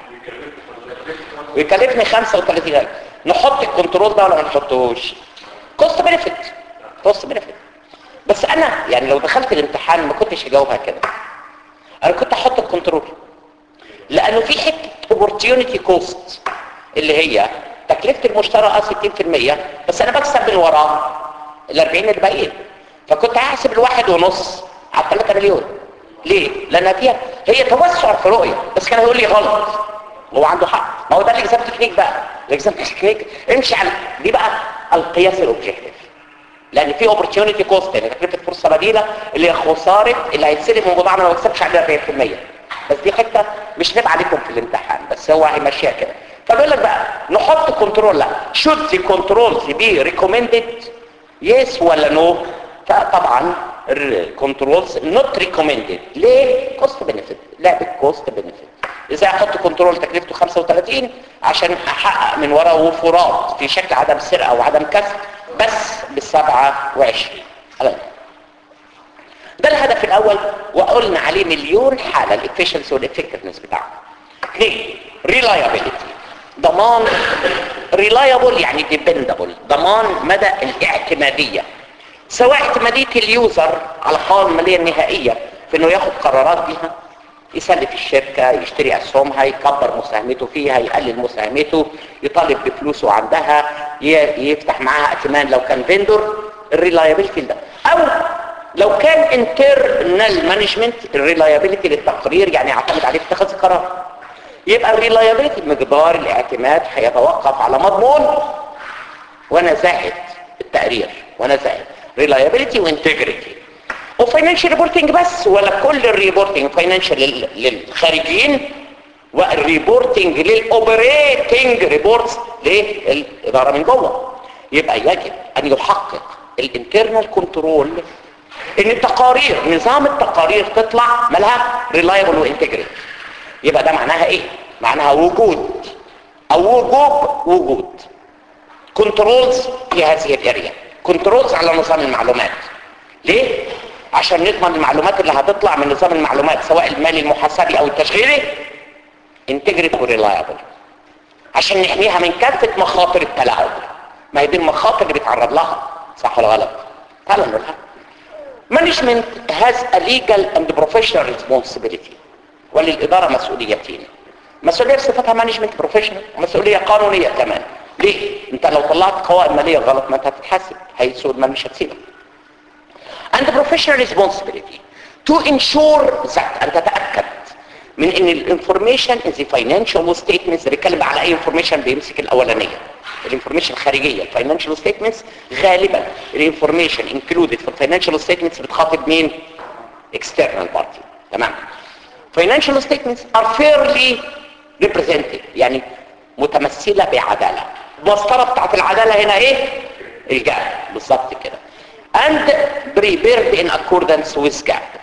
ويكلفني 35000 نحط الكنترول ده ولا ما نحطوش كوست بنفيت كوست بنفيت بس انا يعني لو دخلت الامتحان ما كنتش هجاوبها كده انا كنت احط الكنترول لانه في حته اوبورتيونيتي كوست اللي هي تكلفه المشترى اه 60% بس انا بكسب من وراه ال 40 الباقيين فكنت هحسب الواحد ونص على 3 مليون ليه؟ لان فيها هي توسع في رؤيه بس كان هيقول لي غلط هو عنده حق ما هو ده الاكزام تكنيك بقى الاكزام تكنيك امشي على دي بقى القياس الاوبجكتيف لان في اوبورتيونيتي كوست يعني تكلفه فرصه بديله اللي هي خساره اللي هيتسلم من بضاعه ما يكسبش عليها 40% بس دي حته مش نبقى عليكم في الامتحان بس هو هيمشيها كده فبيقول لك بقى نحط كنترول لا should the controls be recommended yes ولا no فطبعا الكنترولز نوت ريكومندد ليه كوست بنفيت لعبه كوست بنفيت ازاي احط كنترول تكلفته 35 عشان احقق من وراه وفرات في شكل عدم سرقه وعدم كسب بس ب 27 خلاص ده الهدف الاول وقلنا عليه مليون حاله الافشنسي والافكتفنس بتاعه اثنين ريلايابيلتي ضمان ريلايبل يعني ديبندبل ضمان مدى الاعتماديه سواء اعتماديه اليوزر على القوائم الماليه النهائيه في انه ياخد قرارات بيها يسلف الشركة يشتري أسهمها يكبر مساهمته فيها يقلل مساهمته يطالب بفلوسه عندها يفتح معاها ائتمان لو كان فيندور الريلايابيلتي ده أو لو كان انترنال مانجمنت الريلايابيلتي للتقرير يعني يعتمد عليه في اتخاذ القرار يبقى الريلايابيلتي مقدار الاعتماد هيتوقف على مضمون ونزاهة التقرير ونزاهة ريلايابيلتي وانتجريتي وفاينانشال ريبورتنج بس ولا كل الريبورتنج فاينانشال للخارجين والريبورتنج للاوبريتنج ريبورتس للاداره من جوه يبقى يجب ان يحقق الانترنال كنترول ان التقارير نظام التقارير تطلع مالها ريلايبل وانتجريت يبقى ده معناها ايه معناها وجود او وجوب وجود كنترولز في هذه الاريا كنترولز على نظام المعلومات ليه عشان نضمن المعلومات اللي هتطلع من نظام المعلومات سواء المالي المحاسبي او التشغيلي انتجريت وريلايبل عشان نحميها من كافه مخاطر التلاعب ما هي دي المخاطر اللي بيتعرض لها صح ولا غلط تعالوا نقولها management has a legal and professional responsibility وللإدارة مسؤوليتين مسؤولية بصفتها مانجمنت بروفيشنال ومسؤولية قانونية كمان ليه؟ انت لو طلعت قوائم مالية غلط ما انت هتتحاسب هي سوق المال مش هتسيبك and professional responsibility to ensure that أن تتأكد من ان الانفورميشن in the financial statements بيتكلم على اي انفورميشن بيمسك الاولانيه الانفورميشن الخارجيه الفاينانشال ستيتمنتس غالبا الانفورميشن انكلودد في الفاينانشال ستيتمنتس بتخاطب مين اكسترنال بارتي تمام financial statements are fairly represented يعني متمثلة بعدالة المسطرة بتاعت العدالة هنا ايه الجاب بالظبط كده and prepared in accordance with GAAP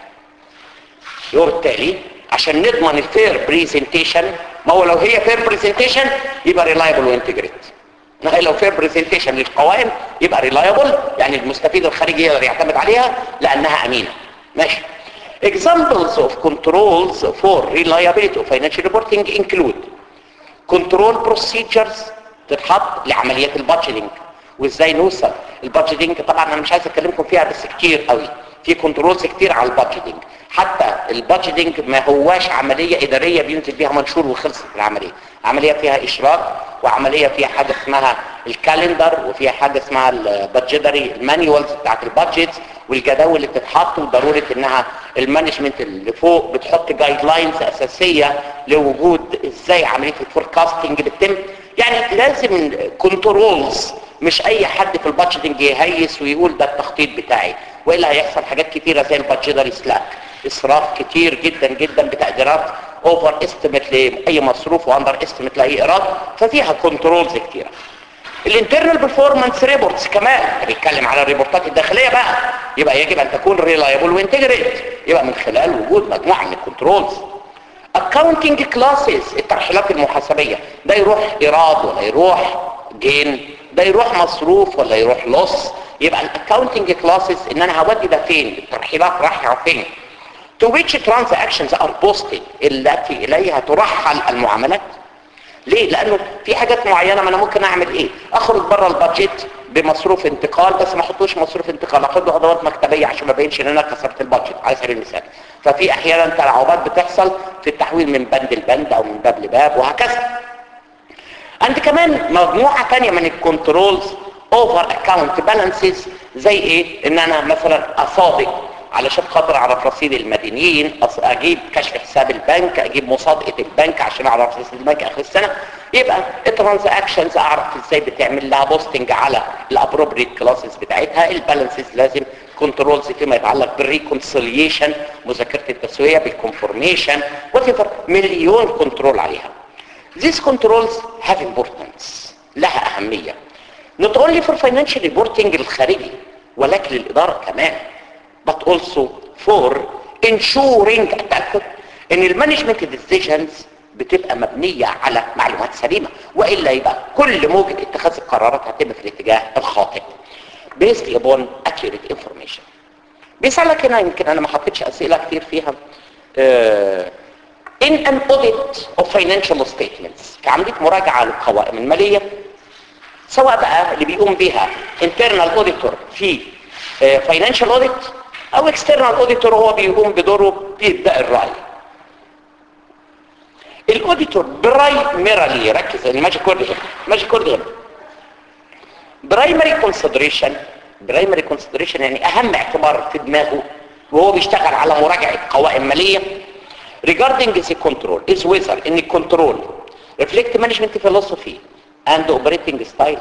وبالتالي عشان نضمن الفير بريزنتيشن ما هو لو هي فير بريزنتيشن يبقى ريلايبل وانتجريت لو فير بريزنتيشن للقوائم يبقى ريلايبل يعني المستفيد الخارجي يقدر يعتمد عليها لانها امينه ماشي examples of controls for reliability of financial reporting include control procedures تتحط لعمليات البادجيتنج وازاي نوصل البادجيتنج طبعا انا مش عايز اكلمكم فيها بس كتير قوي في كنترولز كتير على البادجيتنج حتى البادجيتنج ما هواش عمليه اداريه بينزل بيها منشور وخلصت العمليه عمليه فيها اشراف وعمليه فيها حاجه اسمها الكالندر وفيها حاجه اسمها البادجيتري المانيوالز بتاعت البادجيتس والجداول اللي بتتحط وضروره انها المانجمنت اللي فوق بتحط جايد لاينز اساسيه لوجود ازاي عمليه الفوركاستنج بتتم يعني لازم كنترولز مش اي حد في البادجيتنج يهيس ويقول ده التخطيط بتاعي والا هيحصل حاجات كتيره زي البادجيتري سلاك اسراف كتير جدا جدا بتقديرات اوفر استيميت لاي مصروف واندر استيميت لاي ايراد ففيها كنترولز كتيره الانترنال performance ريبورتس كمان بيتكلم على الريبورتات الداخليه بقى يبقى يجب ان تكون ريلايبل وانتجريت يبقى من خلال وجود مجموعه من الكنترولز accounting classes الترحيلات المحاسبيه ده يروح ايراد ولا يروح جين ده يروح مصروف ولا يروح لص يبقى الاكاونتنج كلاسز ان انا هودي ده فين الترحيلات رايحه فين to which transactions are posted التي اليها ترحل المعاملات ليه لانه في حاجات معينه ما انا ممكن اعمل ايه اخرج بره البادجت بمصروف انتقال بس ما احطوش مصروف انتقال اخد له ادوات مكتبيه عشان ما بينش ان انا كسرت البادجت على سبيل المثال ففي احيانا تلاعبات بتحصل في التحويل من بند لبند او من باب لباب وهكذا عند كمان مجموعه ثانيه من الكنترولز اوفر اكاونت بالانسز زي ايه ان انا مثلا اصادق علشان خاطر اعرف رصيد المدينين اجيب كشف حساب البنك اجيب مصادقه البنك عشان اعرف رصيد البنك اخر السنه يبقى الترانزاكشنز اعرف ازاي بتعمل لها بوستنج على الابروبريت كلاسز بتاعتها البالانسز لازم كنترولز فيما يتعلق بالريكونسيليشن مذاكره التسويه بالكونفورميشن وات مليون كنترول عليها These controls have importance لها أهمية not only for financial reporting الخارجي ولكن للإدارة كمان but also for ensuring التأكد ان المانجمنت decisions بتبقى مبنية على معلومات سليمة وإلا يبقى كل موجة اتخاذ القرارات هتبقى في الاتجاه الخاطئ based upon accurate information بيسألك هنا يمكن أنا ما حطيتش أسئلة كتير فيها آه in an audit of financial statements في عملية مراجعة للقوائم المالية سواء بقى اللي بيقوم بها internal auditor في uh, financial audit او external auditor هو بيقوم بدوره بيبدأ الرأي الاوديتور برايمرالي ركز الماجيك وورد هنا الماجيك وورد هنا برايمري كونسيدريشن برايمري كونسيدريشن يعني اهم اعتبار في دماغه وهو بيشتغل على مراجعة قوائم مالية regarding the control is whether ان الكنترول reflect management philosophy and operating style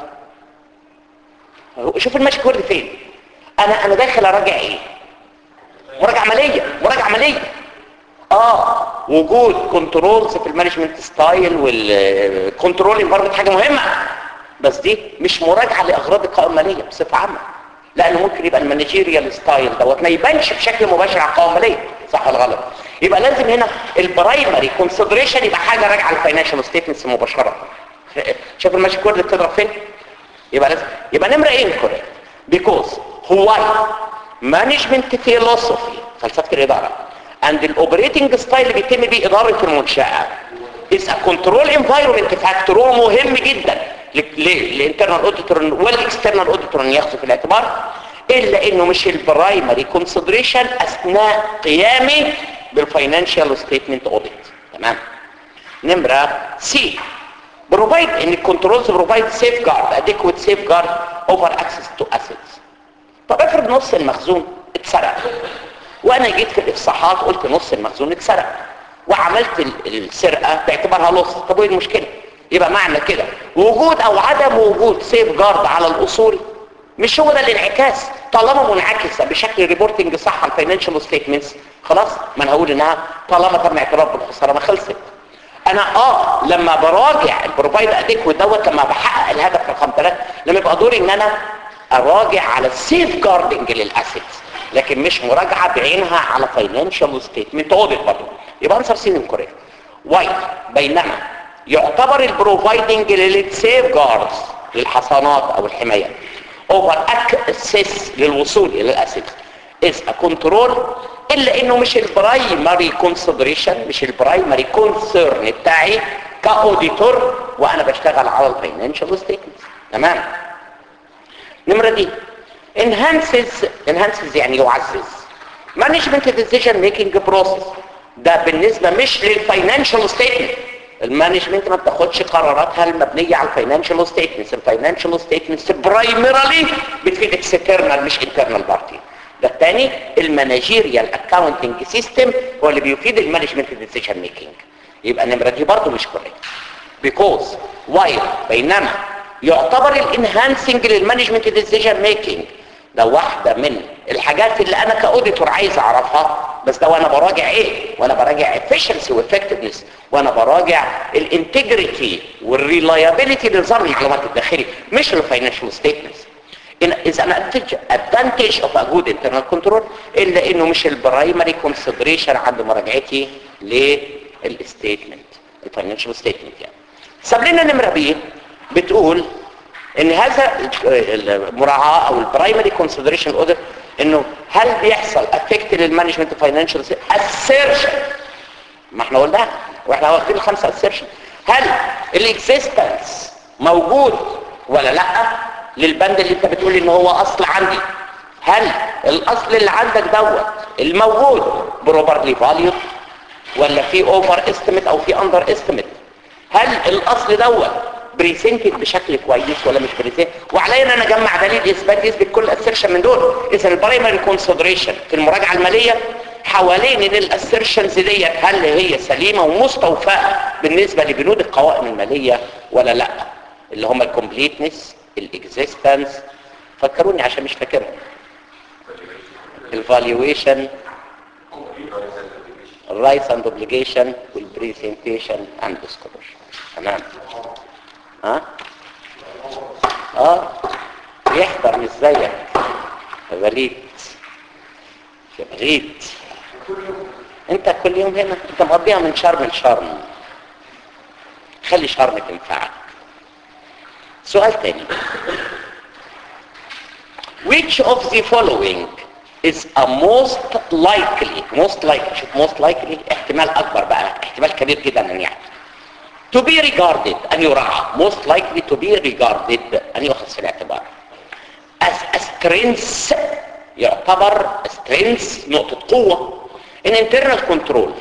شوف الماشي كورد فين انا انا داخل اراجع ايه مراجعه عمليه مراجعه عمليه اه وجود كنترولز في المانجمنت ستايل والكنترول انفايرمنت حاجه مهمه بس دي مش مراجعه لاغراض القوائم الماليه بصفه عامه لانه ممكن يبقى المانجيريال ستايل دوت ما يبانش بشكل مباشر على القوائم الماليه صح ولا غلط يبقى لازم هنا البرايمري كونسيدريشن يبقى حاجه راجعه للفاينانشال ستيتمنتس مباشره شايف الماشي كورد بتضرب فين يبقى لازم يبقى نمره ايه الكوريكت بيكوز هو مانجمنت فيلوسوفي فلسفه الاداره and الاوبريتنج ستايل اللي بيتم بيه اداره المنشاه is a control environment فاكتور مهم جدا للانترنال اوديتور والاكسترنال اوديتور ان ياخذوا في الاعتبار الا انه مش البرايمري كونسيدريشن اثناء قيامي بالفاينانشال ستيتمنت اوديت تمام نمره سي بروفايد ان الكنترولز بروفايد سيف جارد اديكويت سيف جارد اوفر اكسس تو اسيتس طب افرض نص المخزون اتسرق وانا جيت في الافصاحات قلت نص المخزون اتسرق وعملت السرقه باعتبارها لص طب وايه المشكله يبقى معنى كده وجود او عدم وجود سيف جارد على الاصول مش هو ده الانعكاس طالما منعكسه بشكل ريبورتنج صح على الفاينانشال ستيتمنتس خلاص ما انا هقول انها طالما تم اعتراف بالخساره ما خلصت انا اه لما براجع البروفايد اديكويت دوت لما بحقق الهدف رقم ثلاثة لما يبقى دوري ان انا اراجع على السيف جاردنج للاسيتس لكن مش مراجعه بعينها على فاينانشال ستيتمنت اوديت برضه يبقى انسر سين كوريكت واي بينما يعتبر البروفايدنج للسيف جاردز للحصانات او الحمايه اوفر اكسس للوصول الى الاسيت از ا كنترول الا انه مش البرايمري كونسيدريشن مش البرايمري كونسيرن بتاعي كاوديتور وانا بشتغل على الفاينانشال ستيتمنت تمام نمره دي enhances enhances يعني يعزز management decision making process ده بالنسبه مش للفاينانشال ستيتمنت المانجمنت ما بتاخدش قراراتها المبنيه على الفاينانشال ستيتمنتس الفاينانشال ستيتمنتس برايمرالي بتفيد اكسترنال مش انترنال بارتي ده الثاني المانجيريال اكاونتنج سيستم هو اللي بيفيد المانجمنت ديسيجن ميكنج يبقى النمره دي برضه مش كوريكت بيكوز وايل بينما يعتبر الانهانسنج للمانجمنت ديسيجن ميكنج ده واحدة من الحاجات اللي انا كاوديتور عايز اعرفها بس ده وانا براجع ايه وانا براجع efficiency وeffectiveness وانا براجع الانتجريتي والريلايابيليتي لنظام الجرامات الداخلي مش الفاينانشال ستيتمنتس is an advantage of a good internal control الا انه مش البرايمري consideration عند مراجعتي للستيتمنت الفاينانشال ستيتمنت يعني ساب لنا نمره بي بتقول ان هذا المراعاه او البرايمري كونسيدريشن اودر انه هل بيحصل افكت للمانجمنت فاينانشال اسيرشن ما احنا قلنا واحنا واخدين الخمسه اسيرشن هل الاكزيستنس موجود ولا لا للبند اللي انت بتقول ان هو اصل عندي هل الاصل اللي عندك دوت الموجود بروبرلي فاليو ولا في اوفر استيميت او في اندر استيميت هل الاصل دوت بريزنتد بشكل كويس ولا مش بريزنت وعليا ان انا اجمع دليل اثبات يثبت كل اسيرشن من دول اذا البرايمري كونسيدريشن في المراجعه الماليه حوالين ان الاسيرشنز ديت هل هي سليمه ومستوفاه بالنسبه لبنود القوائم الماليه ولا لا اللي هم الكومبليتنس الاكزيستنس فكروني عشان مش فاكرهم الفالويشن الرايتس اند اوبليجيشن والبريزنتيشن اند ديسكلوجر تمام ها اه يحضر مش زيك بليد بليد انت كل يوم هنا انت مقضيها من شرم لشرم خلي شرم تنفعك سؤال تاني which of the following is a most likely most likely شوف most likely احتمال اكبر بقى احتمال كبير جدا ان يعني to be regarded أن يراعى most likely to be regarded أن يؤخذ في الاعتبار as a strength يعتبر strength نقطة قوة in internal control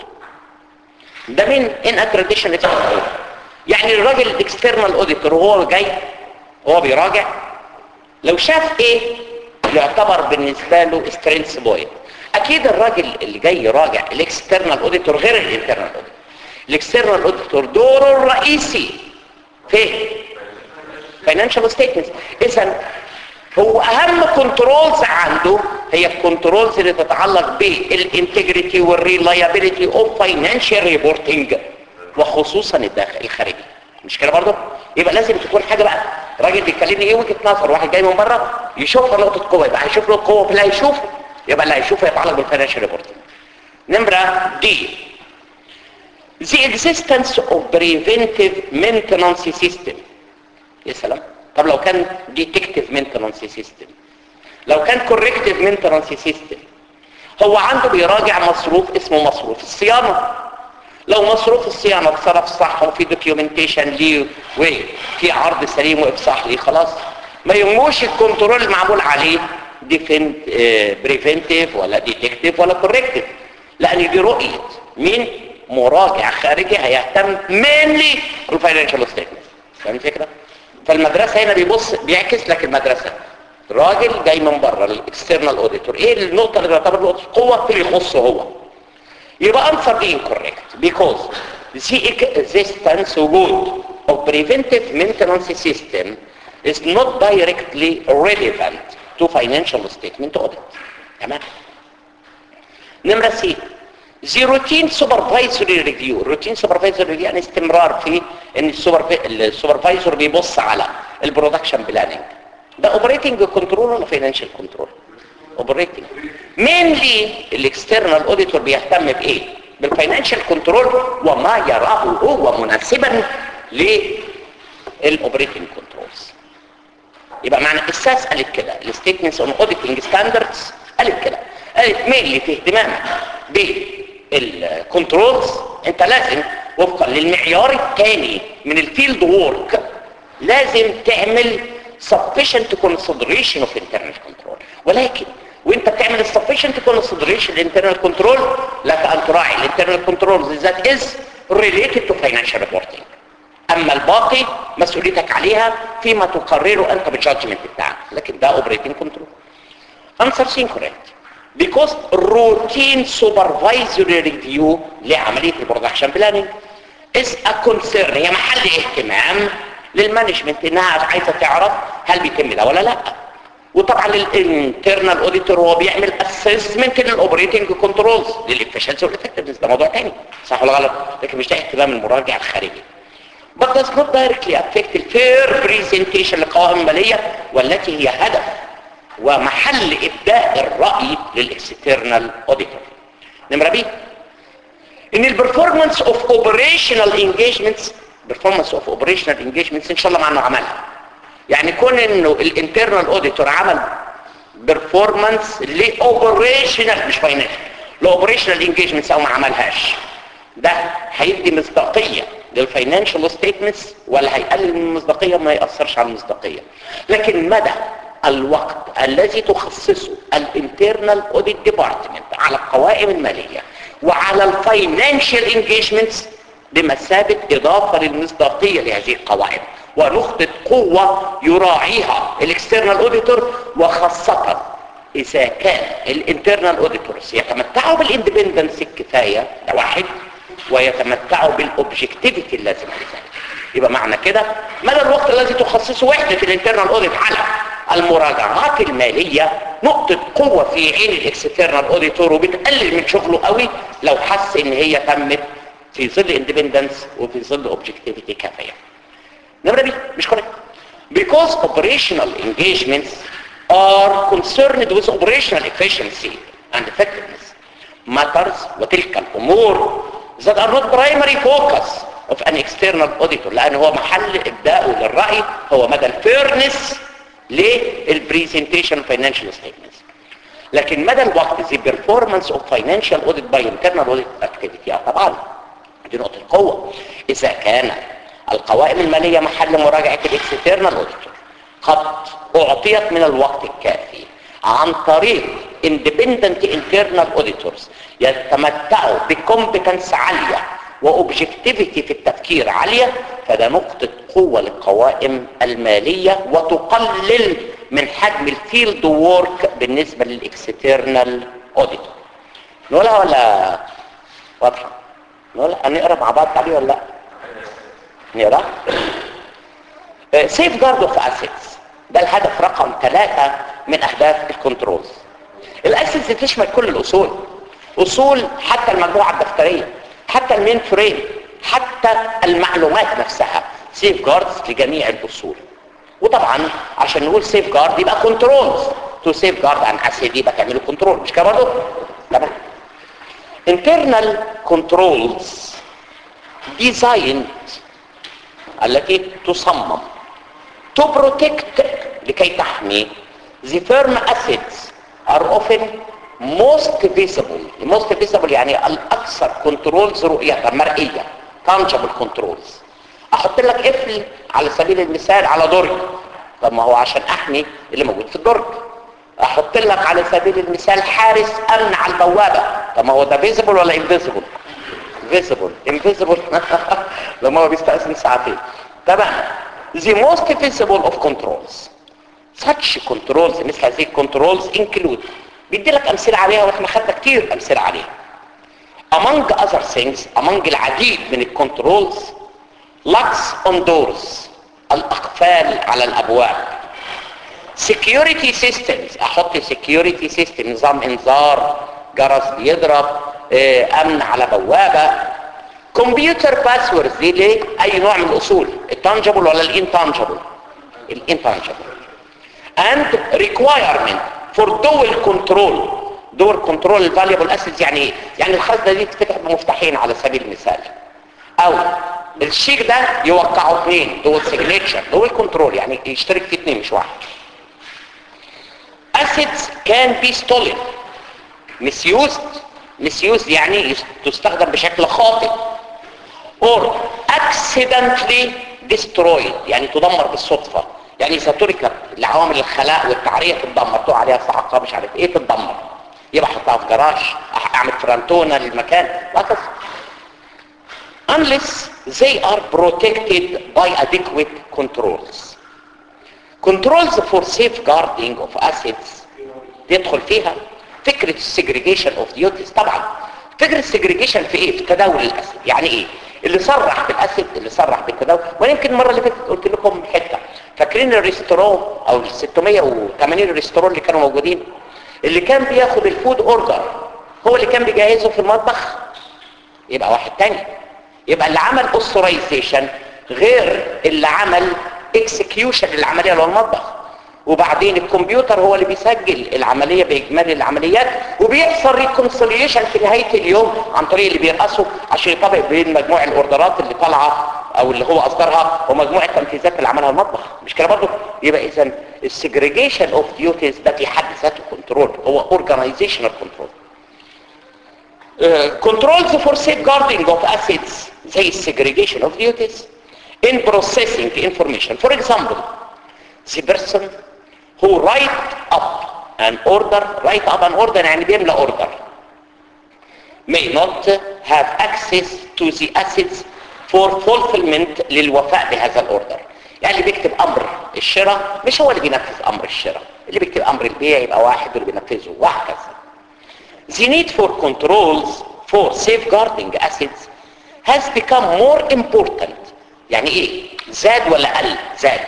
ده من in accreditation control يعني الراجل الاكسترنال اوديتور وهو جاي هو بيراجع لو شاف ايه يعتبر بالنسبة له strength بوينت اكيد الراجل اللي جاي يراجع الاكسترنال اوديتور غير الانترنال اوديتور الاكسترنال اوديتور دوره الرئيسي في فاينانشال ستيتمنتس اذا هو اهم كنترولز عنده هي الكنترولز اللي تتعلق بالانتجريتي والريلايابيليتي اوف فاينانشال ريبورتنج وخصوصا الداخل الخارجي مش كده برضه يبقى لازم تكون حاجه بقى راجل بيكلمني ايه وجهه نظر واحد جاي من بره يشوف نقطه قوه يبقى هيشوف له القوه في اللي هيشوفه يبقى اللي هيشوفه يتعلق بالفاينانشال ريبورتنج نمره دي the existence of preventive maintenance system يا سلام طب لو كان detective maintenance system لو كان corrective maintenance system هو عنده بيراجع مصروف اسمه مصروف الصيانة لو مصروف الصيانة اتصرف صح وفي دوكيومنتيشن ليه وفي عرض سليم وافصاح ليه خلاص ما يهموش الكنترول المعمول عليه بريفنتيف ولا ديتكتيف ولا كوركتيف لان دي رؤية مين مراجع خارجي هيهتم mainly بالفاينانشال ستيتمنت فاهم الفكره فالمدرسه هنا بيبص بيعكس لك المدرسه راجل جاي من بره الاكسترنال اوديتور ايه النقطه اللي تعتبر نقطه قوه في اللي يخصه هو يبقى answer being correct because the existence وجود of preventive maintenance system is not directly relevant to financial statement audit تمام نمرة سي زي روتين سوبرفايزري ريفيو روتين سوبرفايزري يعني استمرار في ان السوبرفايزر بيبص على البرودكشن بلاننج ده اوبريتنج كنترول ولا فاينانشال كنترول اوبريتنج مينلي الاكسترنال اوديتور بيهتم بايه بالفاينانشال كنترول وما يراه هو مناسبا للاوبريتنج كنترولز يبقى معنى الساس قالت كده الستيتمنتس اون اوديتنج ستاندردز قالت كده قالت مينلي في اهتمامك بالكنترولز انت لازم وفقا للمعيار الثاني من الفيلد وورك لازم تعمل sufficient consideration of internal control ولكن وانت بتعمل sufficient consideration للinternal control لك ان تراعي الانترنال controls that is related to financial reporting اما الباقي مسؤوليتك عليها فيما تقرره انت بالجادجمنت بتاعك لكن ده operating control answer is incorrect because routine supervisory review لعملية البرودكشن بلاننج is a concern هي محل اهتمام للمانجمنت انها عايزة تعرف هل بيتم ده ولا لا وطبعا الانترنال اوديتور هو بيعمل اسسمنت للاوبريتنج كنترولز للافشنسي والافكتفنس ده موضوع تاني صح ولا غلط لكن مش ده اهتمام المراجع الخارجي but does not directly affect the fair presentation للقوائم المالية والتي هي هدف ومحل ابداء الرأي للاكسترنال اوديتور نمرة بي ان البرفورمانس اوف اوبريشنال انجيجمنتس performance اوف اوبريشنال انجيجمنتس ان شاء الله مع انه عملها يعني كون انه الانترنال اوديتور عمل performance لاوبريشنال مش فاينانشال لاوبريشنال انجيجمنتس او ما عملهاش ده هيدي مصداقيه للفاينانشال ستيتمنتس ولا هيقلل من المصداقيه ما ياثرش على المصداقيه لكن مدى الوقت الذي تخصصه الانترنال اوديت ديبارتمنت على القوائم الماليه وعلى الفاينانشال انجيجمنتس بمثابه اضافه للمصداقيه لهذه القوائم ونقطه قوه يراعيها الاكسترنال اوديتور وخاصه اذا كان الانترنال اوديتورز يتمتعوا بالاندبندنس الكفايه ده واحد ويتمتعوا بالاوبجكتيفيتي اللازمه لذلك يبقى معنى كده مدى الوقت الذي تخصصه وحده الانترنال اوديت على المراجعات الماليه نقطه قوه في عين الاكسترنال اوديتور وبتقلل من شغله قوي لو حس ان هي تمت في ظل اندبندنس وفي ظل اوبجكتيفيتي كافيه نمره بي مش كوريكت because operational engagements are concerned with operational efficiency and effectiveness matters وتلك الامور that are not primary focus of an external auditor لان هو محل ابداؤه للرأي هو مدى الفيرنس للبريزنتيشن financial statements لكن مدى الوقت the performance of financial audit by internal audit activity طبعا دي نقطة القوة إذا كان القوائم المالية محل مراجعة الاكسترنال اوديتور قد أعطيت من الوقت الكافي عن طريق independent internal auditors يتمتعوا بكومبتنس عالية واوبجكتيفيتي في التفكير عالية فده نقطة قوة للقوائم المالية وتقلل من حجم الفيلد وورك بالنسبة للاكسترنال اوديتور نقولها ولا واضحة نقولها هنقرا مع بعض عليه ولا لا نقرا سيف جارد اوف اسيتس ده الهدف رقم ثلاثة من اهداف الكنترولز الاسيتس تشمل كل الاصول اصول حتى المجموعة الدفترية حتى المين فريم حتى المعلومات نفسها سيف جاردز لجميع الاصول وطبعا عشان نقول سيف جارد يبقى كنترولز تو سيف جارد عن اسيد يبقى تعملوا كنترول مش كده برضه تمام internal controls designed التي تصمم to protect لكي تحمي the firm assets are often most visible most visible يعني الاكثر كنترولز رؤية مرئية tangible controls احط لك قفل على سبيل المثال على درج طب ما هو عشان احمي اللي موجود في الدرج احط لك على سبيل المثال حارس امن على البوابة طب ما هو ده فيزيبل ولا انفيزيبل فيزيبل انفيزيبل لما هو بيستأذن ساعتين تمام the most visible of controls such controls مثل هذه الكنترولز include بيدي لك امثله عليها واحنا خدنا كتير امثله عليها among other things among العديد من الكنترولز locks on doors الاقفال على الابواب security systems احط security system نظام انذار جرس بيضرب آه، امن على بوابه كمبيوتر باسوردز دي ليه اي نوع من الاصول التانجبل ولا الانتانجبل الانتانجبل and requirement for dual control dual control valuable assets يعني ايه يعني الخزنه دي تفتح بمفتاحين على سبيل المثال او الشيك ده يوقعوا اثنين دول سيجنتشر دول كنترول يعني يشترك في اثنين مش واحد assets can be stolen misused misused يعني تستخدم بشكل خاطئ or accidentally destroyed يعني تدمر بالصدفة يعني اذا تركت لعوامل الخلاء والتعرية تتدمر تقع عليها صعقة مش عارف ايه تتدمر يبقى احطها في جراج اعمل فرانتونة للمكان وهكذا unless they are protected by adequate controls controls for safeguarding of assets يدخل فيها فكرة السيجريجيشن اوف ديوتيز طبعا فكرة السيجريجيشن في ايه في تداول الاسد يعني ايه اللي صرح بالاسد اللي صرح بالتداول وانا يمكن المره اللي فاتت قلت لكم حته فاكرين الريستورون او ال 680 ريستورون اللي كانوا موجودين اللي كان بياخد الفود اوردر هو اللي كان بيجهزه في المطبخ يبقى واحد تاني يبقى اللي عمل اوثرايزيشن غير اللي عمل اكسكيوشن للعمليه اللي هو المطبخ وبعدين الكمبيوتر هو اللي بيسجل العمليه باجمالي العمليات وبيحصل ريكونسيليشن في نهايه اليوم عن طريق اللي بيرقصوا عشان يطبق بين مجموع الاوردرات اللي طالعه او اللي هو اصدرها ومجموع التنفيذات اللي عملها المطبخ مش كده برضه يبقى اذا السيجريجيشن اوف ديوتيز ده في حد ذاته كنترول هو اورجانيزيشنال كنترول controls for safeguarding of assets زي segregation of duties in processing information for example the person who write up an order write up an order يعني بيملى order may not have access to the assets for fulfillment للوفاء بهذا الاوردر يعني اللي بيكتب امر الشراء مش هو اللي بينفذ امر الشراء اللي بيكتب امر البيع يبقى واحد واللي بينفذه وهكذا The need for controls for safeguarding assets has become more important يعني ايه زاد ولا قل زاد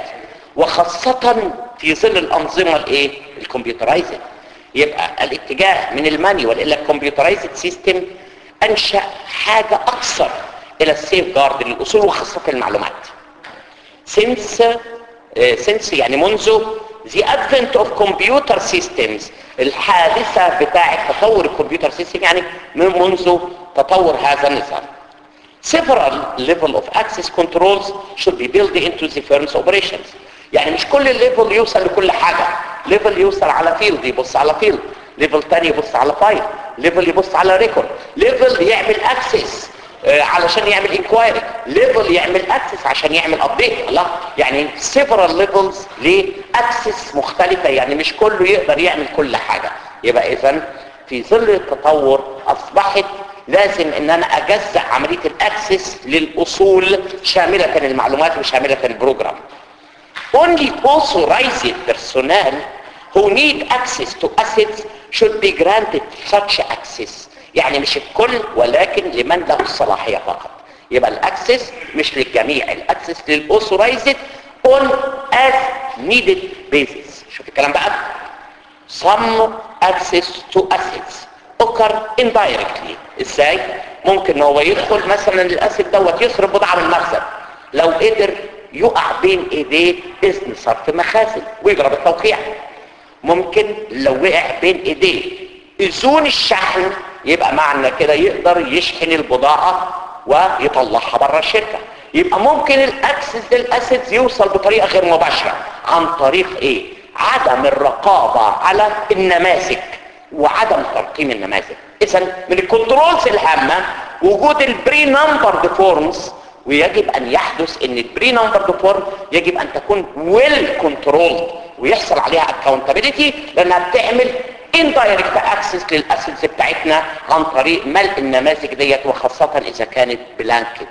وخاصة في ظل الانظمة الايه الكمبيوترايزد يبقى الاتجاه من المانيوال الى الكمبيوترايزد سيستم انشأ حاجة اكثر الى السيف جارد للاصول وخاصة المعلومات since uh, since يعني منذ the advent of computer systems الحادثة بتاعة تطور الكمبيوتر سيستم يعني من منذ تطور هذا النظام several level of access controls should be built into the firm's operations يعني مش كل ليفل يوصل لكل حاجة ليفل يوصل على فيلد يبص على فيلد ليفل تاني يبص على فايل ليفل يبص على ريكورد ليفل يعمل اكسس علشان يعمل انكوايري ليفل يعمل اكسس عشان يعمل ابديت الله يعني سيفرال ليفلز لاكسس مختلفه يعني مش كله يقدر يعمل كل حاجه يبقى اذا في ظل التطور اصبحت لازم ان انا اجزأ عمليه الاكسس للاصول شامله المعلومات وشامله البروجرام only authorized personnel who need access to assets should be granted such access يعني مش الكل ولكن لمن له الصلاحية فقط يبقى الاكسس مش للجميع الاكسس للاوثورايزد on as needed basis شوف الكلام بقى some access to assets occur indirectly ازاي ممكن هو يدخل مثلا الاسد دوت يصرف بضاعه من المخزن لو قدر يقع بين ايديه اذن صرف مخازن ويضرب التوقيع ممكن لو وقع بين ايديه اذون الشحن يبقى معنى كده يقدر يشحن البضاعة ويطلعها بره الشركة يبقى ممكن الاكسس للاسيدز يوصل بطريقة غير مباشرة عن طريق ايه عدم الرقابة على النماذج وعدم ترقيم النماذج اذا من الكنترولز الهامة وجود البري نمبرد فورمز ويجب ان يحدث ان البري نمبرد فورم يجب ان تكون ويل كنترولد ويحصل عليها اكاونتابيلتي لانها بتعمل indirect access للاسيدز بتاعتنا عن طريق ملء النماذج ديت وخاصة اذا كانت بلانكت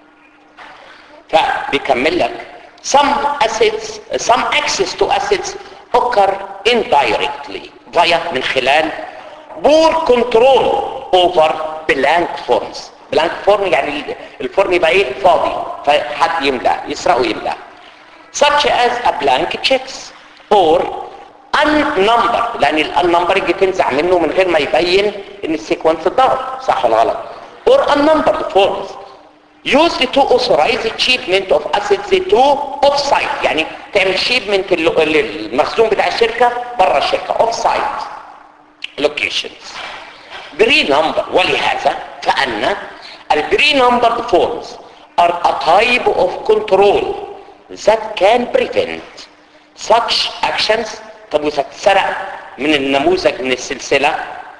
فبيكمل لك some assets some access to assets occur indirectly via من خلال poor control over blank forms blank form يعني الفورم يبقى ايه فاضي فحد يملاه يسرقه يملاه such as a blank checks or ان نمبر لان الان نمبر يجي تنزع منه من غير ما يبين ان السيكونس اتضرب صح ولا غلط or unnumbered forms used to authorize achievement of assets to off-site يعني تعمل shipment المخزون بتاع الشركة بره الشركة off-site locations بري نمبر ولهذا فأن البري نمبر forms are a type of control that can prevent such actions طب وإذا اتسرق من النموذج من السلسلة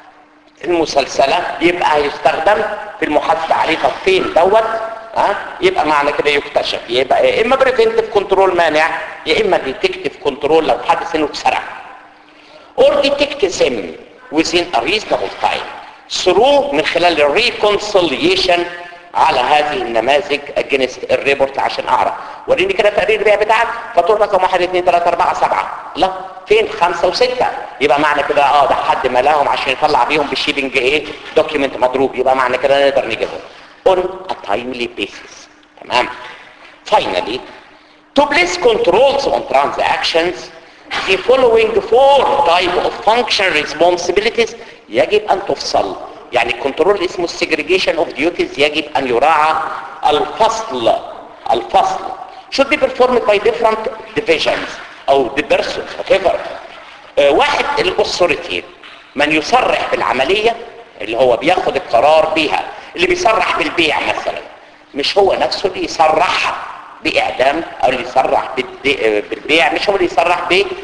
المسلسلة يبقى هيستخدم في المحاسبة عليه طب فين دوت ها يبقى معنى كده يكتشف يبقى يا اما بريفنتيف كنترول مانع يا اما ديتكتيف كنترول لو حدث انه اتسرق or detect them within a reasonable time through من خلال الريكونسيليشن على هذه النماذج against الريبورت عشان اعرف وريني كده تقرير البيع بتاعك فاتوره رقم 1 2 3 4 7 لا فين خمسة وستة يبقى معنى كده اه ده حد ملاهم عشان يطلع بيهم بالشيبنج ايه دوكيمنت مضروب يبقى معنى كده نقدر نجيبهم on a timely basis تمام finally to place controls on transactions the following four type of function responsibilities يجب ان تفصل يعني الكنترول اسمه segregation of duties يجب ان يراعى الفصل الفصل should be performed by different divisions او the person whatever آه واحد الاثوريتي من يصرح بالعملية اللي هو بياخد القرار بيها اللي بيصرح بالبيع مثلا مش هو نفسه اللي يصرح باعدام او اللي يصرح بالبيع مش هو اللي يصرح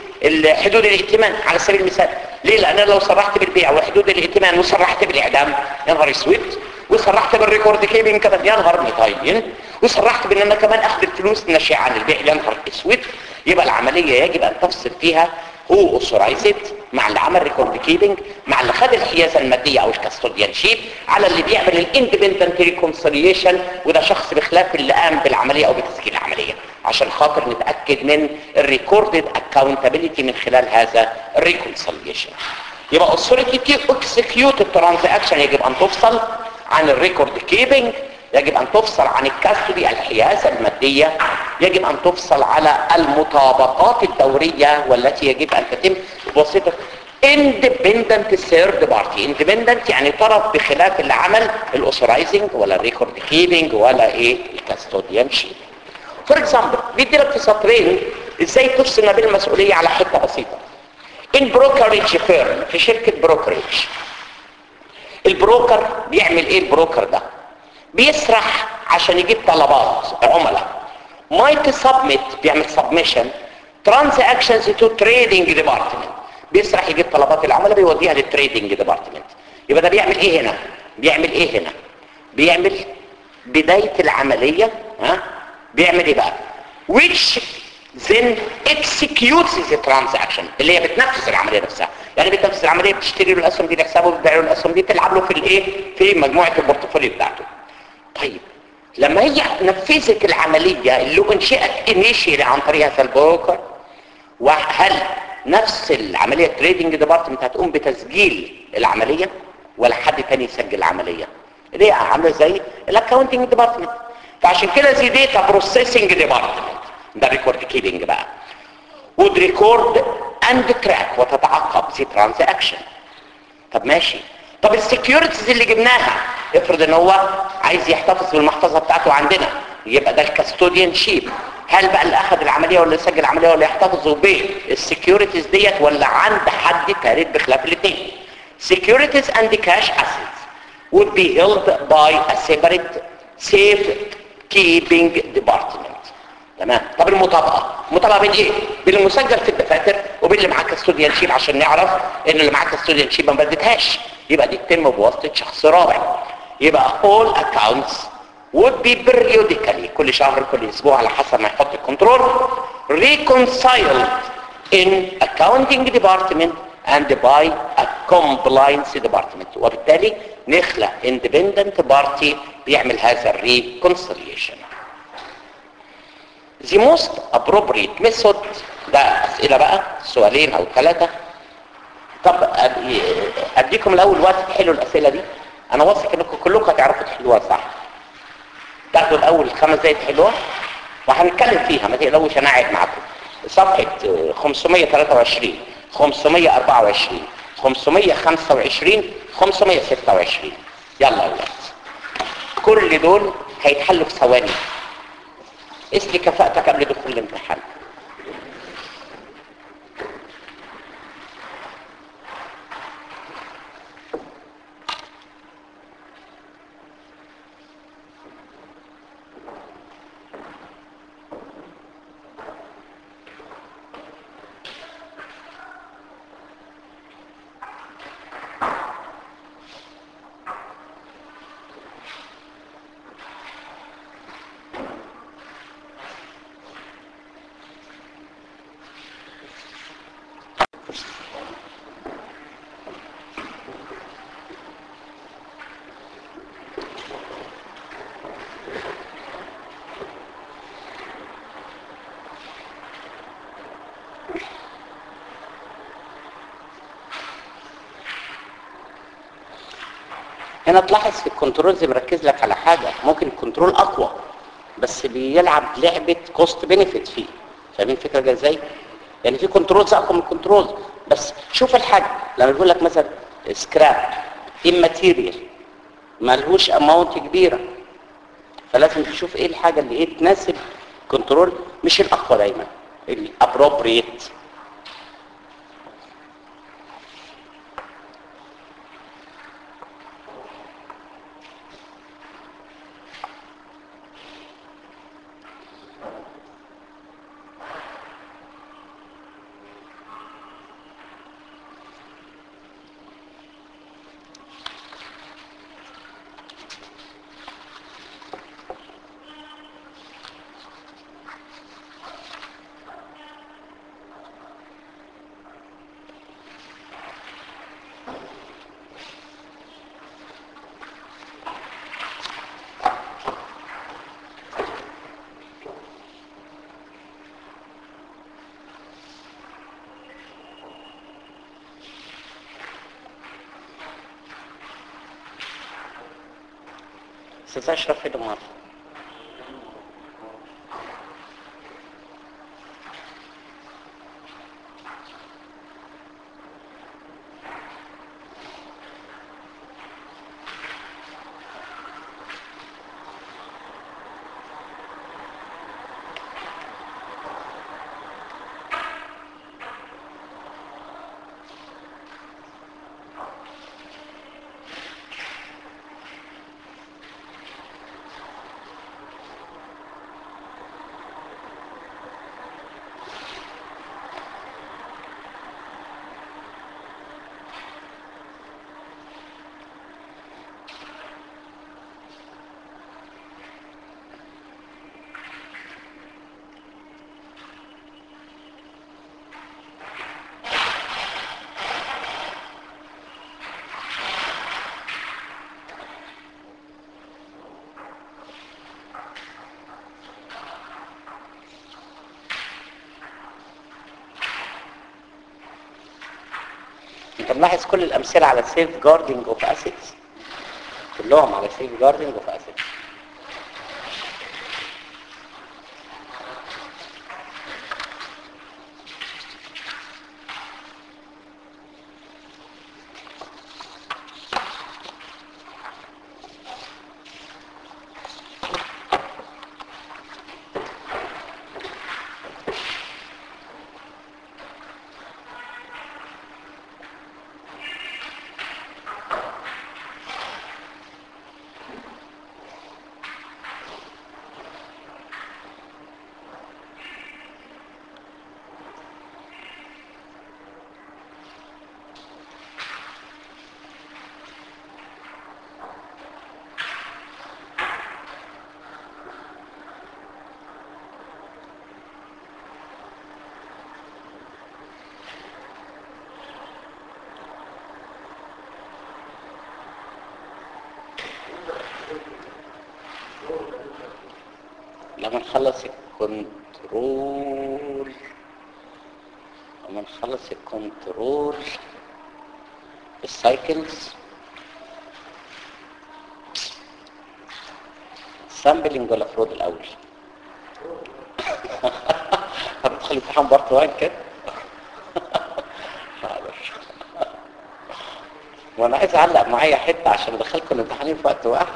بحدود الائتمان على سبيل المثال ليه لان انا لو صرحت بالبيع وحدود الائتمان وصرحت بالاعدام يا نهار اسود وصرحت بالريكورد كيبنج كمان يا نهار مطين وصرحت بان انا كمان اخذ الفلوس ناشئه عن البيع يا نهار اسود يبقى العمليه يجب ان تفصل فيها هو اوثورايزد مع اللي عمل ريكورد كيبنج مع اللي خد الحيازه الماديه او الكاستوديان شيب على اللي بيعمل الاندبندنت ريكونسيليشن وده شخص بخلاف اللي قام بالعمليه او بتسجيل العمليه عشان خاطر نتاكد من الريكوردد اكاونتابيلتي من خلال هذا الريكونسيليشن يبقى authority to execute الترانزاكشن يجب ان تفصل عن الريكورد كيبنج يجب ان تفصل عن الكاستودي الحيازة المادية يجب ان تفصل على المطابقات الدورية والتي يجب ان تتم بواسطة independent third party independent يعني طرف بخلاف اللي عمل الاوثرايزنج ولا الريكورد كيبنج ولا ايه الكاستوديان شيب فور اكزامبل بيدي لك في سطرين ازاي تفصل ما بين المسؤولية على حتة بسيطة in brokerage firm في شركة بروكريج البروكر بيعمل ايه البروكر ده بيسرح عشان يجيب طلبات عملاء might submit بيعمل submission transactions to trading department بيسرح يجيب طلبات العملاء بيوديها للتريدنج ديبارتمنت يبقى ده بيعمل ايه هنا بيعمل ايه هنا بيعمل بداية العملية ها بيعمل ايه بقى which then executes the transaction اللي هي بتنفذ العملية نفسها يعني بتنفذ العملية بتشتري له الاسهم دي لحسابه بتبيع له الاسهم دي تلعب له في الايه في مجموعة البورتفوليو بتاعته طيب لما هي نفذت العملية اللي انشئت انيشيال عن طريق هذا البروكر وهل نفس العملية تريدنج ديبارتمنت هتقوم بتسجيل العملية ولا حد تاني يسجل العملية اللي هي عاملة زي الاكاونتنج ديبارتمنت فعشان كده زي ديتا بروسيسنج ديبارتمنت ده ريكورد كيبنج بقى would record and track وتتعقب زي ترانزاكشن طب ماشي طب السكيورتيز اللي جبناها افرض ان هو عايز يحتفظ بالمحفظه بتاعته عندنا يبقى ده الكاستوديان شيب هل بقى اللي اخذ العمليه ولا سجل العمليه ولا يحتفظوا بالسكيورتيز ديت ولا عند حد ثالث بخلاف الاثنين securities and cash assets would be held by a separate safe keeping department تمام طب المطابقه المطابقه بين ايه بين المسجل في الدفاتر وبين اللي معاه كاستوديان شيب عشان نعرف ان اللي معاه كاستوديان شيب ما بدتهاش يبقى دي تتم بواسطه شخص رابع يبقى all accounts would be periodically كل شهر كل اسبوع على حسب ما يحط الكنترول reconciled in accounting department and by a compliance department وبالتالي نخلق independent party بيعمل هذا reconciliation the most appropriate method ده اسئله بقى سؤالين او ثلاثه طب اديكم الاول وقت تحلوا الاسئله دي انا واثق انكم كلكم هتعرفوا تحلوها صح تاخدوا الاول خمس دقايق تحلوها وهنتكلم فيها ما تقلقوش انا قاعد معاكم صفحه 523 524 525 526 يلا يا ولاد كل دول هيتحلوا في ثواني قيس لي كفاءتك قبل دخول الامتحان هنا تلاحظ في الكنترول زي مركز لك على حاجة ممكن الكنترول اقوى بس بيلعب لعبة كوست بينيفيت فيه فاهمين الفكرة جايه ازاي يعني في كنترولز اقوى من كنترولز بس شوف الحاجة لما يقول لك مثلا سكراب immaterial ملهوش اماونت كبيرة فلازم تشوف ايه الحاجة اللي ايه تناسب كنترول مش الاقوى دايما الابروبريت استاذ اشرف ايه مرة انت ملاحظ كل الامثله على سيف جاردنج اوف اسيتس كلهم على سيف جاردنج اوف اسيتس لما نخلص الكنترول لما نخلص الكنترول السايكلز سامبلنج ولا فرود الاول هتدخل امتحان بارت 1 كده وانا عايز اعلق معايا حته عشان ادخلكم الامتحانين في وقت واحد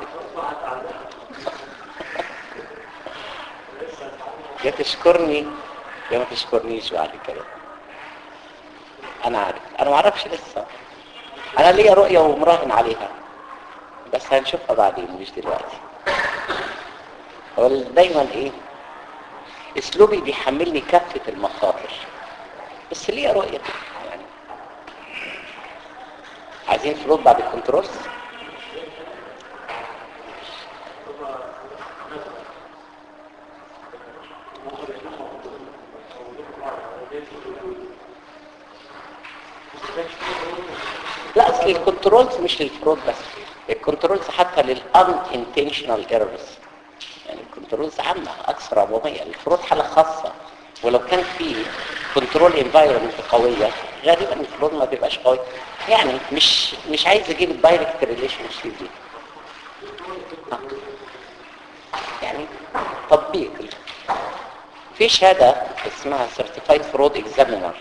يا تشكرني يا ما تشكرنيش بعد كده انا عارف انا ما اعرفش لسه انا ليا رؤيه ومراهن عليها بس هنشوفها بعدين مش دلوقتي هو دايما ايه اسلوبي بيحملني كافه المخاطر بس ليا رؤيه يعني عايزين فلوت بعد الكنترول لا اصل الكنترولز مش للفروض بس الكنترولز حتى للان انتشنال ايرورز يعني الكنترولز عامه اكثر عموميه الفروض حاله خاصه ولو كان في كنترول انفايرمنت قويه غالبا الفروض ما بيبقاش قوي يعني مش مش عايز اجيب الدايركت ريليشن شيب دي آه. يعني تطبيق في شهاده اسمها سيرتيفايد فرود اكزامينر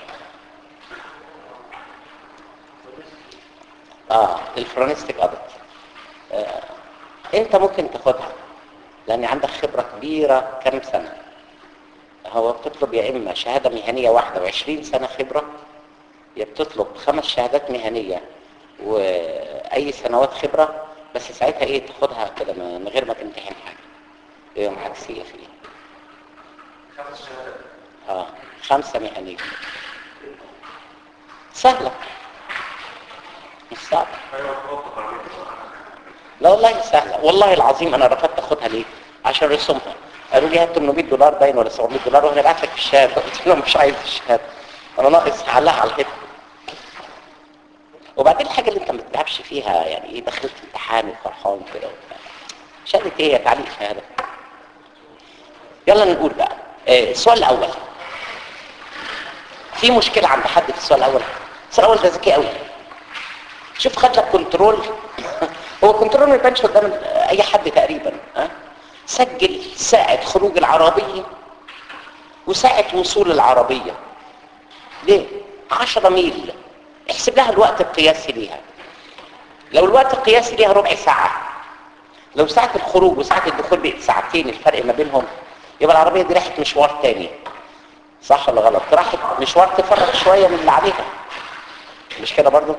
اه الفرونستيك اوديت آه. انت ممكن تاخدها لان عندك خبره كبيره كام سنه هو بتطلب يا اما شهاده مهنيه واحده و20 سنه خبره يا بتطلب خمس شهادات مهنيه واي سنوات خبره بس ساعتها ايه تاخدها كده من غير ما تمتحن حاجه يوم عكسيه فيه خمس شهادات اه خمسه مهنيه سهله مش صعبه ايوه توقف عليك لا والله سهلة والله العظيم انا رفضت اخدها ليه عشان رسومها قالوا لي هات 800 دولار باين ولا 700 دولار وهنبعت لك الشهاده قلت لهم مش عايز الشهاده انا ناقص هعلقها على الحته وبعدين الحاجه اللي انت ما بتتعبش فيها يعني ايه دخلت امتحان وفرحان كده وبتاع شهاده ايه يا تعليق شهاده يلا نقول بقى آه، السؤال الاول في مشكله عند حد في السؤال الاول السؤال الاول ده ذكي قوي شوف خد لك كنترول هو كنترول ما يبانش قدام ال- اي حد تقريبا ها سجل ساعة خروج العربية وساعة وصول العربية ليه 10 ميل احسب لها الوقت القياسي ليها لو الوقت القياسي ليها ربع ساعة لو ساعة الخروج وساعة الدخول بقت ساعتين الفرق ما بينهم يبقى العربية دي راحت مشوار تاني صح ولا غلط راحت مشوار تفرغ شوية من اللي عليها مش كده برضو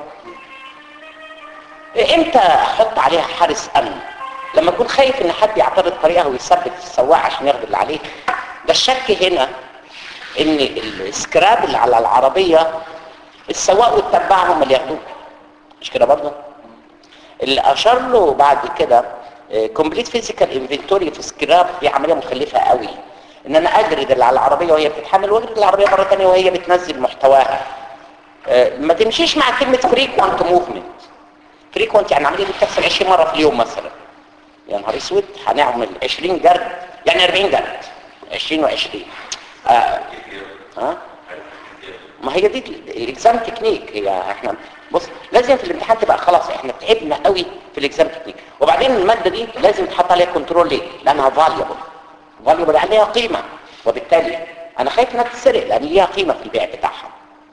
امتى احط عليها حارس امن لما اكون خايف ان حد يعترض طريقها ويثبت السواق عشان ياخد اللي عليه ده الشك هنا ان السكراب اللي على العربيه السواق والتبع هم اللي ياخدوه مش كده برضه اللي اشار له بعد كده كومبليت فيزيكال انفنتوري في سكراب دي عمليه مكلفه قوي ان انا اجرد اللي على العربيه وهي بتتحمل واجرد العربيه مره ثانيه وهي بتنزل محتواها آه، ما تمشيش مع كلمه فريكوانت موفمنت فريكوانت يعني العمليه دي بتحصل 20 مره في اليوم مثلا يا نهار اسود هنعمل 20 جرد يعني 40 جرد 20 و20 آه. ها ما هي دي الاكزام تكنيك هي احنا بص لازم في الامتحان تبقى خلاص احنا تعبنا قوي في الاكزام تكنيك وبعدين الماده دي لازم يتحط عليها كنترول ليه لانها فاليبل فاليبل يعني ليها قيمه وبالتالي انا خايف انها تتسرق لان ليها قيمه في البيع بتاعها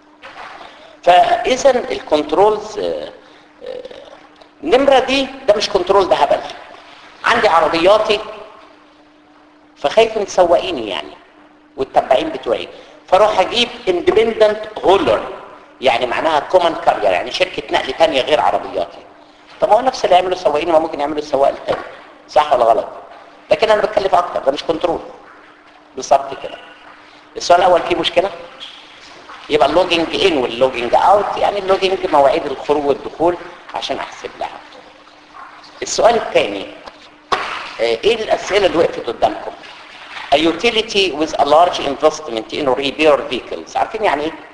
فاذا الكنترولز آه، آه، النمره دي ده مش كنترول ده هبل عندي عربياتي فخايف من سواقيني يعني والتبعين بتوعي فاروح اجيب اندبندنت هولر يعني معناها كومن كارير يعني شركه نقل ثانيه غير عربياتي طب ما هو نفس اللي يعمله السواقين ما ممكن يعملوا السواق الثاني صح ولا غلط لكن انا بتكلف اكتر ده مش كنترول بالظبط كده السؤال الاول فيه مشكله يبقى اللوجينج ان واللوجينج اوت يعني اللوجينج مواعيد الخروج والدخول عشان احسب لها السؤال الثاني ايه الاسئله اللي وقفت قدامكم a utility with a large investment in repair vehicles عارفين يعني ايه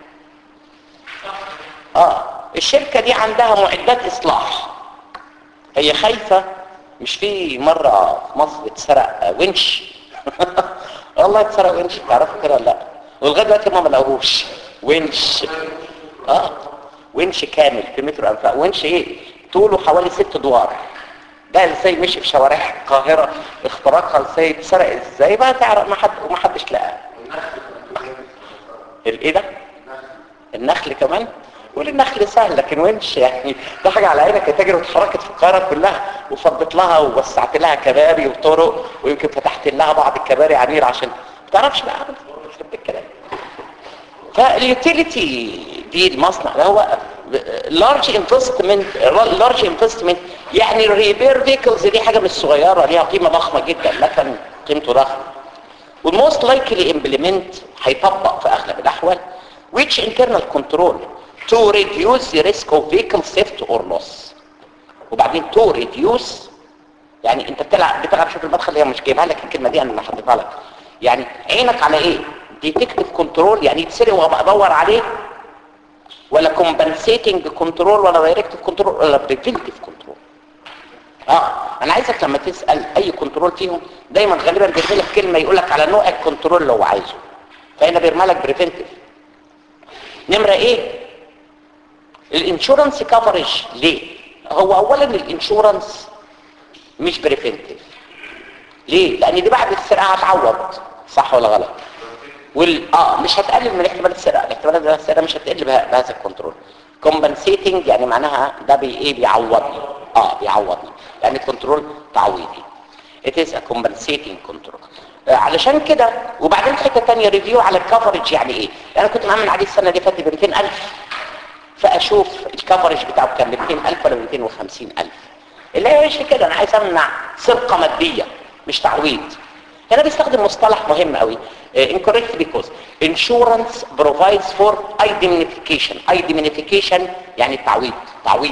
اه الشركه دي عندها معدات اصلاح هي خايفه مش في مره في مصر اتسرق ونش والله اتسرق ونش تعرفوا كده ولا لا ولغايه دلوقتي ما لقوهوش ونش اه ونش كامل في مترو انفاق ونش ايه طوله حوالي ست ادوار ده ازاي مشي في شوارع القاهره اختراقها ازاي اتسرق ازاي بقى تعرف ما حد وما حدش لقاه الايه ده النخل كمان تقول النخل سهل لكن ونش يعني ده حاجه على عينك يا تاجر واتحركت في القاهره كلها وفضت لها ووسعت لها كباري وطرق ويمكن فتحت لها بعض الكباري عمير عشان ما تعرفش بقى ابدا يخرب بيت الكلام فاليوتيليتي دي المصنع ده هو لارج انفستمنت لارج انفستمنت يعني الريبير فيكلز دي حاجه مش صغيره ليها قيمه ضخمه جدا مثلا قيمته ضخمه والموست لايكلي امبلمنت هيطبق في اغلب الاحوال which internal control to reduce the risk of vehicle theft or loss وبعدين to reduce يعني انت بتلعب بتلعب شوف المدخل هي مش جايبها لك الكلمه دي انا اللي حطيتها لك يعني عينك على ايه ديتكتيف كنترول يعني يتسرق وابقى ادور عليه ولا كومبنسيتنج كنترول ولا دايركتيف كنترول ولا بريفنتيف كنترول اه انا عايزك لما تسال اي كنترول فيهم دايما غالبا بيرمي لك كلمه يقول لك على نوع الكنترول اللي هو عايزه فهنا بيرمي لك بريفنتيف نمره ايه الانشورنس كفرج ليه هو اولا الانشورنس مش بريفنتيف ليه لان دي بعد السرقه هتعوض صح ولا غلط وال اه مش هتقلل من احتمال السرقه الاحتمالات بتاع السرقه مش هتقل بها- بهذا الكنترول كومبنسيتنج يعني معناها ده بي ايه بيعوضني اه بيعوضني يعني كنترول تعويضي it is a compensating control آه علشان كده وبعدين حته ثانيه ريفيو على الكفرج يعني ايه انا كنت مأمن عليه السنه اللي فاتت ب 200000 فاشوف الكفرج بتاعه كان ب 200000 ولا ب 250000 اللي هي مش كده انا عايز امنع سرقه ماديه مش تعويض هنا بيستخدم مصطلح مهم قوي uh, incorrect because insurance provides for indemnification indemnification يعني تعويض تعويض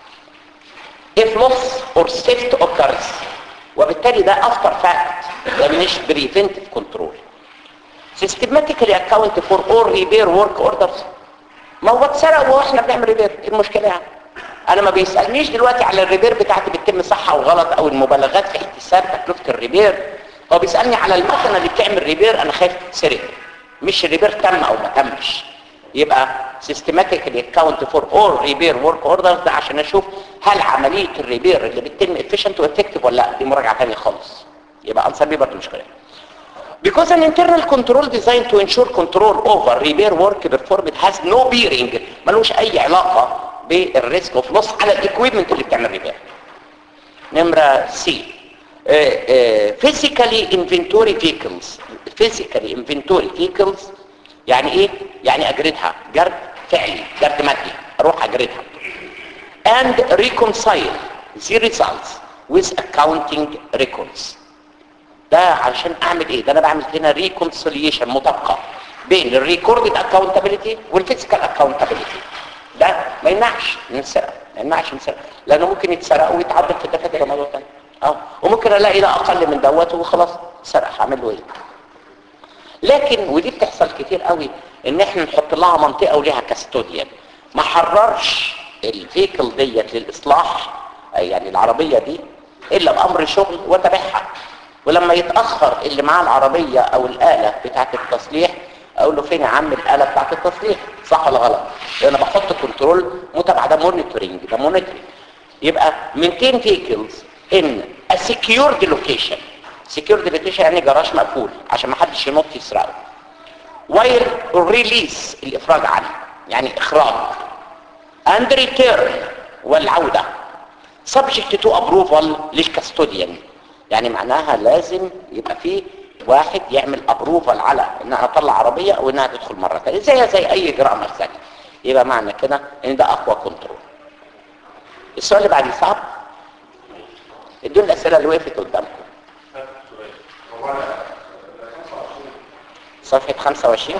if loss or theft occurs وبالتالي ده after fact ده مش preventive control systematically account for all repair work orders ما هو اتسرق واحنا بنعمل ريبير ايه المشكله يعني انا ما بيسالنيش دلوقتي على الريبير بتاعتي بتتم صح او غلط او المبالغات في احتساب تكلفه الريبير هو بيسالني على المكنه اللي بتعمل ريبير انا خايف تتسرق مش الريبير تم او ما تمش يبقى systematically account for all repair work orders ده عشان اشوف هل عمليه الريبير اللي بتتم efficient وeffective ولا لا دي مراجعه ثانيه خالص يبقى انسر بيه برضه مش كده Because an internal control designed to ensure control over repair work performed has no bearing ملوش اي علاقة بالريسك اوف لوس على الاكويبمنت اللي بتعمل ريبير نمرة سي physically inventory vehicles physically inventory vehicles يعني ايه يعني اجردها جرد فعلي جرد مادي اروح اجردها and reconcile the results with accounting records ده علشان اعمل ايه ده انا بعمل هنا ريكونسيليشن مطابقه بين الريكوردد اكاونتابيلتي والفيزيكال اكاونتابيلتي ده ما يمنعش من السرقه ما يمنعش من السرقه لانه ممكن يتسرق ويتعدل في الدفاتر موضوع ثاني اه وممكن الاقي ده اقل من دوت وخلاص سرق هعمل له ايه لكن ودي بتحصل كتير قوي ان احنا نحط لها منطقه وليها كاستوديان ما حررش الفيكل ديت للاصلاح أي يعني العربيه دي الا بامر شغل وتبعها ولما يتاخر اللي معاه العربيه او الاله بتاعه التصليح اقول له فين يا عم الاله بتاعه التصليح صح ولا غلط لان انا بحط كنترول متابعه ده مونيتورنج ده مونيتورنج يبقى 200 فيكلز ان a secured location secured location يعني جراج مقفول عشان ما حدش ينط يسرقه while release الافراج عنه يعني اخراج and return والعوده subject to approval للكاستوديان يعني معناها لازم يبقى فيه واحد يعمل ابروفال على انها اطلع عربيه او انها تدخل مره ثانيه زيها زي اي اجراء مخزني يبقى معنى كده ان ده اقوى كنترول السؤال اللي بعديه صعب ادوني الاسئله اللي وقفت قدامكم صفحه 25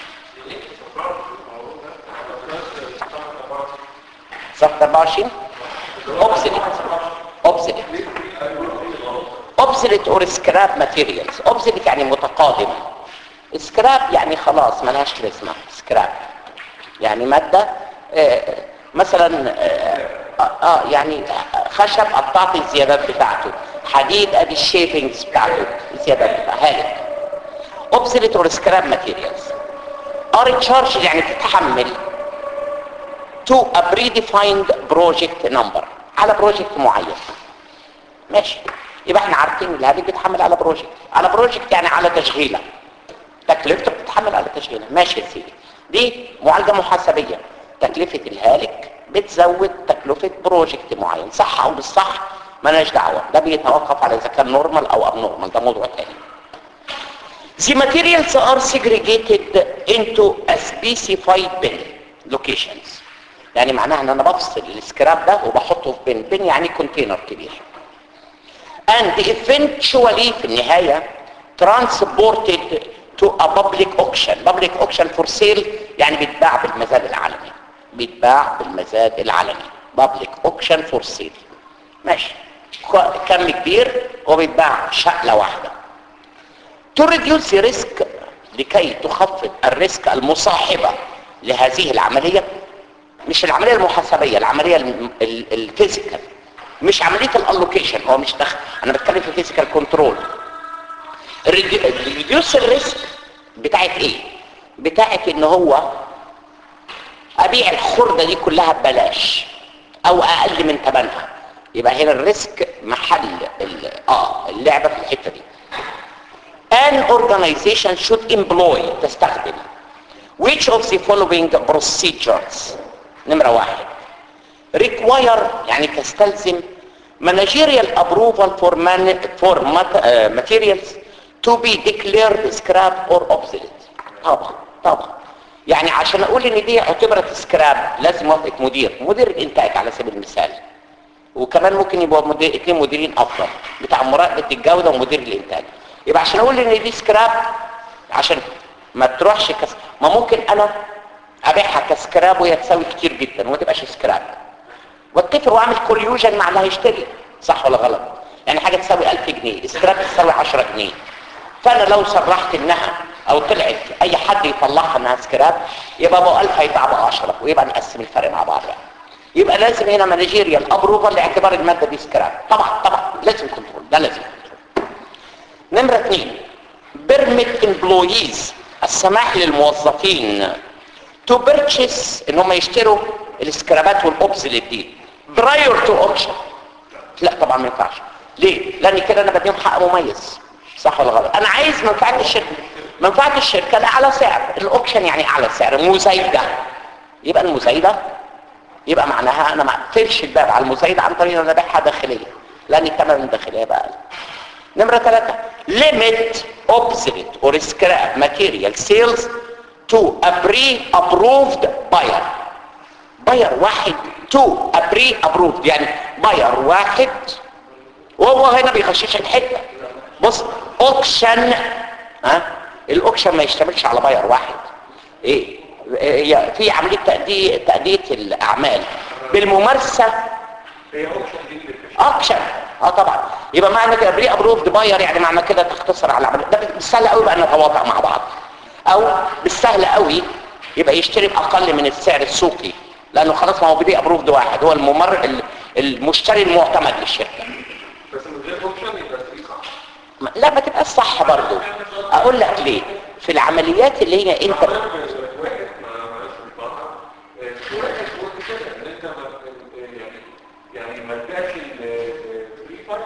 صفحه 24 اوبسيليت اوبسيليت obsolete or scrap materials obsolete يعني متقادم scrap يعني خلاص ملهاش لازمه scrap يعني مادة آه مثلا آه, اه يعني خشب قطعت الزيادات بتاعته حديد ادي الشيفنجز بتاعته الزيادات بتاعته هالك obsolete or scrap materials are charged يعني تتحمل to a predefined project number على بروجكت معين ماشي يبقى احنا عارفين الهابي بيتحمل على بروجكت على بروجكت يعني على تشغيله تكلفته بتتحمل على تشغيله ماشي يا سيدي دي معالجه محاسبيه تكلفة الهالك بتزود تكلفة بروجكت معين صح او بالصح مالناش دعوة ده بيتوقف على اذا كان نورمال او اب نورمال ده موضوع تاني The materials are segregated into a specified bin locations يعني معناها ان انا بفصل السكراب ده وبحطه في بن بن يعني كونتينر كبير and eventually في النهاية transported to a public auction public auction for sale يعني بيتباع بالمزاد العالمي بيتباع بالمزاد العالمي public auction for sale ماشي كم كبير وبيتباع شقلة واحدة to reduce the risk لكي تخفض الريسك المصاحبة لهذه العملية مش العملية المحاسبية العملية الفيزيكال مش عملية الالوكيشن هو مش دخل انا بتكلم في فيزيكال كنترول ريديوس الريسك بتاعت ايه بتاعت ان هو ابيع الخردة دي كلها ببلاش او اقل من ثمنها يبقى هنا الريسك محل اه اللعبة في الحتة دي an organization should employ تستخدم which of the following procedures نمرة واحد require يعني تستلزم managerial approval for, man, for mat, uh, materials to be declared scrap or obsolete طبعا طبعا يعني عشان اقول ان دي اعتبرت سكراب لازم موافقه مدير مدير الانتاج على سبيل المثال وكمان ممكن يبقى مدير اثنين مديرين افضل بتاع مراقبه الجوده ومدير الانتاج يبقى عشان اقول ان دي سكراب عشان ما تروحش كس... ما ممكن انا ابيعها كسكراب وهي تساوي كتير جدا وما تبقاش سكراب واتفق واعمل كوريوجن مع اللي هيشتري صح ولا غلط يعني حاجه تساوي 1000 جنيه السكراب تساوي 10 جنيه فانا لو صرحت انها او طلعت اي حد يطلعها انها سكراب يبقى ابو 1000 هيتباع ب 10 ويبقى نقسم الفرق مع بعض بقى يبقى لازم هنا مانجيريال ابروفال لاعتبار الماده دي سكراب طبعا طبعا لازم كنترول ده لازم كنترول نمره اثنين بيرميت امبلويز السماح للموظفين تو بيرتشيس ان هم يشتروا السكرابات والاوبزلت دي براير تو اوبشن لا طبعا ما ينفعش ليه لان كده انا بديهم حق مميز صح ولا غلط انا عايز منفعه الشركه منفعه الشركه لاعلى سعر الاوبشن يعني اعلى سعر مزايده يبقى المزايده يبقى معناها انا ما اقفلش الباب على المزايده عن طريق ان انا ابيعها داخليه لان الثمن الداخليه بقى اقل نمره ثلاثة limit obsolete or scrap material sales to a pre-approved buyer buyer واحد to a pre-approved يعني buyer واحد وهو هنا بيخشش الحتة بص اوكشن ها الاوكشن ما يشتملش على باير واحد ايه هي في عمليه تاديه تاديه الاعمال بالممارسه هي اوبشن دي اللي اوكشن اه طبعا يبقى معنى كده بري ابروفد باير يعني معنى كده تختصر على العمل ده بالسهل قوي بقى نتواطأ مع بعض او بالسهل قوي يبقى يشتري باقل من السعر السوقي لانه خلاص ما هو بري ابروفد واحد هو الممر المشتري المعتمد للشركه بس من غير اوبشن يبقى في صح ما- لا ما تبقاش صح برضه اقول لك ليه في العمليات اللي هي انت واحد ما مالوش بطاقه واحد هو كده ان انت ما يعني يعني ما تبيعش الفري فاير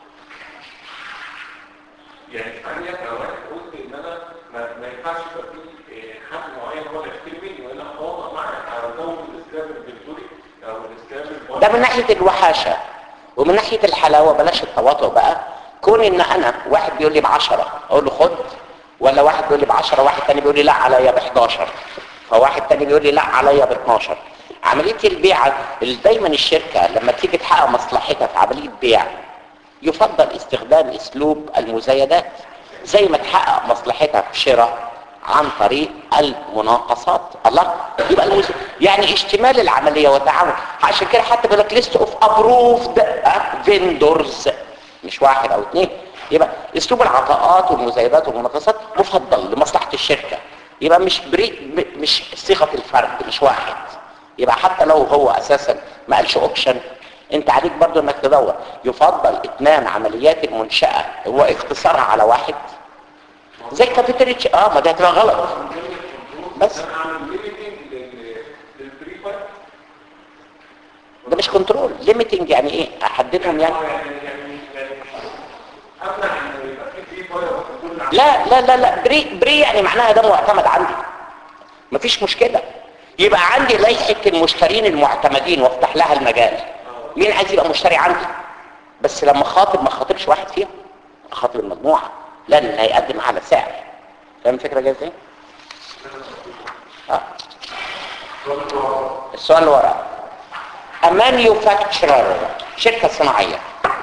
يعني ثانيه لو واحد قلت ان انا ما, ما ينفعش يبقى في حد معين هو اللي يشتري مني وانا اتواصل معاك على زود الاسلام الفيكتوري او الاسلام ده من ناحية الوحاشة ومن ناحية الحلاوة بلاش التواطؤ بقى كون ان انا واحد بيقول لي بعشرة اقول له خد ولا واحد بيقول لي بعشرة واحد تاني بيقول لي لا عليا ب 11 فواحد تاني بيقول لي لا عليا ب 12 عملية البيع اللي دايما الشركة لما تيجي تحقق مصلحتها في عملية بيع يفضل استخدام اسلوب المزايدات زي ما تحقق مصلحتها في شراء عن طريق المناقصات الله يبقى المز... يعني اشتمال العمليه والتعاون عشان كده حتى بيقول لك ليست اوف ابروفد فيندورز مش واحد او اثنين يبقى اسلوب العطاءات والمزايدات والمناقصات مفضل لمصلحه الشركه يبقى مش بري ب- مش صيغه الفرد مش واحد يبقى حتى لو هو اساسا ما قالش اوبشن انت عليك برضو انك تدور يفضل اتمام عمليات المنشاه هو اختصارها على واحد زي كافيتيريا اه ما ده هتبقى غلط بس انا عامل ليميتنج للفري فاير ده مش كنترول ليميتنج يعني ايه احددهم يعني يعني يعني يعني امنع ان يبقى في فري فاير وكل لا لا لا لا بري بري يعني معناها ده معتمد عندي مفيش مشكله يبقى عندي لائحه المشترين المعتمدين وافتح لها المجال مين عايز يبقى مشتري عندي بس لما خاطب ما خاطبش واحد فيهم خاطب المجموعه لان هيقدم على سعر فاهم الفكره جايه ازاي آه. السؤال اللي وراه A manufacturer شركة صناعية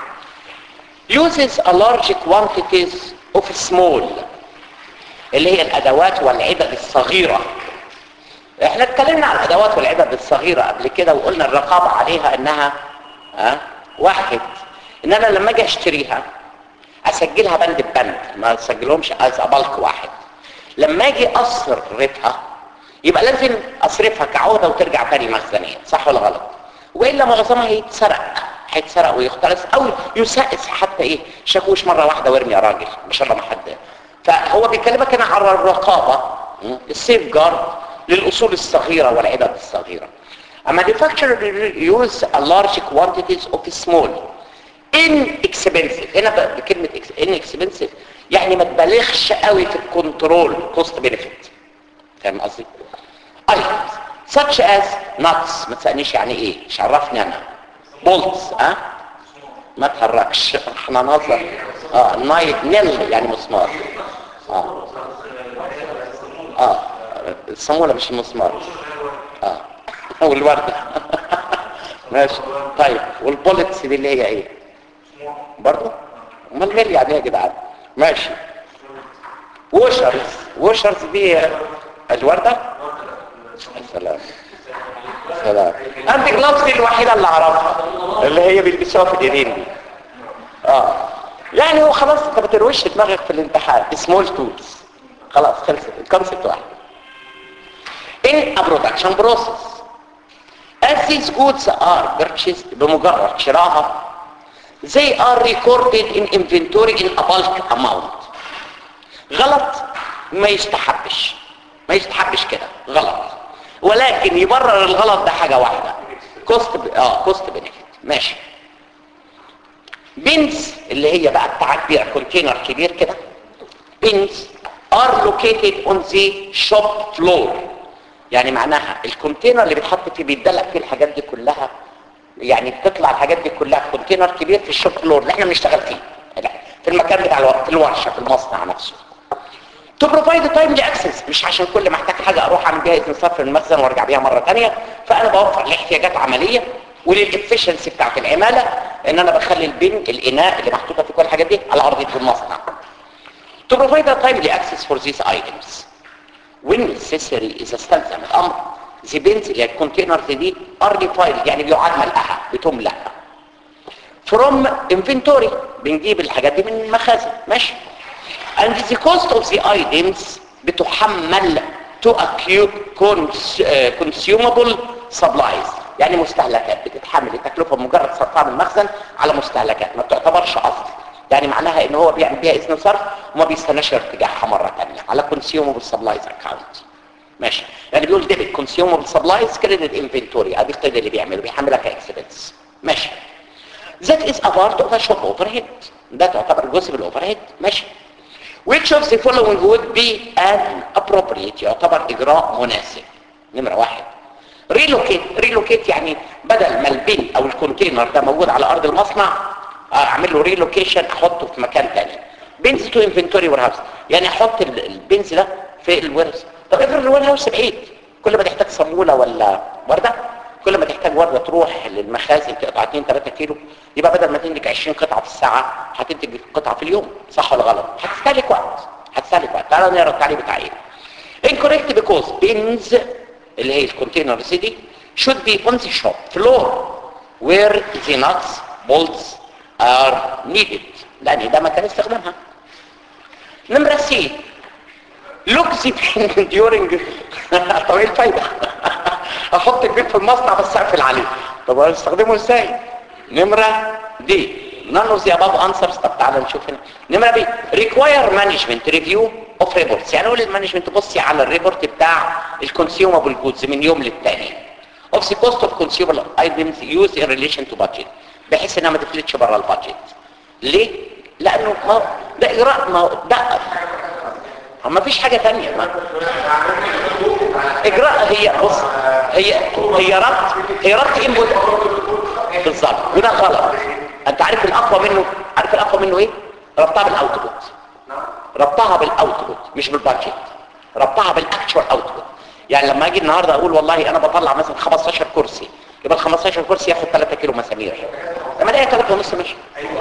uses a large quantities of small اللي هي الأدوات والعدد الصغيرة احنا اتكلمنا عن الأدوات والعدد الصغيرة قبل كده وقلنا الرقابة عليها انها ها واحد ان انا لما اجي اشتريها اسجلها بند ببند ما اسجلهمش از بلك واحد لما اجي اصرفها يبقى لازم اصرفها كعوده وترجع تاني مخزنيه صح ولا غلط والا معظمها هيتسرق هيتسرق ويختلس او يسائس حتى ايه شاكوش مره واحده وارمي يا راجل مش الله ما حد فهو بيكلمك هنا على الرقابه السيف جارد للاصول الصغيره والعدد الصغيره A manufacturer use a large quantities of small inexpensive هنا بقى بكلمة inexpensive يعني ما تبالغش قوي في الكنترول cost benefit فاهم قصدي؟ items such as nuts ما تسألنيش يعني ايه مش عرفني انا bolts ها ما تحركش احنا نظر اه نايت نيل يعني مسمار اه اه الصامولة مش المسمار اه والوردة ماشي طيب والبولتس دي اللي هي ايه برضو امال ميل يعني ايه يا جدعان ماشي ووشرز ووشرز دي الوردة سلام سلام انت جلافز دي الوحيدة اللي اعرفها اللي هي بيلبسوها في الايدين دي اه يعني هو خلاص انت بتروش دماغك في الامتحان سمول تولز خلاص خلصت الكونسيبت واحد in a production process as these goods are purchased بمجرد شراها they are recorded in inventory in a bulk amount غلط ما يستحبش ما يستحبش كده غلط ولكن يبرر الغلط ده حاجة واحدة كوست ب... اه كوست بنفيت ماشي بنز اللي هي بقى بتاع كبيرة كونتينر كبير كده بنز are located on the shop floor يعني معناها الكونتينر اللي بيتحط فيه بيتدلق فيه الحاجات دي كلها يعني بتطلع الحاجات دي كلها في كونتينر كبير في الشوب فلور اللي احنا بنشتغل فيه في المكان بتاع الو... في الورشه في المصنع نفسه تو بروفايد تايملي اكسس مش عشان كل ما احتاج حاجه اروح اعمل بيها اذن صرف المخزن وارجع بيها مره ثانيه فانا بوفر لاحتياجات عمليه وللافشنسي بتاعت العماله ان انا بخلي البن الاناء اللي محطوطه في كل الحاجات دي على ارضيه المصنع to provide a timely access for these items when necessary اذا استلزم الامر the bins اللي هي الكونتينرز دي are defined يعني بيعاد ملقها بتملأ from inventory بنجيب الحاجات دي من المخازن ماشي and the cost of the items بتحمل to acute consumable supplies يعني مستهلكات بتتحمل التكلفة مجرد صرفها من المخزن على مستهلكات ما بتعتبرش اصل يعني معناها ان هو بيعمل بيها اذن صرف وما بيستناش ارتجاعها مرة تانية على consumable supplies account ماشي يعني بيقول ديبت consumable supplies credit inventory ادي القيد اللي بيعمله بيحملها كاكسبنس ماشي that is a part of a shop overhead ده تعتبر جزء من الاوفر ماشي which of the following would be an appropriate يعتبر اجراء مناسب نمرة واحد relocate relocate يعني بدل ما البن او الكونتينر ده موجود على ارض المصنع اعمل له ريلوكيشن احطه في مكان تاني بنز تو انفنتوري وير هاوس يعني احط البنز ده في الورث طب افرض الوير هاوس بعيد كل ما تحتاج صاموله ولا ورده كل ما تحتاج ورده تروح للمخازن تقطع 2 3 كيلو يبقى بدل ما تنتج 20 قطعه في الساعه هتنتج قطعه في اليوم صح ولا غلط هتستهلك وقت هتستهلك وقت تعالوا نقرا التعليق بتاعي incorrect because bins اللي هي الكونتينرز دي should be on the shop floor where the nuts bolts are needed لان ده مكان استخدامها نمرة سي look the bin during طب ايه الفايدة احط البيت في المصنع بس اقفل عليه طب هنستخدمه ازاي نمرة دي none of the above answers طب تعالى نشوف هنا نمرة بي require management review of reports يعني اقول للمانجمنت بصي على الريبورت بتاع الكونسيومابل جودز من يوم للتاني of the cost of consumable items used in relation to budget بحيث انها ما تفلتش بره البادجت ليه؟ لانه ما ده اجراء ما ده ما فيش حاجة تانية ما. اجراء هي بص هي هي ربط هي ربط انبوت بالظبط وده غلط انت عارف الاقوى منه عارف الاقوى منه ايه ربطها بالاوتبوت ربطها بالاوتبوت مش بالبادجت ربطها بالاكتشوال اوتبوت يعني لما اجي النهارده اقول والله انا بطلع مثلا 15 كرسي يبقى ال 15 كرسي ياخد 3 كيلو مسامير لما الاقي 3 ونص ماشي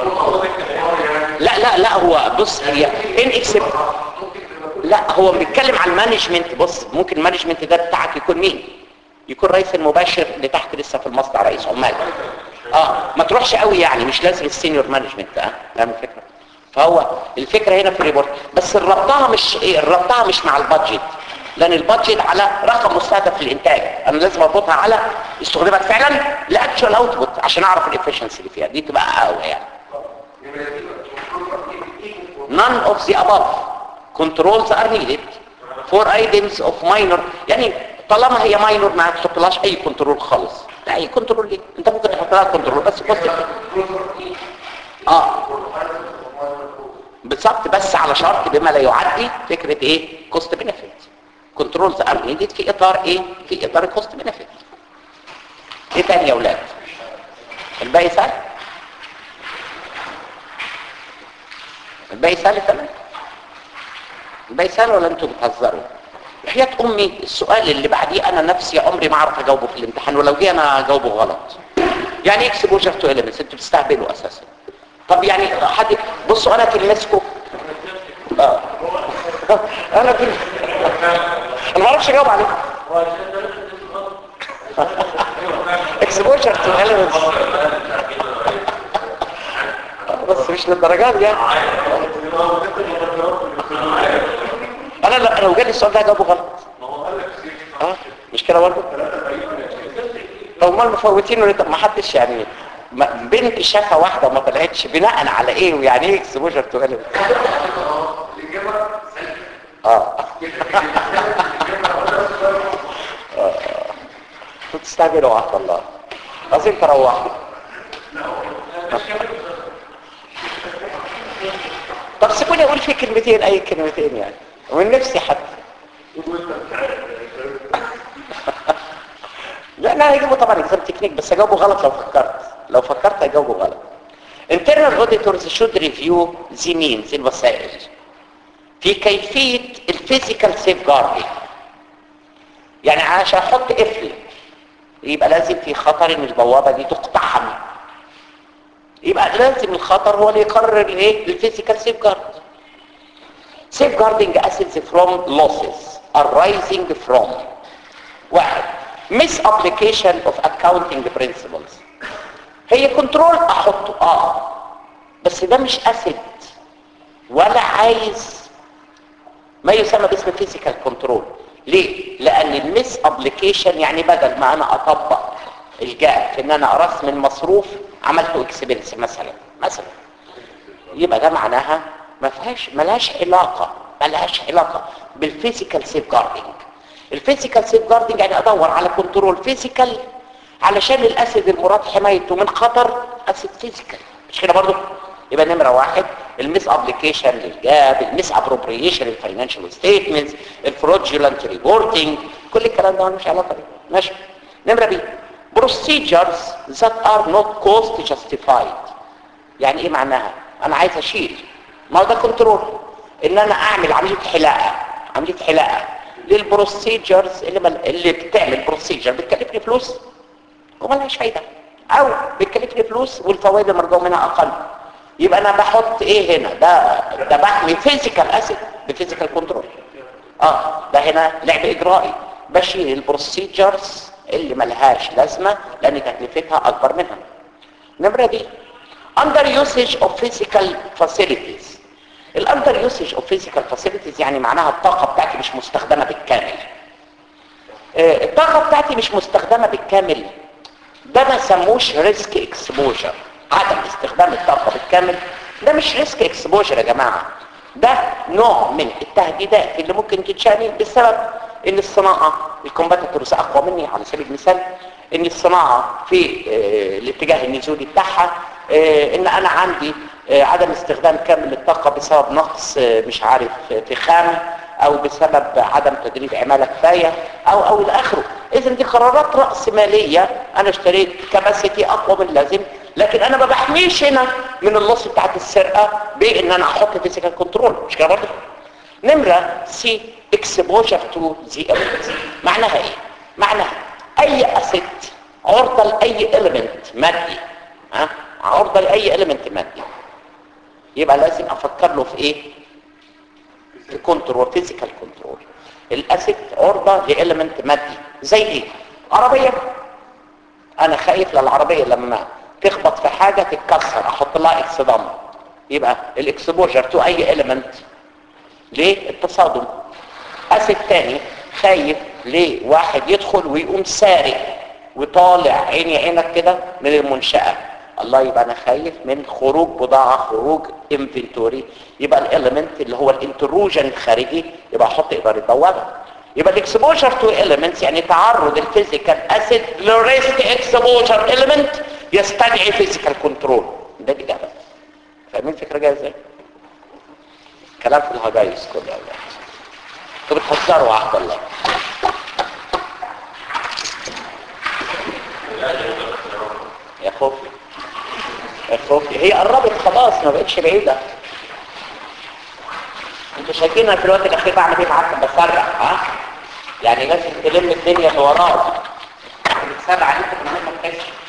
لا لا لا هو بص هي ان اكسب لا هو بيتكلم عن المانجمنت بص ممكن المانجمنت ده بتاعك يكون مين يكون رئيس المباشر اللي تحت لسه في المصنع رئيس عمال اه ما تروحش قوي يعني مش لازم السينيور مانجمنت اه فاهم الفكره فهو الفكره هنا في الريبورت بس ربطها مش ايه ربطها مش مع البادجت لان البادجت على رقم مستهدف في الانتاج انا لازم اربطها على استخدمت فعلا لاكشوال اوتبوت عشان اعرف الافشنسي اللي فيها دي تبقى اقوى يعني none of the above controls are needed for items of minor يعني طالما هي minor ما تحطلهاش اي كنترول خالص لا اي كنترول ليه انت ممكن تحط لها كنترول بس بص اه بالظبط بس على شرط بما لا يعدي فكره ايه كوست بنفيت كنترولز ار نيدد في اطار ايه في اطار كوست بنفيت ايه تاني يا اولاد الباقي سهل الباقي سهل تمام الباقي سهل ولا انتوا بتهزروا حياة امي السؤال اللي بعديه انا نفسي عمري ما اعرف اجاوبه في الامتحان ولو جه انا اجاوبه غلط يعني اكسبوجر تو اليمنتس انتوا بتستهبلوا اساسا طب يعني حد بصوا انا تلمسكم اه انا في انا ما اعرفش اجاوب عليه اكسبوجر تو اليمنتس بس مش للدرجات دي يعني انا لا لو جالي السؤال ده هجاوبه غلط اه مش كده برضه لو ما المفوتين طب ما حدش يعني ما بنت شافها واحده وما طلعتش بناء على ايه ويعني ايه اكسبوجر تو اه تستعجلوا عهد الله عايزين تروحوا طب سيبوني اقول في كلمتين اي كلمتين يعني ومن نفسي حتى لا انا هجيبه طبعا اكزام تكنيك بس اجاوبه غلط لو فكرت لو فكرت اجاوبه غلط internal auditors should review the means الوسائل في كيفية الفيزيكال سيف جاردنج يعني عشان احط قفل يبقى لازم في خطر ان البوابة دي تقتحم يبقى لازم الخطر هو اللي يقرر الايه الفيزيكال سيف جارد safeguarding assets from losses arising from واحد misapplication of accounting principles هي كنترول احطه اه بس ده مش اسيد ولا عايز ما يسمى باسم فيزيكال كنترول ليه لان الميس ابليكيشن يعني بدل ما انا اطبق الجاب في ان انا ارسم المصروف عملته اكسبنس مثلا مثلا يبقى ده معناها ما فيهاش ملهاش علاقه ملهاش علاقه بالفيزيكال سيف جاردنج الفيزيكال سيف جاردنج يعني ادور على كنترول فيزيكال علشان الاسيد المراد حمايته من خطر اسيد فيزيكال مش كده برضو يبقى نمرة واحد الميس ابليكيشن للجاب الميس ابروبريشن للفاينانشال ستيتمنتس الفروجولنت ريبورتنج كل الكلام ده ملوش علاقه بيه ماشي نمرة بي procedures that are not cost justified يعني ايه معناها انا عايز اشيل ما هو ده كنترول ان انا اعمل عمليه حلاقه عمليه حلاقه للبروسيجرز اللي مل... اللي بتعمل بروسيجر بتكلفني فلوس وملهاش فايده او بتكلفني فلوس والفوائد المرجو منها اقل يبقى انا بحط ايه هنا ده ده بحمي فيزيكال اسيد بفيزيكال كنترول اه ده هنا لعب اجرائي بشيل البروسيجرز اللي ملهاش لازمه لان تكلفتها اكبر منها نمره دي under usage of physical facilities الاندر يوسج اوف فيزيكال فاسيلتيز يعني معناها الطاقه بتاعتي مش مستخدمه بالكامل آه، الطاقه بتاعتي مش مستخدمه بالكامل ده ما سموش ريسك اكسبوجر عدم استخدام الطاقه بالكامل ده مش ريسك اكسبوجر يا جماعه ده نوع من التهديدات اللي ممكن تتشاني بسبب ان الصناعه الكومباتيتورز اقوى مني على سبيل المثال ان الصناعه في آه، الاتجاه النزولي بتاعها آه، ان انا عندي آه، عدم استخدام كامل للطاقه بسبب نقص آه، مش عارف آه، فخام او بسبب عدم تدريب عماله كفايه او او الى اخره اذا دي قرارات راس ماليه انا اشتريت كباسيتي اقوى من اللازم لكن انا ما بحميش هنا من اللص بتاعت السرقه بان انا احط فيزيكال كنترول مش كده برضه نمره سي اكسبوجر تو ذا element معناها ايه معناها اي اسيت عرضه لاي اليمنت مادي ها عرضه لاي اليمنت مادي يبقى لازم افكر له في ايه في كنترول فيزيكال كنترول الاسيت عرضه لاليمنت مادي زي ايه عربيه انا خايف للعربيه لما تخبط في حاجه تتكسر احط لها اكس ضم يبقى الاكسبوجر تو اي اليمنت للتصادم اسيت تاني خايف ليه واحد يدخل ويقوم سارق وطالع عيني عينك كده من المنشأة الله يبقى انا خايف من خروج بضاعة خروج انفنتوري يبقى الاليمنت اللي هو الانتروجن الخارجي يبقى احط ادارة بوابة يبقى الاكسبوجر تو اليمنتس يعني تعرض الفيزيكال اسيد لريسك اكسبوجر اليمنت يستدعي فيزيكال كنترول ده الاجابه فاهمين الفكره جايه ازاي كلام في الهجايز كله يا اولاد انتوا بتهزروا عهد الله يا خوفي يا خوفي هي قربت خلاص ما بقتش بعيده انتوا شايفين انا في الوقت الاخير بعمل ايه معاكم بسرع ها يعني لازم تلم الدنيا اللي وراك بتسرع عليكم من ما تحسش